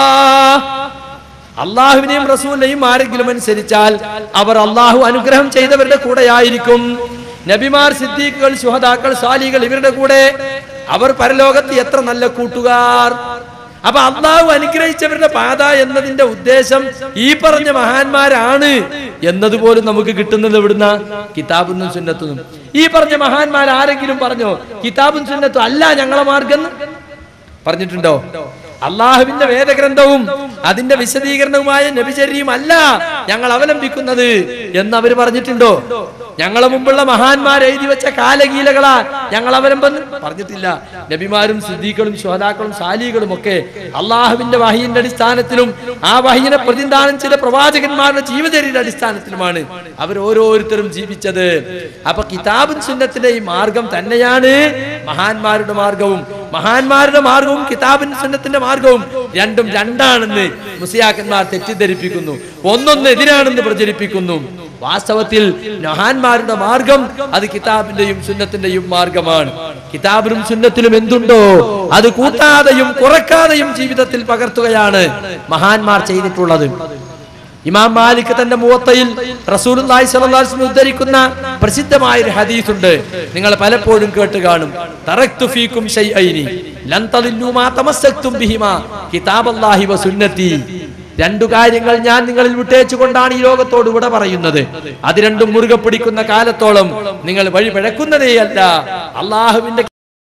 അള്ളാഹുവിനെയും റസൂലിനെയും ആരെങ്കിലും അനുസരിച്ചാൽ അവർ അള്ളാഹു അനുഗ്രഹം ചെയ്തവരുടെ കൂടെയായിരിക്കും നബിമാർ സിദ്ദീഖുകൾ ശുഹദാക്കൾ സാലികൾ ഇവരുടെ കൂടെ അവർ പരലോകത്ത് എത്ര നല്ല കൂട്ടുകാർ അപ്പൊ അള്ളാഹു അനുഗ്രഹിച്ചവരുടെ പാത എന്നതിന്റെ ഉദ്ദേശം ഈ പറഞ്ഞ മഹാന്മാരാണ് എന്നതുപോലും നമുക്ക് കിട്ടുന്നത് എവിടുന്ന കിതാബുന്നും സുന്നത്തുനിന്നും ഈ പറഞ്ഞ മഹാന്മാർ ആരെങ്കിലും പറഞ്ഞോ കിതാബും സുന്നത്തും അല്ല ഞങ്ങളെ മാർഗം എന്ന്? പറഞ്ഞിട്ടുണ്ടോ അള്ളാഹുവിന്റെ വേദഗ്രന്ഥവും അതിന്റെ വിശദീകരണവുമായ നബിചര്യയും അല്ല ഞങ്ങൾ അവലംബിക്കുന്നത് എന്ന് അവര് പറഞ്ഞിട്ടുണ്ടോ ഞങ്ങളെ മുമ്പുള്ള മഹാന്മാർ എഴുതി വെച്ച കാലകീലകളാ ഞങ്ങൾ അവലംബം പറഞ്ഞിട്ടില്ല നബിമാരും സിദ്ദീഖുകളും ശോതാക്കളും സാലികളും ഒക്കെ അള്ളാഹുവിന്റെ വഹിയുടെ അടിസ്ഥാനത്തിലും ആ വഹിനെ പ്രതിദാനം ചെയ്ത പ്രവാചകന്മാരുടെ ജീവചര്യയുടെ അടിസ്ഥാനത്തിലുമാണ് അവർ ഓരോരുത്തരും ജീവിച്ചത് അപ്പൊ കിതാബും സുന്നത്തിന്റെ ഈ മാർഗം തന്നെയാണ് മഹാന്മാരുടെ മാർഗവും മഹാന്മാരുടെ മാർഗവും കിതാബിൻ സുന്നത്തിന്റെ മാർഗവും രണ്ടും രണ്ടാണെന്ന് മുസിയാക്കന്മാർ തെറ്റിദ്ധരിപ്പിക്കുന്നു ഒന്നൊന്ന് എതിരാണെന്ന് പ്രചരിപ്പിക്കുന്നു വാസ്തവത്തിൽ മഹാന്മാരുടെ മാർഗം അത് കിതാബിന്റെയും സുന്നത്തിന്റെയും മാർഗമാണ് കിതാബിനും സുന്നത്തിലും എന്തുണ്ടോ അത് കൂട്ടാതെയും കുറക്കാതെയും ജീവിതത്തിൽ പകർത്തുകയാണ് മഹാന്മാർ ചെയ്തിട്ടുള്ളത് ഇമാം മാലിക് തന്റെ മുവത്തയിൽ റസൂലുള്ളാഹി സ്വല്ലല്ലാഹു അലൈഹി വസല്ലം ഉദ്ധരിക്കുന്ന പ്രസിദ്ധമായ ഒരു ഹദീസ് ഉണ്ട് നിങ്ങൾ പലപ്പോഴും കേട്ട് കാണും തറക്തു ഫീക്കും ശൈഅൈനി ലൻ തദില്ലു മാ തമസ്സക്തും ബിഹിമാ കിതാബല്ലാഹി വ സുന്നതി രണ്ടു കാര്യങ്ങൾ ഞാൻ നിങ്ങളിൽ വിട്ടേച്ചുകൊണ്ടാണ് ഈ ലോകത്തോട് ഇവിടെ പറയുന്നത് അത് രണ്ടും മുറുകെ പിടിക്കുന്ന കാലത്തോളം നിങ്ങൾ വഴി പിഴക്കുന്നതേയല്ല അള്ളാഹുവിന്റെ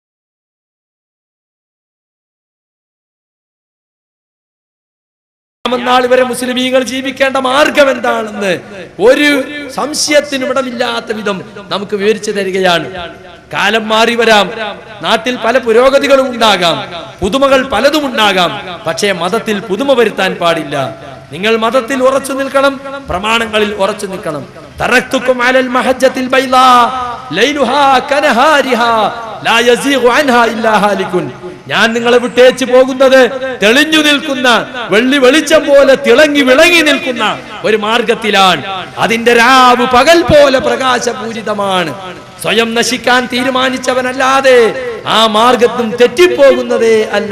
നാൾ വരെ മുസ്ലിമീങ്ങൾ ജീവിക്കേണ്ട മാർഗം എന്താണെന്ന് ഒരു സംശയത്തിനും ഇടമില്ലാത്ത വിധം നമുക്ക് വിവരിച്ചു തരികയാണ് കാലം മാറി വരാം നാട്ടിൽ പല പുരോഗതികളും ഉണ്ടാകാം പുതുമകൾ പലതും ഉണ്ടാകാം പക്ഷേ മതത്തിൽ പുതുമ വരുത്താൻ പാടില്ല നിങ്ങൾ മതത്തിൽ ഉറച്ചു നിൽക്കണം പ്രമാണങ്ങളിൽ ഉറച്ചു നിൽക്കണം തറക്തുക്കും അലൽ മഹജ്ജത്തിൽ ബൈളാ ലൈലുഹാ കനഹാരിഹാ ലാ യസീഗു അൻഹാ ഇല്ലാ ഹാലികുൻ ഞാൻ നിങ്ങളെ വിട്ടേച്ച് പോകുന്നത് തെളിഞ്ഞു നിൽക്കുന്ന വെള്ളി വെളിച്ചം പോലെ തിളങ്ങി വിളങ്ങി നിൽക്കുന്ന ഒരു മാർഗത്തിലാണ് അതിന്റെ രാവ് പകൽ പോലെ പ്രകാശപൂരിതമാണ് സ്വയം നശിക്കാൻ തീരുമാനിച്ചവനല്ലാതെ ആ മാർഗത്തും തെറ്റിപ്പോകുന്നതേ അല്ല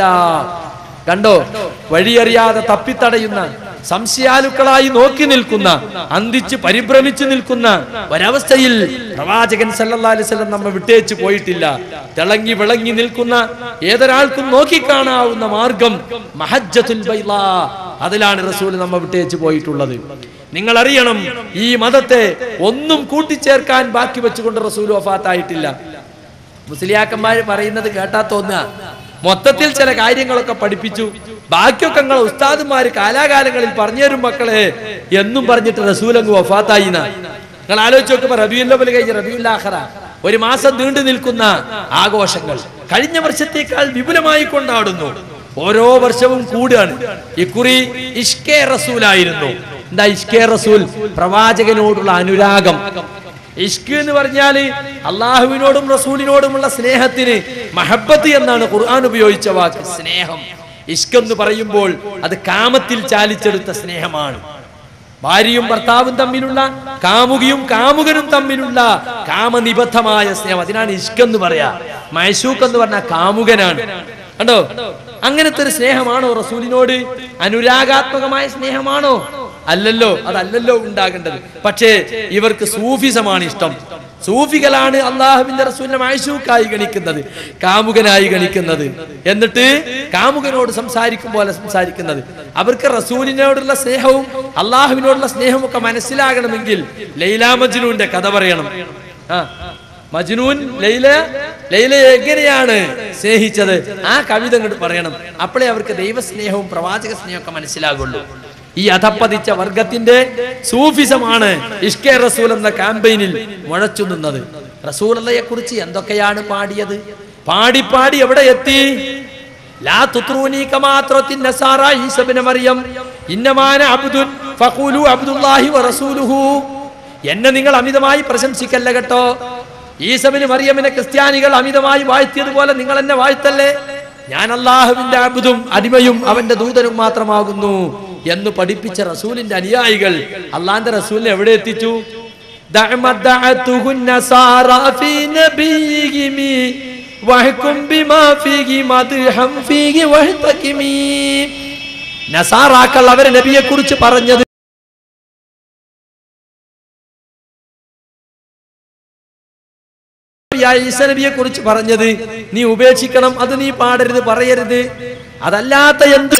കണ്ടോ വഴിയറിയാതെ തപ്പിത്തടയുന്ന സംശയാലുക്കളായി നോക്കി നിൽക്കുന്ന അന്തിച്ച് പരിഭ്രമിച്ചു നിൽക്കുന്ന ഒരവസ്ഥയിൽ പ്രവാചകൻ സല്ലല്ലാഹു അലൈഹി വസല്ലം നമ്മെ വിട്ടേച്ചു പോയിട്ടില്ല തിളങ്ങി വിളങ്ങി നിൽക്കുന്ന ഏതൊരാൾക്കും നോക്കിക്കാണാവുന്ന മാർഗം മഹജ്ജത്തുൽ ബൈളാ അതിലാണ് റസൂൽ നമ്മെ വിട്ടേച്ചു പോയിട്ടുള്ളത് നിങ്ങൾ അറിയണം ഈ മതത്തെ ഒന്നും കൂട്ടിച്ചേർക്കാൻ ബാക്കി വെച്ചുകൊണ്ട് റസൂൽ വഫാത്തായിട്ടില്ല മുസ്ലിയാക്കന്മാർ പറയുന്നത് കേട്ടാ തോന്നുക മൊത്തത്തിൽ ചില കാര്യങ്ങളൊക്കെ പഠിപ്പിച്ചു ബാക്കിയൊക്കെ നിങ്ങൾ ഉസ്താദുമാര് കാലാകാലങ്ങളിൽ പറഞ്ഞു തരും മക്കളെ എന്നും പറഞ്ഞിട്ട് റസൂലങ്ങ് വഫാത്തായി നിങ്ങൾ ആലോചിച്ച് നോക്കുമ്പോ റബിയുൽ ലവൽ കഴിഞ്ഞ് റബിയുൽ ആഖറ ഒരു മാസം നീണ്ടു നിൽക്കുന്ന ആഘോഷങ്ങൾ കഴിഞ്ഞ വർഷത്തേക്കാൾ വിപുലമായി കൊണ്ടാടുന്നു ഓരോ വർഷവും കൂടുകയാണ് ഇക്കുറി ഇഷ്കെ റസൂലായിരുന്നു എന്താ ഇഷ്കെ റസൂൽ പ്രവാചകനോടുള്ള അനുരാഗം ഇഷ്ക് എന്ന് പറഞ്ഞാല് അള്ളാഹുവിനോടും റസൂലിനോടുമുള്ള സ്നേഹത്തിന് മഹബത്ത് എന്നാണ് ഖുർആൻ ഉപയോഗിച്ച വാക്ക് സ്നേഹം ഇഷ്ക് എന്ന് പറയുമ്പോൾ അത് കാമത്തിൽ ചാലിച്ചെടുത്ത സ്നേഹമാണ് ഭാര്യയും ഭർത്താവും തമ്മിലുള്ള കാമുകിയും കാമുകനും തമ്മിലുള്ള കാമനിബദ്ധമായ സ്നേഹം അതിനാണ് ഇഷ്ക് എന്ന് പറയാ മൈസൂക്ക് എന്ന് പറഞ്ഞ കാമുകനാണ് കണ്ടോ അങ്ങനത്തെ ഒരു സ്നേഹമാണോ റസൂലിനോട് അനുരാഗാത്മകമായ സ്നേഹമാണോ അല്ലല്ലോ അതല്ലല്ലോ ഉണ്ടാകേണ്ടത് പക്ഷേ ഇവർക്ക് സൂഫിസമാണ് ഇഷ്ടം സൂഫികളാണ് അള്ളാഹുവിന്റെ റസൂലിനെ മായശൂക്കായി ഗണിക്കുന്നത് കാമുകനായി ഗണിക്കുന്നത് എന്നിട്ട് കാമുകനോട് സംസാരിക്കും പോലെ സംസാരിക്കുന്നത് അവർക്ക് റസൂലിനോടുള്ള സ്നേഹവും അള്ളാഹുവിനോടുള്ള സ്നേഹവും ഒക്കെ മനസ്സിലാകണമെങ്കിൽ ലൈലാ മജ്നൂന്റെ കഥ പറയണം ആ മജ്നൂൻ ലൈല ലൈല എങ്ങനെയാണ് സ്നേഹിച്ചത് ആ കവിത അങ്ങോട്ട് പറയണം അപ്പോഴേ അവർക്ക് ദൈവസ്നേഹവും പ്രവാചക സ്നേഹവും ഒക്കെ മനസ്സിലാകുള്ളൂ ഈ അധപ്പതിച്ച വർഗത്തിന്റെ സൂഫിസമാണ് ഇഷ്കെ റസൂൽ എന്ന ക്യാമ്പയിനിൽ മുഴച്ചു നിന്നത് റസൂലയെ കുറിച്ച് എന്തൊക്കെയാണ് പാടിയത് പാടി പാടി എവിടെ എത്തി ലാ തുത്രൂനി കമാ തുറത്തിൻ നസാറ ഈസ ഇബ്നു മറിയം ഇന്നമാന അബ്ദുൻ ഫഖൂലു അബ്ദുല്ലാഹി വറസൂലുഹു എന്നെ നിങ്ങൾ അമിതമായി പ്രശംസിക്കല്ല കേട്ടോ ഈസബിന് മറിയമിനെ ക്രിസ്ത്യാനികൾ അമിതമായി വാഴ്ത്തിയതുപോലെ നിങ്ങൾ എന്നെ വാഴ്ത്തല്ലേ ഞാൻ അള്ളാഹുവിന്റെ അബുദും അടിമയും അവന്റെ ദൂതനും മാത്രമാകുന്നു എന്ന് പഠിപ്പിച്ച റസൂലിന്റെ അനുയായികൾ അള്ളാന്റെ റസൂലിനെ എവിടെ എത്തിച്ചു دعمدعته النصارى في نبيهم واحكم بما فيه مدحا فيه واحتكمي നസാറാക്കൾ അവരെ നബിയെ കുറിച്ച് പറഞ്ഞത് ഈസനബിയെ കുറിച്ച് പറഞ്ഞത് നീ ഉപേക്ഷിക്കണം അത് നീ പാടരുത് പറയരുത് അതല്ലാത്ത എന്ത്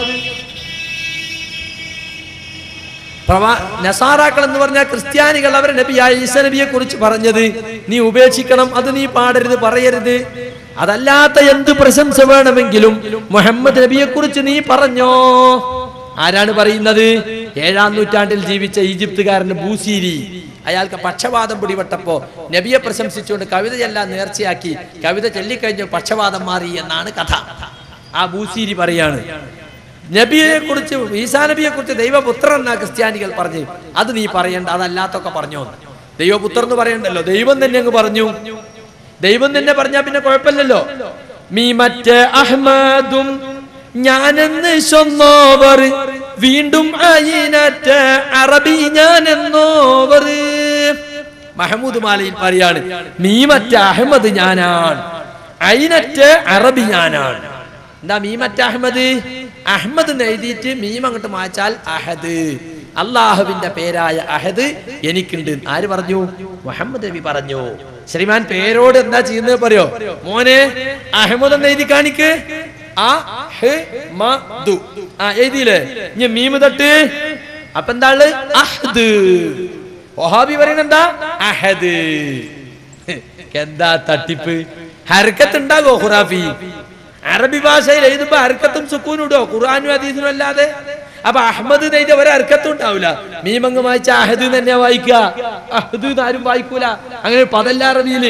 പ്രവാ നസാറാക്കൾ എന്ന് പറഞ്ഞാൽ ക്രിസ്ത്യാനികൾ അവരെ നബിയായ ഈസ നബിയെ കുറിച്ച് പറഞ്ഞത് നീ ഉപേക്ഷിക്കണം അത് നീ പാടരുത് പറയരുത് അതല്ലാത്ത എന്ത് പ്രശംസ വേണമെങ്കിലും മുഹമ്മദ് നബിയെ കുറിച്ച് നീ പറഞ്ഞോ ആരാണ് പറയുന്നത് ഏഴാം നൂറ്റാണ്ടിൽ ജീവിച്ച ഈജിപ്തുകാരന് ബൂസീരി അയാൾക്ക് പക്ഷപാതം പിടിപെട്ടപ്പോ നബിയെ പ്രശംസിച്ചുകൊണ്ട് കവിതയെല്ലാം നേർച്ചയാക്കി കവിത ചൊല്ലിക്കഴിഞ്ഞു പക്ഷപാതം മാറി എന്നാണ് കഥ ആ ബൂസീരി പറയാണ് നബിയെ കുറിച്ച് ഈസാ നബിയെ കുറിച്ച് ദൈവപുത്രൻ എന്നാ ക്രിസ്ത്യാനികൾ പറഞ്ഞു അത് നീ പറയണ്ട അതല്ലാത്തൊക്കെ പറഞ്ഞോ ദൈവപുത്രൻ എന്ന് പറയണ്ടല്ലോ ദൈവം തന്നെ അങ്ങ് പറഞ്ഞു ദൈവം തന്നെ പറഞ്ഞാ പിന്നെ കുഴപ്പമില്ലല്ലോ മീ മറ്റേ അഹ്മദും ഞാനെന്ന് ചൊന്നോവർ വീണ്ടും അയിനറ്റ അറബി ഞാനെന്നോവർ മഹമൂദ് മാലയിൽ പറയാണ് മീ മറ്റ അഹമ്മദ് ഞാനാണ് അയിനറ്റ അറബി ഞാനാണ് എന്താ മീമറ്റ അഹമ്മദ് അഹമ്മദ് എന്ന് എഴുതിയിട്ട് മീം അങ്ങോട്ട് മാച്ചാൽ അഹദ് അള്ളാഹുവിന്റെ പേരായ അഹദ് എനിക്കുണ്ട് ആര് പറഞ്ഞു മുഹമ്മദ് നബി പറഞ്ഞു ശ്രീമാൻ പേരോട് എന്താ ചെയ്യുന്നത് പറയോ മോനെ അഹമ്മദ് എന്ന് എഴുതി കാണിക്ക് ആ ഹ് മ ദു ആ എഴുതിയില്ലേ ഇനി മീമ് തൊട്ട് അപ്പൊ എന്താ ഉള്ളത്? അഹ്ദ് വഹാബി പറയുന്നത് എന്താ അഹദ് എന്താ തട്ടിപ്പ് ഹർക്കത്ത് ഉണ്ടാകോ ഖുറാഫി അറബി ഭാഷയിൽ എഴുതുമ്പോ അർക്കത്തും സുക്കൂനും ഇടോ ഖുർആാനും അതീതിനും അല്ലാതെ അപ്പൊ അഹമ്മദ് നെയ്ത ഒരു അർക്കത്തും ഉണ്ടാവില്ല മീമങ്ങ് വായിച്ച അഹദ് തന്നെ വായിക്കുക അഹദ് എന്ന് ആരും വായിക്കൂല അങ്ങനെ പതല്ല അറബിയില്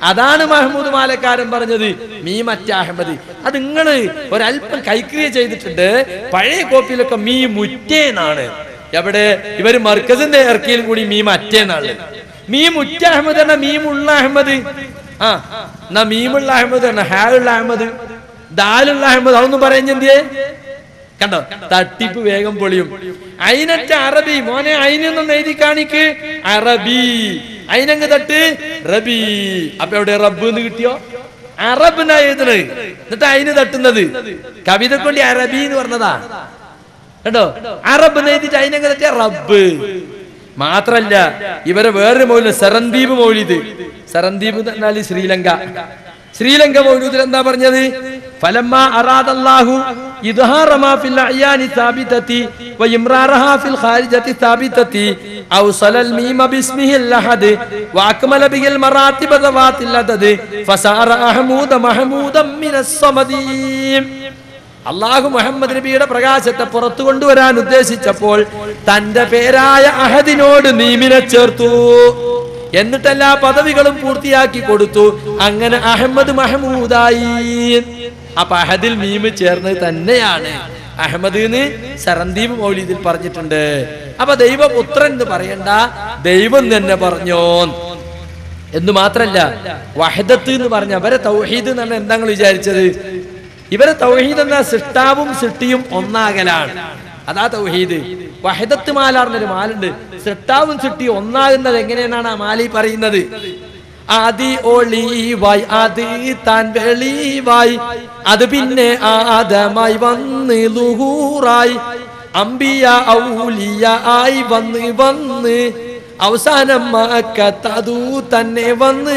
അതാണ് മഹമ്മൂദ് മാലക്കാരൻ പറഞ്ഞത് മീ മറ്റേ അഹമ്മദ് അത് നിങ്ങള് ഒരല്പം കൈക്രിയ ചെയ്തിട്ടുണ്ട് പഴയ കോപ്പിയിലൊക്കെ മീ മുറ്റേന്നാണ് എവിടെ ഇവര് മർക്കസിന്റെ ഇറക്കിയിലും കൂടി മീ മറ്റേന്നാണ് മീ മുറ്റ അഹമ്മദ് എന്ന മീമുള്ള അഹമ്മദ് ആ എന്നാ മീമുള്ള അഹമ്മദ് എന്ന ഹായുള്ള അഹമ്മദ് ദാലുള്ള അഹമ്മദ് അതൊന്നും പറയുന്നെന്തിയേ കണ്ടോ തട്ടിപ്പ് വേഗം പൊളിയും അയിനറ്റ അറബി മോനെ അയിനൊന്നും എഴുതി കാണിക്ക് അറബി അയിനങ്ങ് തട്ട് റബി അപ്പൊ എവിടെ റബ്ബ് എന്ന് കിട്ടിയോ അറബ് എന്നാ എഴുതണത് എന്നിട്ട് അയിന് തട്ടുന്നത് കവിത കൊണ്ട് അറബി എന്ന് പറഞ്ഞതാ കണ്ടോ അറബ് എന്ന് എഴുതിട്ട് അയിനങ്ങ് തട്ടിയ റബ്ബ് മാത്രല്ല ഇവരെ വേറൊരു മൗലിന് സരന്ദീപ് മൗലിദ് സരന്ദീപ് എന്ന് പറഞ്ഞാല് ശ്രീലങ്ക ശ്രീലങ്ക മൗലൂദിൽ എന്താ പറഞ്ഞത് ഫലമ്മ അറാദല്ലാഹു ഇദ്ഹാറ മാ ഫിൽ അയ്യാനി സാബിതതി വ ഇംറാറഹ ഫിൽ ഖാരിജതി സാബിതതി ഔസല അൽ മീമ ബിസ്മിഹി അൽ അഹദ് വ അക്മല ബിഹിൽ മറാത്തിബ ദവാത്തിൽ അദദ് ഫസാറ അഹ്മൂദ മഹ്മൂദം മിനസ് സമദീം അള്ളാഹു മുഹമ്മദ് നബിയുടെ പ്രകാശത്തെ പുറത്തു കൊണ്ടുവരാൻ ഉദ്ദേശിച്ചപ്പോൾ തന്റെ പേരായ അഹദിനോട് നീമിനെ ചേർത്തു എന്നിട്ട് എല്ലാ പദവികളും പൂർത്തിയാക്കി കൊടുത്തു അങ്ങനെ അഹമ്മദ് മഹമൂദായി അപ്പൊ അഹദിൽ മീമ് ചേർന്നത് തന്നെയാണ് അഹമ്മദ് എന്ന് സരന്ദീപ് മൗലിദിൽ പറഞ്ഞിട്ടുണ്ട് അപ്പൊ ദൈവപുത്രൻ എന്ന് പറയണ്ട ദൈവം തന്നെ പറഞ്ഞോ എന്ന് മാത്രല്ല വഹദത്ത് എന്ന് പറഞ്ഞ അവരെ തൗഹീദ് എന്ന് പറഞ്ഞാൽ എന്താ നിങ്ങൾ വിചാരിച്ചത് ഇവരെ തൗഹീദ് എന്ന സൃഷ്ടാവും സൃഷ്ടിയും ഒന്നാകലാണ് അതാ തൗഹീദ് വഹദത്ത് മാലാർന്നൊരു മാലുണ്ട് സൃഷ്ടാവും സൃഷ്ടി ഒന്നാകുന്നത് എങ്ങനെയാണ് ആ മാലി പറയുന്നത് ആദി ഒളിവായി അത് താൻ വെളിവായി അത് പിന്നെ ആദമായി വന്ന് ലുഹൂറായി അമ്പിയ ഔലിയ ആയി വന്ന് വന്ന് അവസാനം മക്കത്തതു തന്നെ വന്ന്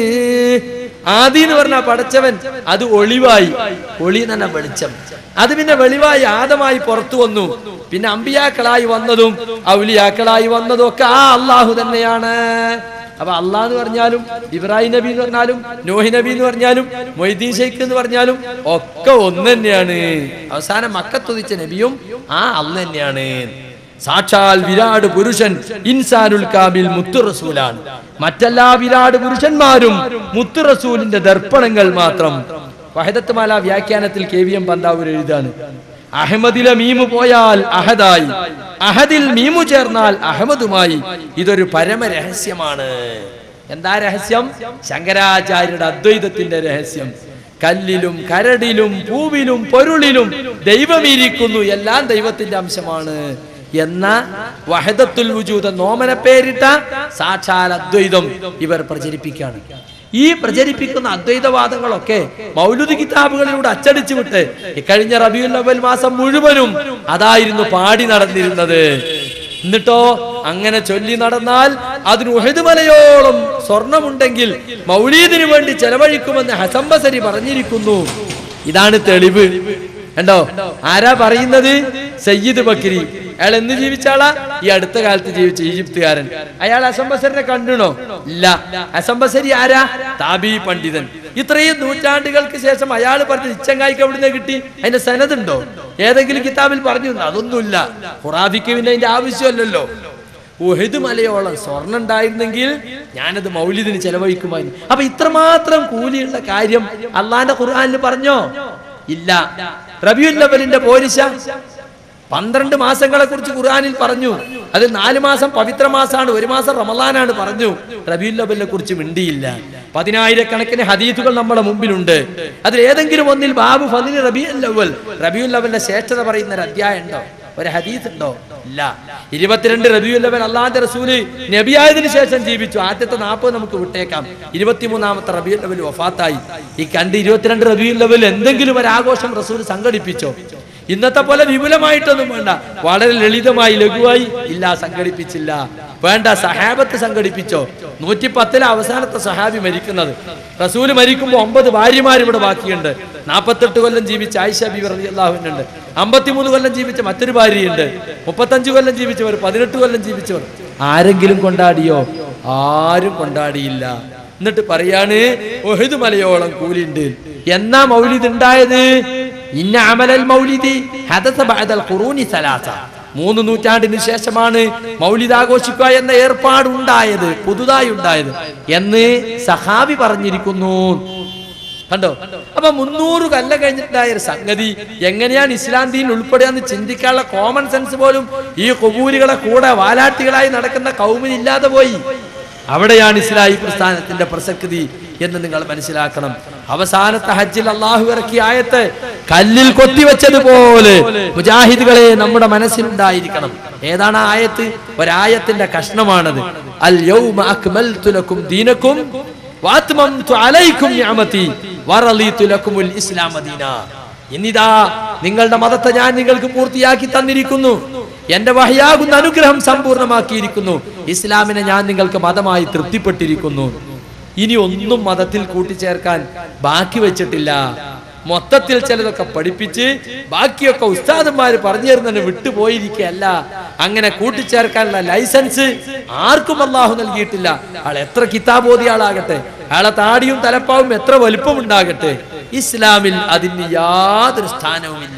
ആദി എന്ന് പറഞ്ഞ പടച്ചവൻ അത് ഒളിവായി ഒളി എന്ന് പറഞ്ഞ വെളിച്ചം അത് പിന്നെ വെളിവായി ആദമായി പുറത്തു വന്നു പിന്നെ അമ്പിയാക്കളായി വന്നതും ഔലിയാക്കളായി വന്നതും ഒക്കെ ആ അള്ളാഹു തന്നെയാണ് അപ്പൊ അള്ളാഹ് എന്ന് പറഞ്ഞാലും ഇബ്രാഹിം നബി എന്ന് പറഞ്ഞാലും നോഹി നബി എന്ന് പറഞ്ഞാലും മൊയ്തീൻ ഷെയ്ഖ് എന്ന് പറഞ്ഞാലും ഒക്കെ ഒന്ന് തന്നെയാണ് അവസാനം മക്കത്തുതിച്ച നബിയും ആ അള്ള തന്നെയാണ് സാക്ഷാൽ വിരാട് പുരുഷൻ ഇൻസാനുൽ കാമിൽ മുത്തു റസൂലാണ് മറ്റെല്ലാ വിരാട് പുരുഷന്മാരും മുത്തു റസൂലിന്റെ ദർപ്പണങ്ങൾ മാത്രം വഹദത്തുമാല വ്യാഖ്യാനത്തിൽ കെ വി എം പന്താവൂർ എഴുതാണ് അഹമ്മദിലെ മീമു പോയാൽ അഹദായി അഹദിൽ മീമു ചേർന്നാൽ അഹമ്മദുമായി ഇതൊരു പരമരഹസ്യമാണ് എന്താ രഹസ്യം ശങ്കരാചാര്യരുടെ അദ്വൈതത്തിന്റെ രഹസ്യം കല്ലിലും കരടിലും പൂവിലും പൊരുളിലും ദൈവമിരിക്കുന്നു എല്ലാം ദൈവത്തിന്റെ അംശമാണ് എന്ന വഹദത്തുൽ വജൂദ നോമന പേരിട്ട സാക്ഷാൽ അദ്വൈതം ഇവർ പ്രചരിപ്പിക്കുകയാണ് ഈ പ്രചരിപ്പിക്കുന്ന അദ്വൈതവാദങ്ങളൊക്കെ മൗലുദ് കിതാബുകളിലൂടെ അച്ചടിച്ചു വിട്ട് ഇക്കഴിഞ്ഞ റബിയുൽ അവൽ മാസം മുഴുവനും അതായിരുന്നു പാടി നടന്നിരുന്നത് എന്നിട്ടോ അങ്ങനെ ചൊല്ലി നടന്നാൽ അതിന് ഉഹദ് മലയോളം സ്വർണമുണ്ടെങ്കിൽ മൗലീദിന് വേണ്ടി ചെലവഴിക്കുമെന്ന് ഹസംബസരി പറഞ്ഞിരിക്കുന്നു ഇതാണ് തെളിവ് കണ്ടോ ആരാ പറയുന്നത് സയ്യിദ് ബക്രി അയാൾ എന്ന് ജീവിച്ച ആളാ ഈ അടുത്ത കാലത്ത് ജീവിച്ച ഈജിപ്തുകാരൻ അയാൾ അസംബസരിനെ കണ്ടിണോ ഇല്ല അസംബസരി ആരാ താബി പണ്ഡിതൻ ഇത്രയും നൂറ്റാണ്ടുകൾക്ക് ശേഷം അയാൾ പറഞ്ഞ ഇച്ചങ്കായ്ക്ക് എവിടുന്ന് കിട്ടി അതിന്റെ സനതുണ്ടോ ഏതെങ്കിലും കിതാബിൽ പറഞ്ഞു അതൊന്നുമില്ല ഖുറാബിക്ക് പിന്നെ അതിന്റെ ആവശ്യമല്ലല്ലോ ഉഹദ് മലയോളം സ്വർണ്ണം ഉണ്ടായിരുന്നെങ്കിൽ ഞാനത് മൗലിദിന് ചെലവഴിക്കുമായിരുന്നു അപ്പൊ ഇത്രമാത്രം കൂലിയുള്ള കാര്യം അള്ളാന്റെ ഖുർആാനിൽ പറഞ്ഞോ ഇല്ല റബിയുൽ ലവലിന്റെ പോരിശ പന്ത്രണ്ട് മാസങ്ങളെ കുറിച്ച് ഖുർആാനിൽ പറഞ്ഞു അതിൽ നാല് മാസം പവിത്ര മാസമാണ് ഒരു മാസം റമലാനാണ് പറഞ്ഞു റബിയുൽ ലവലിനെ കുറിച്ച് മിണ്ടിയില്ല പതിനായിരക്കണക്കിന് ഹദീസുകൾ നമ്മുടെ മുമ്പിലുണ്ട് അതിൽ ഏതെങ്കിലും ഒന്നിൽ ബാബു ഫതിൽ റബിയുൽ ലവൽ റബിയുൽ ലവലിന്റെ ശ്രേഷ്ഠത പറയുന്ന ഒരു അധ്യായം ഉണ്ടോ ഒരു ഹദീസ് ഉണ്ടോ ഇല്ല ഇരുപത്തിരണ്ട് റബിയുൽ ലവൽ അള്ളാന്റെ റസൂല് നബിയായതിനു ശേഷം ജീവിച്ചു ആദ്യത്തെ നാൽപ്പത് നമുക്ക് വിട്ടേക്കാം ഇരുപത്തിമൂന്നാമത്തെ റബിയുൽ ലവൽ വഫാത്തായി ഈ കണ്ട് ഇരുപത്തിരണ്ട് റബിയുൽ ലവൽ എന്തെങ്കിലും ഒരു ആഘോഷം റസൂൽ സംഘടിപ്പിച്ചോ ഇന്നത്തെ പോലെ വിപുലമായിട്ടൊന്നും വേണ്ട വളരെ ലളിതമായി ലഘുവായി ഇല്ല സംഘടിപ്പിച്ചില്ല വേണ്ട സഹാബത്ത് സംഘടിപ്പിച്ചോ നൂറ്റി പത്തിലെ അവസാനത്തെ സഹാബി മരിക്കുന്നത് റസൂല് മരിക്കുമ്പോൾ ഒമ്പത് ഭാര്യമാർ ഇവിടെ ബാക്കിയുണ്ട് നാൽപ്പത്തെട്ട് കൊല്ലം ജീവിച്ച ആയിഷ ബി റളിയല്ലാഹുവിനുണ്ട് അമ്പത്തിമൂന്ന് കൊല്ലം ജീവിച്ച മറ്റൊരു ഭാര്യയുണ്ട് മുപ്പത്തഞ്ച് കൊല്ലം ജീവിച്ചവർ പതിനെട്ട് കൊല്ലം ജീവിച്ചവർ ആരെങ്കിലും കൊണ്ടാടിയോ ആരും കൊണ്ടാടിയില്ല എന്നിട്ട് പറയാണ് ഒഹദ് മലയോളം കൂലിണ്ട് എന്നാ മൗലിദ് ഉണ്ടായത് ഇന്ന അമലൽ മൗലിദി ഹദസ ബഅദൽ ഖുറൂനി സലാസ മൂന്ന് നൂറ്റാണ്ടിന് ശേഷമാണ് മൗലിദ് ആഘോഷിക്കുക എന്ന ഏർപ്പാടുണ്ടായത് പുതുതായി ഉണ്ടായത് എന്ന് സഹാബി പറഞ്ഞിരിക്കുന്നു കണ്ടോ അപ്പൊ മുന്നൂറ് കൊല്ല കഴിഞ്ഞിട്ടുണ്ടായ ഒരു സംഗതി എങ്ങനെയാണ് ഇസ്ലാം ദീൻ ഉൾപ്പെടുക എന്ന് ചിന്തിക്കാനുള്ള കോമൺ സെൻസ് പോലും ഈ കുബൂരികളെ കൂടെ വാലാട്ടികളായി നടക്കുന്ന കൗമിന് ഇല്ലാതെ പോയി അവിടെയാണ് ഇസ്ലാഹി പ്രസ്ഥാനത്തിന്റെ പ്രസക്തി എന്ന് നിങ്ങൾ മനസ്സിലാക്കണം അവസാനത്തെ ഹജ്ജിൽ അള്ളാഹു ഇറക്കിയ ആയത്ത് കല്ലിൽ കൊത്തിവെച്ചതുപോലെ മുജാഹിദുകളെ നമ്മുടെ മനസ്സിലുണ്ടായിരിക്കണം ഏതാണ് ആ ആയത്ത് ഒരായത്തിന്റെ കഷ്ണമാണത് അൽ യൗമ അക്മൽതു ലക്കും ദീനക്കും വാത്മംതു അലൈക്കും നിഅമതി വറളീതു ലക്കുമുൽ ഇസ്ലാമ ദീനാ ഇന്നിതാ നിങ്ങളുടെ മതത്തെ ഞാൻ നിങ്ങൾക്ക് പൂർത്തിയാക്കി തന്നിരിക്കുന്നു എന്റെ വഹയാകുന്ന അനുഗ്രഹം സമ്പൂർണ്ണമാക്കിയിരിക്കുന്നു ഇസ്ലാമിനെ ഞാൻ നിങ്ങൾക്ക് മതമായി തൃപ്തിപ്പെട്ടിരിക്കുന്നു ഇനി ഒന്നും മതത്തിൽ കൂട്ടിച്ചേർക്കാൻ ബാക്കി വെച്ചിട്ടില്ല മൊത്തത്തിൽ ചിലതൊക്കെ പഠിപ്പിച്ച് ബാക്കിയൊക്കെ ഉസ്താദന്മാര് പറഞ്ഞു തരുന്നതിന് വിട്ടുപോയിരിക്കുകയല്ല അങ്ങനെ കൂട്ടിച്ചേർക്കാനുള്ള ലൈസൻസ് ആർക്കും അള്ളാഹു നൽകിയിട്ടില്ല ആൾ എത്ര കിതാബോധി ആളാകട്ടെ അയാളെ താടിയും തലപ്പാവും എത്ര വലുപ്പം ഉണ്ടാകട്ടെ ഇസ്ലാമിൽ അതിന് യാതൊരു സ്ഥാനവുമില്ല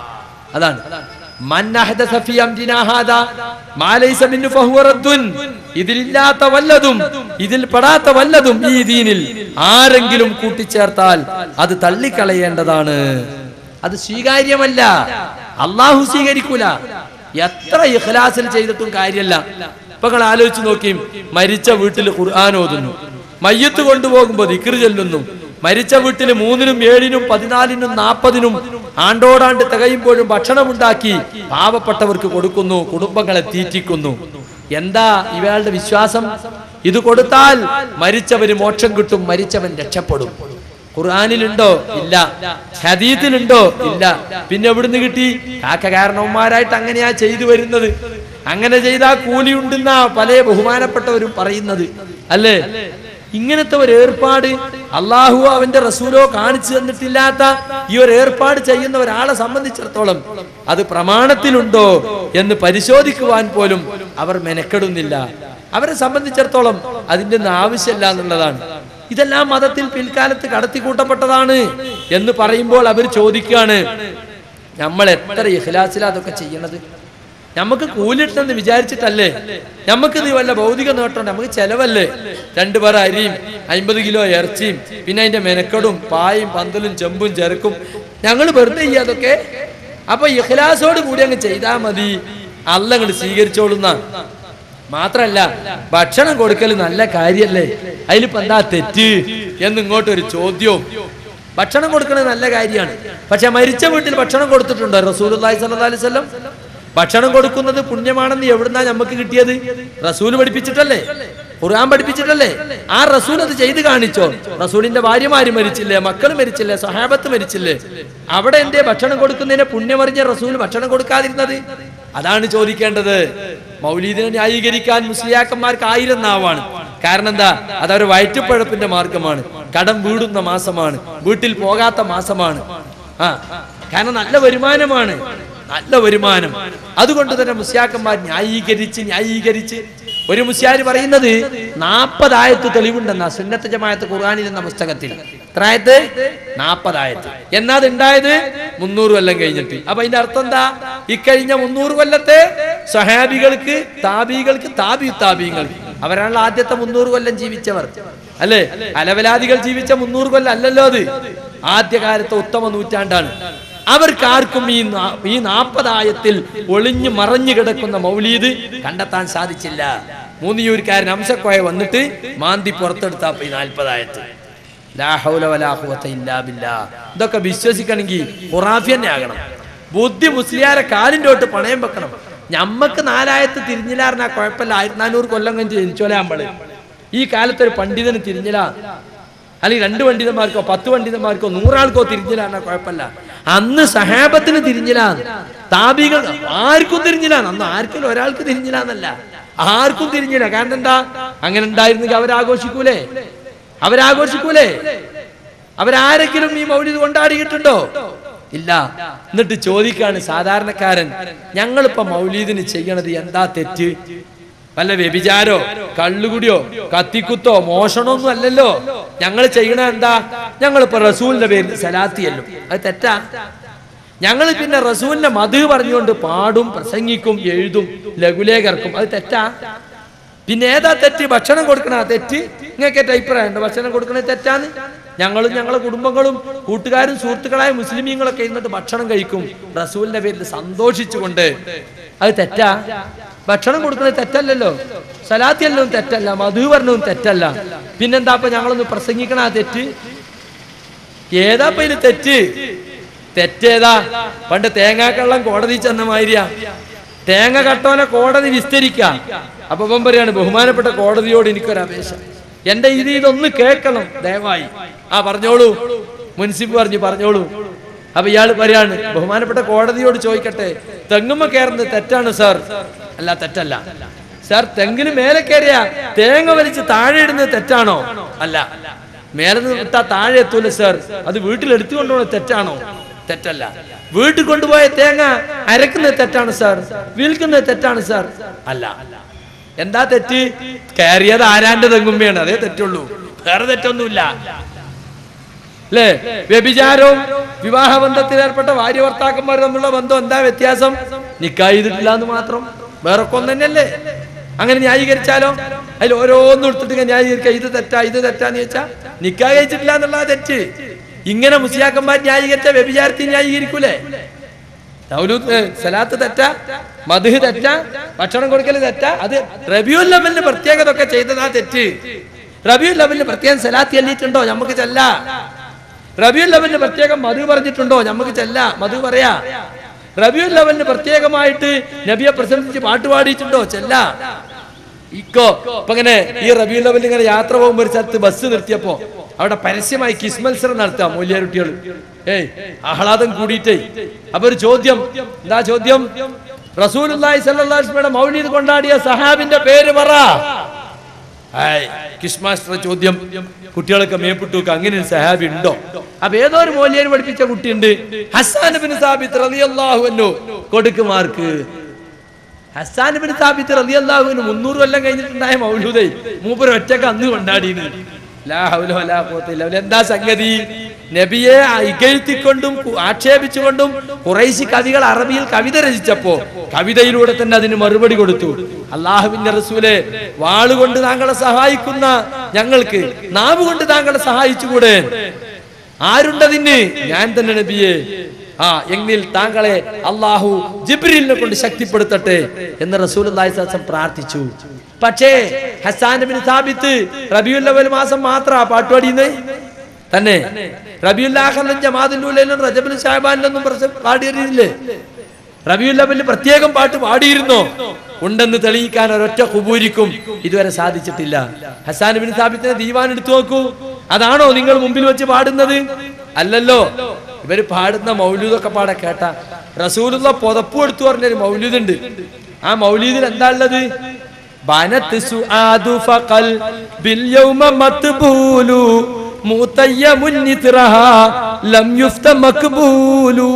അതാണ് മൻ അഹ്ദസ ഫീ അംരിനാ ഹാദാ മാ ലൈസ മിൻഹു ഫഹുവ റദ്ദുൻ ഇതിലില്ലാത്ത വല്ലതും ഇതിൽ പെടാത്ത വല്ലതും ഈ ദീനിൽ ആരെങ്കിലും കൂട്ടിച്ചേർത്താൽ അത് തള്ളിക്കളയേണ്ടതാണ് അത് സ്വീകാര്യമല്ല അള്ളാഹു സ്വീകരിക്കൂല എത്ര ഇഖ്ലാസിൽ ചെയ്തിട്ടും കാര്യമല്ല ഇപ്പൊ നിങ്ങൾ ആലോചിച്ച് നോക്കിയും മരിച്ച വീട്ടിൽ ഖുർആൻ ഓതുന്നു മയ്യത്ത് കൊണ്ടുപോകുമ്പോ ദിക്ർ ചൊല്ലുന്നു മരിച്ച വീട്ടിൽ മൂന്നിനും ഏഴിനും പതിനാലിനും നാൽപ്പതിനും ആണ്ടോടാണ്ട് തികയുമ്പോഴും ഭക്ഷണമുണ്ടാക്കി പാവപ്പെട്ടവർക്ക് കൊടുക്കുന്നു കുടുംബങ്ങളെ തീറ്റിക്കുന്നു എന്താ ഇവയാളുടെ വിശ്വാസം ഇത് കൊടുത്താൽ മരിച്ചവന് മോക്ഷം കിട്ടും മരിച്ചവൻ രക്ഷപ്പെടും ഖുർആാനിലുണ്ടോ ഇല്ല ഹദീത്തിലുണ്ടോ ഇല്ല പിന്നെ എവിടുന്ന് കിട്ടി കാക്ക കാരണവന്മാരായിട്ട് അങ്ങനെയാ ചെയ്തു വരുന്നത് അങ്ങനെ ചെയ്താ കൂലി ഉണ്ടെന്നാ പല ബഹുമാനപ്പെട്ടവരും പറയുന്നത് അല്ലേ ഇങ്ങനത്തെ ഒരു ഏർപ്പാട് അള്ളാഹു അവന്റെ റസൂലോ കാണിച്ചു തന്നിട്ടില്ലാത്ത ഈ ഒരു ഏർപ്പാട് ചെയ്യുന്ന ഒരാളെ സംബന്ധിച്ചിടത്തോളം അത് പ്രമാണത്തിലുണ്ടോ എന്ന് പരിശോധിക്കുവാൻ പോലും അവർ മെനക്കെടുന്നില്ല അവരെ സംബന്ധിച്ചിടത്തോളം അതിന്റെ ഒന്നും ആവശ്യമില്ല എന്നുള്ളതാണ് ഇതെല്ലാം മതത്തിൽ പിൽക്കാലത്ത് കടത്തിക്കൂട്ടപ്പെട്ടതാണ് എന്ന് പറയുമ്പോൾ അവർ ചോദിക്കുകയാണ് നമ്മൾ എത്ര ഇഖ്ലാസിലാ അതൊക്കെ ചെയ്യണത് നമുക്ക് കൂലിട്ടെന്ന് വിചാരിച്ചിട്ടല്ലേ നമുക്കിത് വല്ല ഭൗതിക നേട്ടം നമുക്ക് ചെലവല്ലേ രണ്ടു പേർ അരിയും അമ്പത് കിലോ ഇറച്ചിയും പിന്നെ അതിന്റെ മെനക്കെടും പായും പന്തലും ചെമ്പും ചെറുക്കും ഞങ്ങൾ വെറുതെ ചെയ്യുക അതൊക്കെ അപ്പൊ ഇഖ്ലാസോട് കൂടി അങ്ങ് ചെയ്താൽ മതി അല്ല അങ്ങോട്ട് സ്വീകരിച്ചോളുന്ന മാത്രല്ല ഭക്ഷണം കൊടുക്കൽ നല്ല കാര്യല്ലേ അതിലിപ്പോ എന്താ തെറ്റ് എന്ന് ഇങ്ങോട്ടൊരു ചോദ്യവും ഭക്ഷണം കൊടുക്കുന്നത് നല്ല കാര്യമാണ് പക്ഷെ മരിച്ച വീട്ടിൽ ഭക്ഷണം കൊടുത്തിട്ടുണ്ടോ റസൂൽ സല്ലല്ലാഹു അലൈഹി വസല്ലം ഭക്ഷണം കൊടുക്കുന്നത് പുണ്യമാണെന്ന് എവിടുന്നാ നമുക്ക് കിട്ടിയത് റസൂൽ പഠിപ്പിച്ചിട്ടല്ലേ ഖുർആൻ പഠിപ്പിച്ചിട്ടല്ലേ ആ റസൂൽ അത് ചെയ്ത് കാണിച്ചോ റസൂലിന്റെ ഭാര്യമാര് മരിച്ചില്ലേ മക്കൾ മരിച്ചില്ലേ സഹാബത്ത് മരിച്ചില്ലേ അവിടെ എന്തേ ഭക്ഷണം കൊടുക്കുന്നതിനെ പുണ്യമറിഞ്ഞ റസൂൽ ഭക്ഷണം കൊടുക്കാതിരുന്നത് അതാണ് ചോദിക്കേണ്ടത് മൗലീദിനെ ന്യായീകരിക്കാൻ മുസ്ലിയാക്കന്മാർക്ക് ആയിരം നാവാണ് കാരണം എന്താ അത് അവർ വയറ്റുപ്പഴപ്പിന്റെ മാർഗമാണ് കടം വീടുന്ന മാസമാണ് വീട്ടിൽ പോകാത്ത മാസമാണ് ആ കാരണം നല്ല വരുമാനമാണ് നല്ല വരുമാനം അതുകൊണ്ട് തന്നെ മുസ്യാക്കന്മാർ ന്യായീകരിച്ച് ന്യായീകരിച്ച് ഒരു മുസ്യാര് പറയുന്നത് നാപ്പതായത്ത് തെളിവുണ്ടെന്ന സുന്നത്ത് ജമായത്ത് ഖുർആാനിൽ എന്ന പുസ്തകത്തിൽ എത്രായത്ത് നാപ്പതായത്ത് എന്നാ അത് ഉണ്ടായത് മുന്നൂറ് കൊല്ലം കഴിഞ്ഞിട്ട് അപ്പൊ അതിന്റെ അർത്ഥം എന്താ ഇക്കഴിഞ്ഞ മുന്നൂറ് കൊല്ലത്തെ സഹാബികൾക്ക് താബികൾക്ക് താബി താബിങ്ങൾക്ക് അവരാണല്ലോ ആദ്യത്തെ മുന്നൂറ് കൊല്ലം ജീവിച്ചവർ അല്ലേ അലവലാദികൾ ജീവിച്ച മുന്നൂറ് കൊല്ലം അല്ലല്ലോ അത് ആദ്യകാലത്തെ ഉത്തമ നൂറ്റാണ്ടാണ് അവർക്ക് ആർക്കും ഈ നാ- ഈ നാപ്പതായത്തിൽ ഒളിഞ്ഞു മറഞ്ഞു കിടക്കുന്ന മൗലീദ് കണ്ടെത്താൻ സാധിച്ചില്ല മൂന്നിയൂർക്കാരൻ അംശക്കോയ വന്നിട്ട് മാന്തി പുറത്തെടുത്താ ഈ നാൽപ്പതായത്ത് ലാ ഹൗല വലാ ഖുവത ഇല്ലാ ബില്ലാ. ഇതൊക്കെ വിശ്വസിക്കണമെങ്കിൽ ഖുറാഫി തന്നെ ആകണം ബുദ്ധി മുസ്ലിയാരെ കാലിൻ്റെ തൊട്ട് പണയം വെക്കണം ഞമ്മക്ക് നാലായത്ത് തിരിഞ്ഞില്ലാറിനാ കുഴപ്പമില്ല ആയിരത്തി നാനൂറ് കൊല്ലം കഴിഞ്ഞ് ജനിച്ചോലെ നമ്മള് ഈ കാലത്ത് ഒരു പണ്ഡിതന് തിരിഞ്ഞില്ല അല്ലെങ്കിൽ രണ്ട് പണ്ഡിതന്മാർക്കോ പത്ത് പണ്ഡിതന്മാർക്കോ നൂറാൾക്കോ തിരിഞ്ഞില്ല കുഴപ്പമില്ല അന്ന് സഹാബത്തിന് തിരിഞ്ഞില്ല താപികൾ ആർക്കും തിരിഞ്ഞില്ല അന്ന് ആർക്കും ഒരാൾക്ക് തിരിഞ്ഞില്ല എന്നല്ല ആർക്കും തിരിഞ്ഞില്ല കാരണം എന്താ അങ്ങനെ ഉണ്ടായിരുന്നെങ്കിൽ അവരാഘോഷിക്കൂലേ അവരാഘോഷിക്കൂലേ അവരാരെങ്കിലും ഈ മൗലിത് കൊണ്ടാടിയിട്ടുണ്ടോ ഇല്ല എന്നിട്ട് ചോദിക്കാണ് സാധാരണക്കാരൻ ഞങ്ങളിപ്പോ മൗലീദിന് ചെയ്യണത് എന്താ തെറ്റ് വല്ല വ്യഭിചാരോ കള്ളുകുടിയോ കത്തിക്കുത്തോ മോഷണമൊന്നും അല്ലല്ലോ ഞങ്ങൾ ചെയ്യണ എന്താ ഞങ്ങളിപ്പോ റസൂലിന്റെ പേരിൽ സലാത്തി ചെല്ലും അത് തെറ്റാ ഞങ്ങൾ പിന്നെ റസൂലിന്റെ മധു പറഞ്ഞുകൊണ്ട് പാടും പ്രസംഗിക്കും എഴുതും ലഘുലേഖർക്കും അത് തെറ്റാ പിന്നെ ഏതാ തെറ്റ് ഭക്ഷണം കൊടുക്കണ തെറ്റ് നിങ്ങൾക്ക് അഭിപ്രായമുണ്ട് ഭക്ഷണം കൊടുക്കണത് തെറ്റാന്ന് ഞങ്ങളും ഞങ്ങളെ കുടുംബങ്ങളും കൂട്ടുകാരും സുഹൃത്തുക്കളായ മുസ്ലിമീങ്ങളൊക്കെ ഇരുന്നിട്ട് ഭക്ഷണം കഴിക്കും റസൂലിന്റെ പേരിൽ സന്തോഷിച്ചുകൊണ്ട് അത് തെറ്റാ ഭക്ഷണം കൊടുക്കുന്നത് തെറ്റല്ലല്ലോ സലാത്തിയല്ലതും തെറ്റല്ല മധു പറഞ്ഞതും തെറ്റല്ല പിന്നെന്താ അപ്പൊ ഞങ്ങളൊന്ന് പ്രസംഗിക്കണ ആ തെറ്റ് ഏതാ ഇപ്പൊ ഇതിന് തെറ്റ് തെറ്റേതാ പണ്ട് തേങ്ങാക്കള്ളം കോടതി ചെന്ന മാതിരിയാ തേങ്ങ കട്ടോനെ കോടതി വിസ്തരിക്ക അപ്പൊ ഇവൻ പറയാണ് ബഹുമാനപ്പെട്ട കോടതിയോട് എനിക്കൊരു അപേക്ഷ എന്റെ ഇത് ഇതൊന്ന് കേൾക്കണം ദയവായി ആ പറഞ്ഞോളൂ മുൻസിഫ് പറഞ്ഞു പറഞ്ഞോളൂ അപ്പൊ ഇയാൾ പറയാണ് ബഹുമാനപ്പെട്ട കോടതിയോട് ചോദിക്കട്ടെ തെങ്ങുമ്മ കയറുന്നത് തെറ്റാണ് സാർ അല്ല തെറ്റല്ല സാർ തെങ്ങിന് മേലെ കയറിയ തേങ്ങ വലിച്ച് താഴെ ഇടുന്നത് തെറ്റാണോ അല്ല മേലെ നിന്ന് വിട്ടാ താഴെ എത്തൂല സാർ അത് വീട്ടിൽ എടുത്തു കൊണ്ടുപോകുന്നത് തെറ്റാണോ തെറ്റല്ല വീട്ടിൽ കൊണ്ടുപോയ തേങ്ങ അരക്കുന്നത് തെറ്റാണ് സാർ വിൽക്കുന്നത് തെറ്റാണ് സാർ അല്ല എന്താ തെറ്റ് കയറിയത് ആരാന്റെ തെങ്ങുമ്പയാണ് അതേ തെറ്റുള്ളൂ വേറെ തെറ്റൊന്നുമില്ല അല്ലേ വ്യഭിചാരവും വിവാഹ ബന്ധത്തിൽ ഏർപ്പെട്ട ഭാര്യ ഭർത്താക്കന്മാർ തമ്മിലുള്ള ബന്ധം എന്താ വ്യത്യാസം നിക്കാ ചെയ്തിട്ടില്ല എന്ന് മാത്രം വേറെ ഒക്കെ ഒന്ന് തന്നെയല്ലേ അങ്ങനെ ന്യായീകരിച്ചാലോ അതിൽ ഓരോന്നും എടുത്തിട്ട് ഇങ്ങനെ ന്യായീകരിക്കുക ഇത് തെറ്റാ ഇത് തെറ്റാന്ന് ചോദിച്ചാ നിക്കാ കഴിച്ചിട്ടില്ല എന്നുള്ള തെറ്റ് ഇങ്ങനെ മുസ്ലിയാക്കന്മാർ ന്യായീകരിച്ച വ്യഭിചാരത്തിൽ ന്യായീകരിക്കൂലേ ദൗലൂദ് ഏ, സലാത്ത് തെറ്റാ മധു തെറ്റാ ഭക്ഷണം കൊടുക്കൽ തെറ്റാ അത് റബിയുൽ ലെവലിന് പ്രത്യേകത ഒക്കെ ചെയ്തതാ തെറ്റ് റബിയുൽ ലെവലിന് പ്രത്യേകം സലാത്ത് ചെല്ലിയിട്ടുണ്ടോ നമുക്ക് ചെല്ല റബിയുൽ ലെവലിന് പ്രത്യേകം മധു പറഞ്ഞിട്ടുണ്ടോ നമുക്ക് ചെല്ല മധു പറയാ റബിയുൽ ലെവലിന് പ്രത്യേകമായിട്ട് നബിയെ പ്രശംസിച്ച് പാട്ട് പാടിയിട്ടുണ്ടോ ചെല്ല ഇക്കോ ഇപ്പൊ ഇങ്ങനെ ഈ റബിയുൽ ലെവലിൽ ഇങ്ങനെ യാത്ര പോകുമ്പോൾ ഒരു സ്ഥലത്ത് ബസ് നിർത്തിയപ്പോ അവിടെ പരസ്യമായി കിസ് മത്സരം നടത്താം മൂല്യാരുട്ടികൾ ഏയ് ആഹ്ലാദം കൂടിയിട്ടേ അപ്പൊ ഒരു ചോദ്യം എന്താ ചോദ്യം റസൂലുള്ളാഹി സ്വല്ലല്ലാഹു അലൈഹി വസല്ലമയുടെ മൗലീദ് കൊണ്ടാടിയ സഹാബിന്റെ പേര് പറ ഹായ് കിസ് മാസ്റ്റർ ചോദ്യം കുട്ടികളൊക്കെ മേപ്പിട്ടു വെക്കുക അങ്ങനെ ഒരു സഹാബി ഉണ്ടോ അപ്പൊ ഏതോ ഒരു മൂല്യർ പഠിപ്പിച്ച കുട്ടിയുണ്ട് ഹസാൻ ബിൻ സാബിത്ത് റളിയല്ലാഹു അൻഹു കൊടുക്ക് മാർക്ക് ഹസാൻ ബിൻ സാബിത്ത് റളിയല്ലാഹുവിന് മുന്നൂറ് കൊല്ലം കഴിഞ്ഞിട്ടുണ്ടായ മൗലൂദേ മൂപ്പർ ഒറ്റക്ക് അന്ന് കൊണ്ടാടിയത് ലാ ഹൗല വലാ ഖുവത ഇല്ലാ ബില്ലാ. എന്താ സംഗതി നബിയെ ഇകഴ്ത്തിക്കൊണ്ടും കു- ആക്ഷേപിച്ചുകൊണ്ടും കുറേശി കവികൾ അറബിയിൽ കവിത രചിച്ചപ്പോ കവിതയിലൂടെ തന്നെ അതിന് മറുപടി കൊടുത്തു അള്ളാഹുവിന്റെ റസൂലെ വാളുകൊണ്ട് താങ്കളെ സഹായിക്കുന്ന ഞങ്ങൾക്ക് നാവ് കൊണ്ട് താങ്കളെ സഹായിച്ചുകൂടെ ആരുണ്ടതിന് ഞാൻ തന്നെ നബിയെ ആ എങ്കിൽ താങ്കളെ അള്ളാഹു ജിബ്രീലിനെ കൊണ്ട് ശക്തിപ്പെടുത്തട്ടെ എന്ന് റസൂൽ പ്രാർത്ഥിച്ചു പക്ഷേ ഹസാൻ ബിൻ സാബിത്ത് റബിയുൽ അവൽ മാസം മാത്രമാ പാട്ടുപാടിയുന്നേ തന്നെ റബിയുല്ലാഹലും ജമാദിലും റജബിൻ സാഹിബാനിലൊന്നും പാടിയിരുന്നില്ലേ റബിയുൽ അവലിന് പ്രത്യേകം പാട്ട് പാടിയിരുന്നോ ഉണ്ടെന്ന് തെളിയിക്കാൻ ഒരൊറ്റ കുബൂരിക്കും ഇതുവരെ സാധിച്ചിട്ടില്ല ഹസാൻ ബിൻ സാബിത്തിനെ ദീവാൻ എടുത്തു നോക്കൂ അതാണോ നിങ്ങൾ മുമ്പിൽ വെച്ച് പാടുന്നത് അല്ലല്ലോ ഇവര് പാടുന്ന മൗലൂദൊക്കെ പാടെ കേട്ട റസൂലുള്ള പുതപ്പ് എടുത്തു പറഞ്ഞൊരു മൗലൂദുണ്ട് ആ മൗലൂദിൽ എന്താ ഉള്ളത് ബനത്ത് സുആദു ഫഖൽ ബിൽ യൗമ മത്ബൂലു മുതയ്യമുൻ നിത്രഹ ലം യുഫ്ത മക്ബൂലു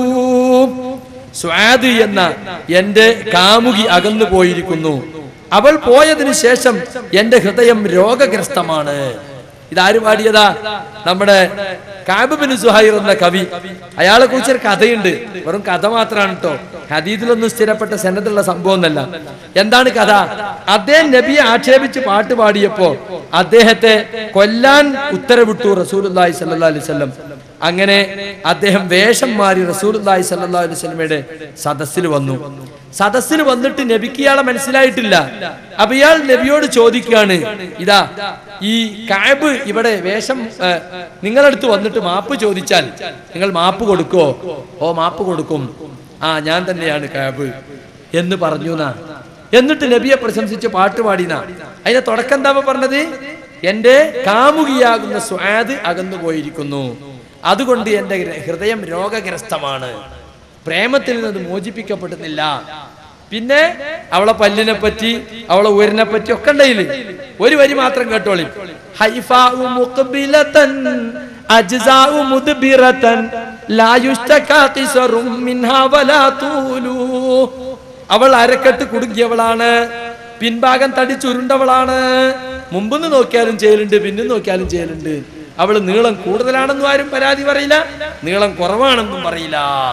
സുആദ് എന്ന എന്റെ കാമുകി അകന്നു പോയിരിക്കുന്നു അവൾ പോയതിനു ശേഷം എന്റെ ഹൃദയം രോഗഗ്രസ്തമാണ് ഇതാര് പാടിയതാ നമ്മുടെ കാബിബിന് സുഹൈർ എന്ന കവി അയാളെ കുറിച്ചൊരു കഥയുണ്ട് വെറും കഥ മാത്രമാണ് കേട്ടോ ഹദീദിലൊന്നും സ്ഥിരപ്പെട്ട സന്നദ്ധുള്ള സംഭവം എന്നല്ല എന്താണ് കഥ അദ്ദേഹം നബിയെ ആക്ഷേപിച്ച് പാട്ട് പാടിയപ്പോ അദ്ദേഹത്തെ കൊല്ലാൻ ഉത്തരവിട്ടു റസൂലുല്ലാഹി സല്ലല്ലാഹു അലൈഹി വസല്ലം അങ്ങനെ അദ്ദേഹം വേഷം മാറി റസൂലുല്ലാഹി സല്ലല്ലാഹു അലൈഹി വസല്ലമയുടെ സദസ്സിൽ വന്നു സദസ്സിൽ വന്നിട്ട് നബിക്ക് ഇയാളെ മനസ്സിലായിട്ടില്ല അപ്പൊ ഇയാൾ നബിയോട് ചോദിക്കുകയാണ് ഇതാ ഈ കാബ് ഇവിടെ വേഷം ഏ, നിങ്ങളടുത്ത് വന്നിട്ട് മാപ്പ് ചോദിച്ചാൽ നിങ്ങൾ മാപ്പ് കൊടുക്കോ ഓ മാപ്പ് കൊടുക്കും ആ ഞാൻ തന്നെയാണ് കാബ് എന്ന് പറഞ്ഞു നാ എന്നിട്ട് നബിയെ പ്രശംസിച്ച് പാട്ട് പാടിന അതിന്റെ തുടക്കം എന്താ പറഞ്ഞത് എന്റെ കാമുകിയാകുന്ന സ്വാദ് അകന്നു പോയിരിക്കുന്നു അതുകൊണ്ട് എന്റെ ഹൃദയം രോഗഗ്രസ്തമാണ് പ്രേമത്തിൽ നിന്ന് അത് മോചിപ്പിക്കപ്പെടുന്നില്ല പിന്നെ അവളെ പല്ലിനെ പറ്റി അവളെ ഉയരിനെ പറ്റി ഒക്കെ ഉണ്ടായില്ലേ ഒരു വരി മാത്രം കേട്ടോളി ഹൈഫാഉ മുഖ്ബിലതൻ അജ്സാഉ മുദ്ബിറതൻ ലാ യുസ്തകാ ഖിസറും മിൻഹാ വലാ തൂലു അവൾ അരക്കെട്ട് കുടുങ്ങിയവളാണ് പിൻഭാഗം തടിച്ചുരുണ്ടവളാണ് മുമ്പെന്ന് നോക്കിയാലും ചെയ്യലുണ്ട് പിന്നും നോക്കിയാലും ചെയ്യലുണ്ട് അവൾ നീളം കൂടുതലാണെന്നും ആരും പരാതി പറയില്ല നീളം കുറവാണെന്നും പറയില്ല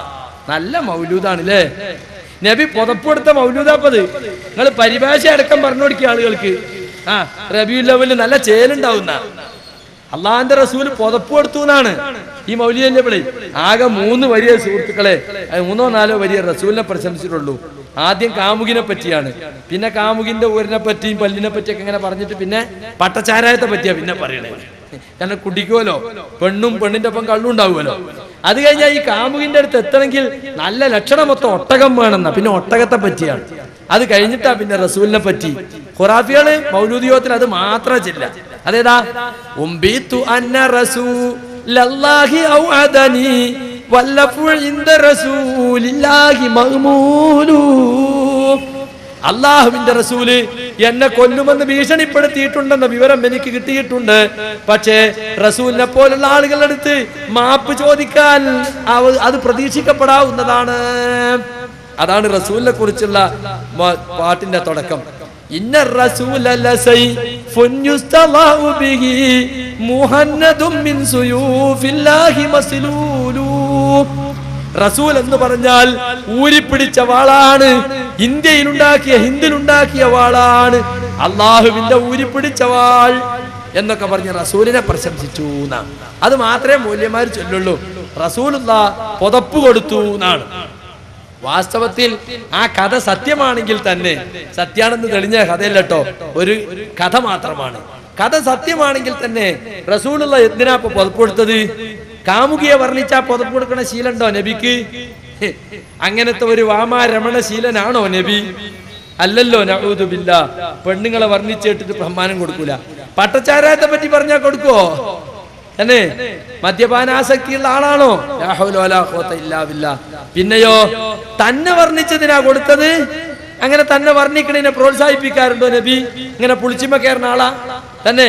നല്ല മൗലൂദാണ് അല്ലേ നബി പുതപ്പെടുത്ത മൗലൂദാപ്പത് നിങ്ങൾ പരിഭാഷ അടക്കം പറഞ്ഞു കൊടുക്കുക ആളുകൾക്ക് ആ റബിയു ലെവലിൽ നല്ല ചേലുണ്ടാവുന്ന അള്ളാഹിന്റെ റസൂല് പുതപ്പ് കൊടുത്തു എന്നാണ് ഈ മൗലിയന്റെ വിളി ആകെ മൂന്ന് വലിയ സുഹൃത്തുക്കളെ അത് മൂന്നോ നാലോ വലിയ റസൂലിനെ പ്രശംസിച്ചിട്ടുള്ളൂ ആദ്യം കാമുകിനെ പറ്റിയാണ് പിന്നെ കാമുകിന്റെ ഊരിനെ പറ്റിയും പല്ലിനെ പറ്റിയൊക്കെ ഇങ്ങനെ പറഞ്ഞിട്ട് പിന്നെ പട്ടച്ചാരായത്തെ പറ്റിയാ പിന്നെ പറയണേ കാരണം കുടിക്കുമല്ലോ പെണ്ണും പെണ്ണിന്റെ ഒപ്പം കള്ളും ഉണ്ടാവുമല്ലോ അത് കഴിഞ്ഞാൽ ഈ കാമുകിന്റെ അടുത്ത് എത്തണമെങ്കിൽ നല്ല ലക്ഷണമൊത്തം ഒട്ടകം വേണമെന്ന പിന്നെ ഒട്ടകത്തെ പറ്റിയാണ് അത് കഴിഞ്ഞിട്ടാ പിന്നെ റസൂലിനെ പറ്റി ഖുറാഫികള് മൗലൂദിയോത്തിൽ അത് മാത്രം ചില്ല അതേതാ ഉംബീത്തു അന്ന റസൂലല്ലാഹി ഔഅദനി വല്ലഫു ഇൻദ റസൂലില്ലാഹി മഗ്മൂലു അള്ളാഹുവിന്റെ റസൂല് എന്നെ കൊല്ലുമെന്ന് ഭീഷണിപ്പെടുത്തിയിട്ടുണ്ടെന്ന വിവരം എനിക്ക് കിട്ടിയിട്ടുണ്ട് പക്ഷേ റസൂലിനെ പോലുള്ള ആളുകളുടെ അടുത്ത് മാപ്പ് ചോദിക്കാൻ അവ- അത് പ്രതീക്ഷിക്കപ്പെടാവുന്നതാണ് അതാണ് റസൂലിനെ കുറിച്ചുള്ള മ- പാട്ടിന്റെ തുടക്കം ഇന്ന റസൂല ലസൈഫുൻ യുസ്തളാഉ ബിഹി മുഹന്നദും മിൻ സുയൂഫില്ലാഹി മസ്ലൂലു റസൂൽ എന്ന് പറഞ്ഞാൽ ഊരിപ്പിടിച്ച വാളാണ് ഇന്ത്യയിലുണ്ടാക്കിയ ഹിന്ദിലുണ്ടാക്കിയ വാളാണ് അള്ളാഹുവിന്റെ ഊരിപ്പിടിച്ച വാൾ എന്നൊക്കെ പറഞ്ഞ് റസൂലിനെ പ്രശംസിച്ചു എന്നാണ് അത് മാത്രമേ മൂല്യമാർ ചൊല്ലുള്ളൂ റസൂലുള്ള പുതപ്പ് കൊടുത്തു എന്നാണ് വാസ്തവത്തിൽ ആ കഥ സത്യമാണെങ്കിൽ തന്നെ സത്യാണെന്ന് തെളിഞ്ഞ കഥയല്ല കേട്ടോ ഒരു കഥ മാത്രമാണ് കഥ സത്യമാണെങ്കിൽ തന്നെ റസൂലുള്ള എന്തിനാ ഇപ്പൊ പുതപ്പെടുത്തത് കാമുകിയെ വർണ്ണിച്ചാ പുതപ്പ് കൊടുക്കണ ശീലണ്ടോ നബിക്ക് ഹെ, അങ്ങനത്തെ ഒരു വാമാരമണ ശീലനാണോ നബി അല്ലല്ലോ നഊദുബില്ല പെണ്ണുങ്ങളെ വർണ്ണിച്ചിട്ടിട്ട് ബഹുമാനം കൊടുക്കൂല പട്ടച്ചാരായത്തെ പറ്റി പറഞ്ഞാ കൊടുക്കുവോ തന്നെ മദ്യപാനാസക്തിയുള്ള ആളാണോ ലാ ഹൗല വലാ ഖുവത ഇല്ലാ ബില്ലാ. പിന്നെയോ തന്നെ വർണ്ണിച്ചതിനാ കൊടുത്തത് അങ്ങനെ തന്നെ വർണ്ണിക്കണതിനെ പ്രോത്സാഹിപ്പിക്കാറുണ്ടോ നബി ഇങ്ങനെ പുളിച്ചിമ കയറുന്ന ആളാ തന്നെ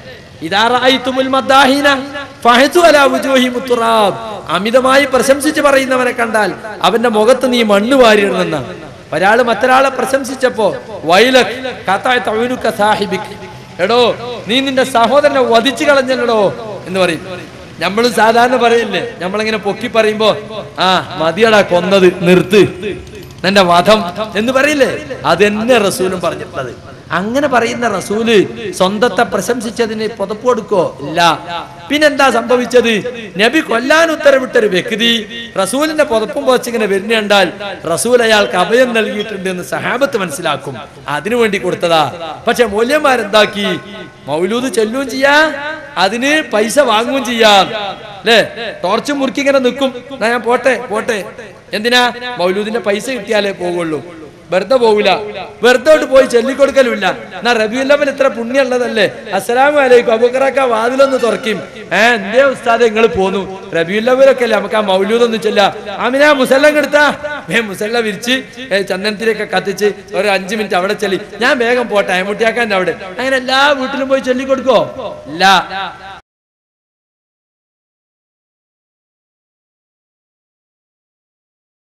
ഇതാ റഅയ്തുമുൽ മദ്ദാഹിന ഫഹതു അലാ വുജൂഹിഹിം തുറാബ്. അമിതമായി പ്രശംസിച്ച് പറയുന്നവനെ കണ്ടാൽ അവന്റെ മുഖത്ത് നീ മണ്ണ് വാരിയിടണമെന്ന ഒരാള് മറ്റൊരാളെ പ്രശംസിച്ചപ്പോ വൈലക് കത്തായ തൗനുക സാഹിബിക് എടോ നീ നിന്റെ സഹോദരനെ വധിച്ചു കളഞ്ഞല്ലോ എന്ന് പറയും നമ്മളും സാധാരണ പറയില്ലേ നമ്മളിങ്ങനെ പൊക്കി പറയുമ്പോ ആ മതിയടാ കൊന്നത് നിർത്ത് നിന്റെ വധം എന്ന് പറയില്ലേ അതെന്നെ റസൂലും പറഞ്ഞിട്ടുള്ളത് അങ്ങനെ പറയുന്ന റസൂല് സ്വന്തത്തെ പ്രശംസിച്ചതിന് പുതപ്പ് കൊടുക്കോ ഇല്ല പിന്നെന്താ സംഭവിച്ചത് നബി കൊല്ലാൻ ഉത്തരവിട്ട ഒരു വ്യക്തി റസൂലിന്റെ പുതപ്പും പോച്ചിങ്ങനെ വരുന്ന കണ്ടാൽ റസൂൽ അയാൾക്ക് അഭയം നൽകിയിട്ടുണ്ട് എന്ന് സഹാബത്ത് മനസ്സിലാക്കും അതിനുവേണ്ടി കൊടുത്തതാ പക്ഷെ മൂല്യന്മാരെന്താക്കി മൗലൂദ് ചെല്ലുകയും ചെയ്യാ അതിന് പൈസ വാങ്ങുകയും ചെയ്യാം അല്ലേ ടോർച്ച് മുറുക്കി ഇങ്ങനെ നിൽക്കും എന്നാ ഞാൻ പോട്ടെ പോട്ടെ എന്തിനാ മൗലൂദിന്റെ പൈസ കിട്ടിയാലേ പോകുള്ളൂ വെറുതെ പോകൂല വെറുതെ കൊണ്ട് പോയി ചൊല്ലിക്കൊടുക്കലുമില്ല എന്നാ റബിയുല്ലവൻ ഇത്ര പുണ്യമുള്ളതല്ലേ അസ്സലാമു അലൈക്കും അബുക്കറക്ക വാതിലൊന്ന് തുറക്കും ഏ എന്തേ ഉസ്താദ് നിങ്ങൾ പോന്നു റബിയുല്ലവരൊക്കെ അല്ലേ നമുക്ക് ആ മൗലൂദൊന്നും ചെല്ല അമിന മുസല്ലം കെടുത്താ ഏ മുസല്ല വിരിച്ച് ഏ ചന്ദനത്തിലൊക്കെ കത്തിച്ച് ഒരു അഞ്ചു മിനിറ്റ് അവിടെ ചെല്ലി ഞാൻ വേഗം പോട്ടെ അയമുട്ടിയാക്കാൻ അവിടെ അങ്ങനെ എല്ലാ വീട്ടിലും പോയി ചൊല്ലിക്കൊടുക്കോ ഇല്ല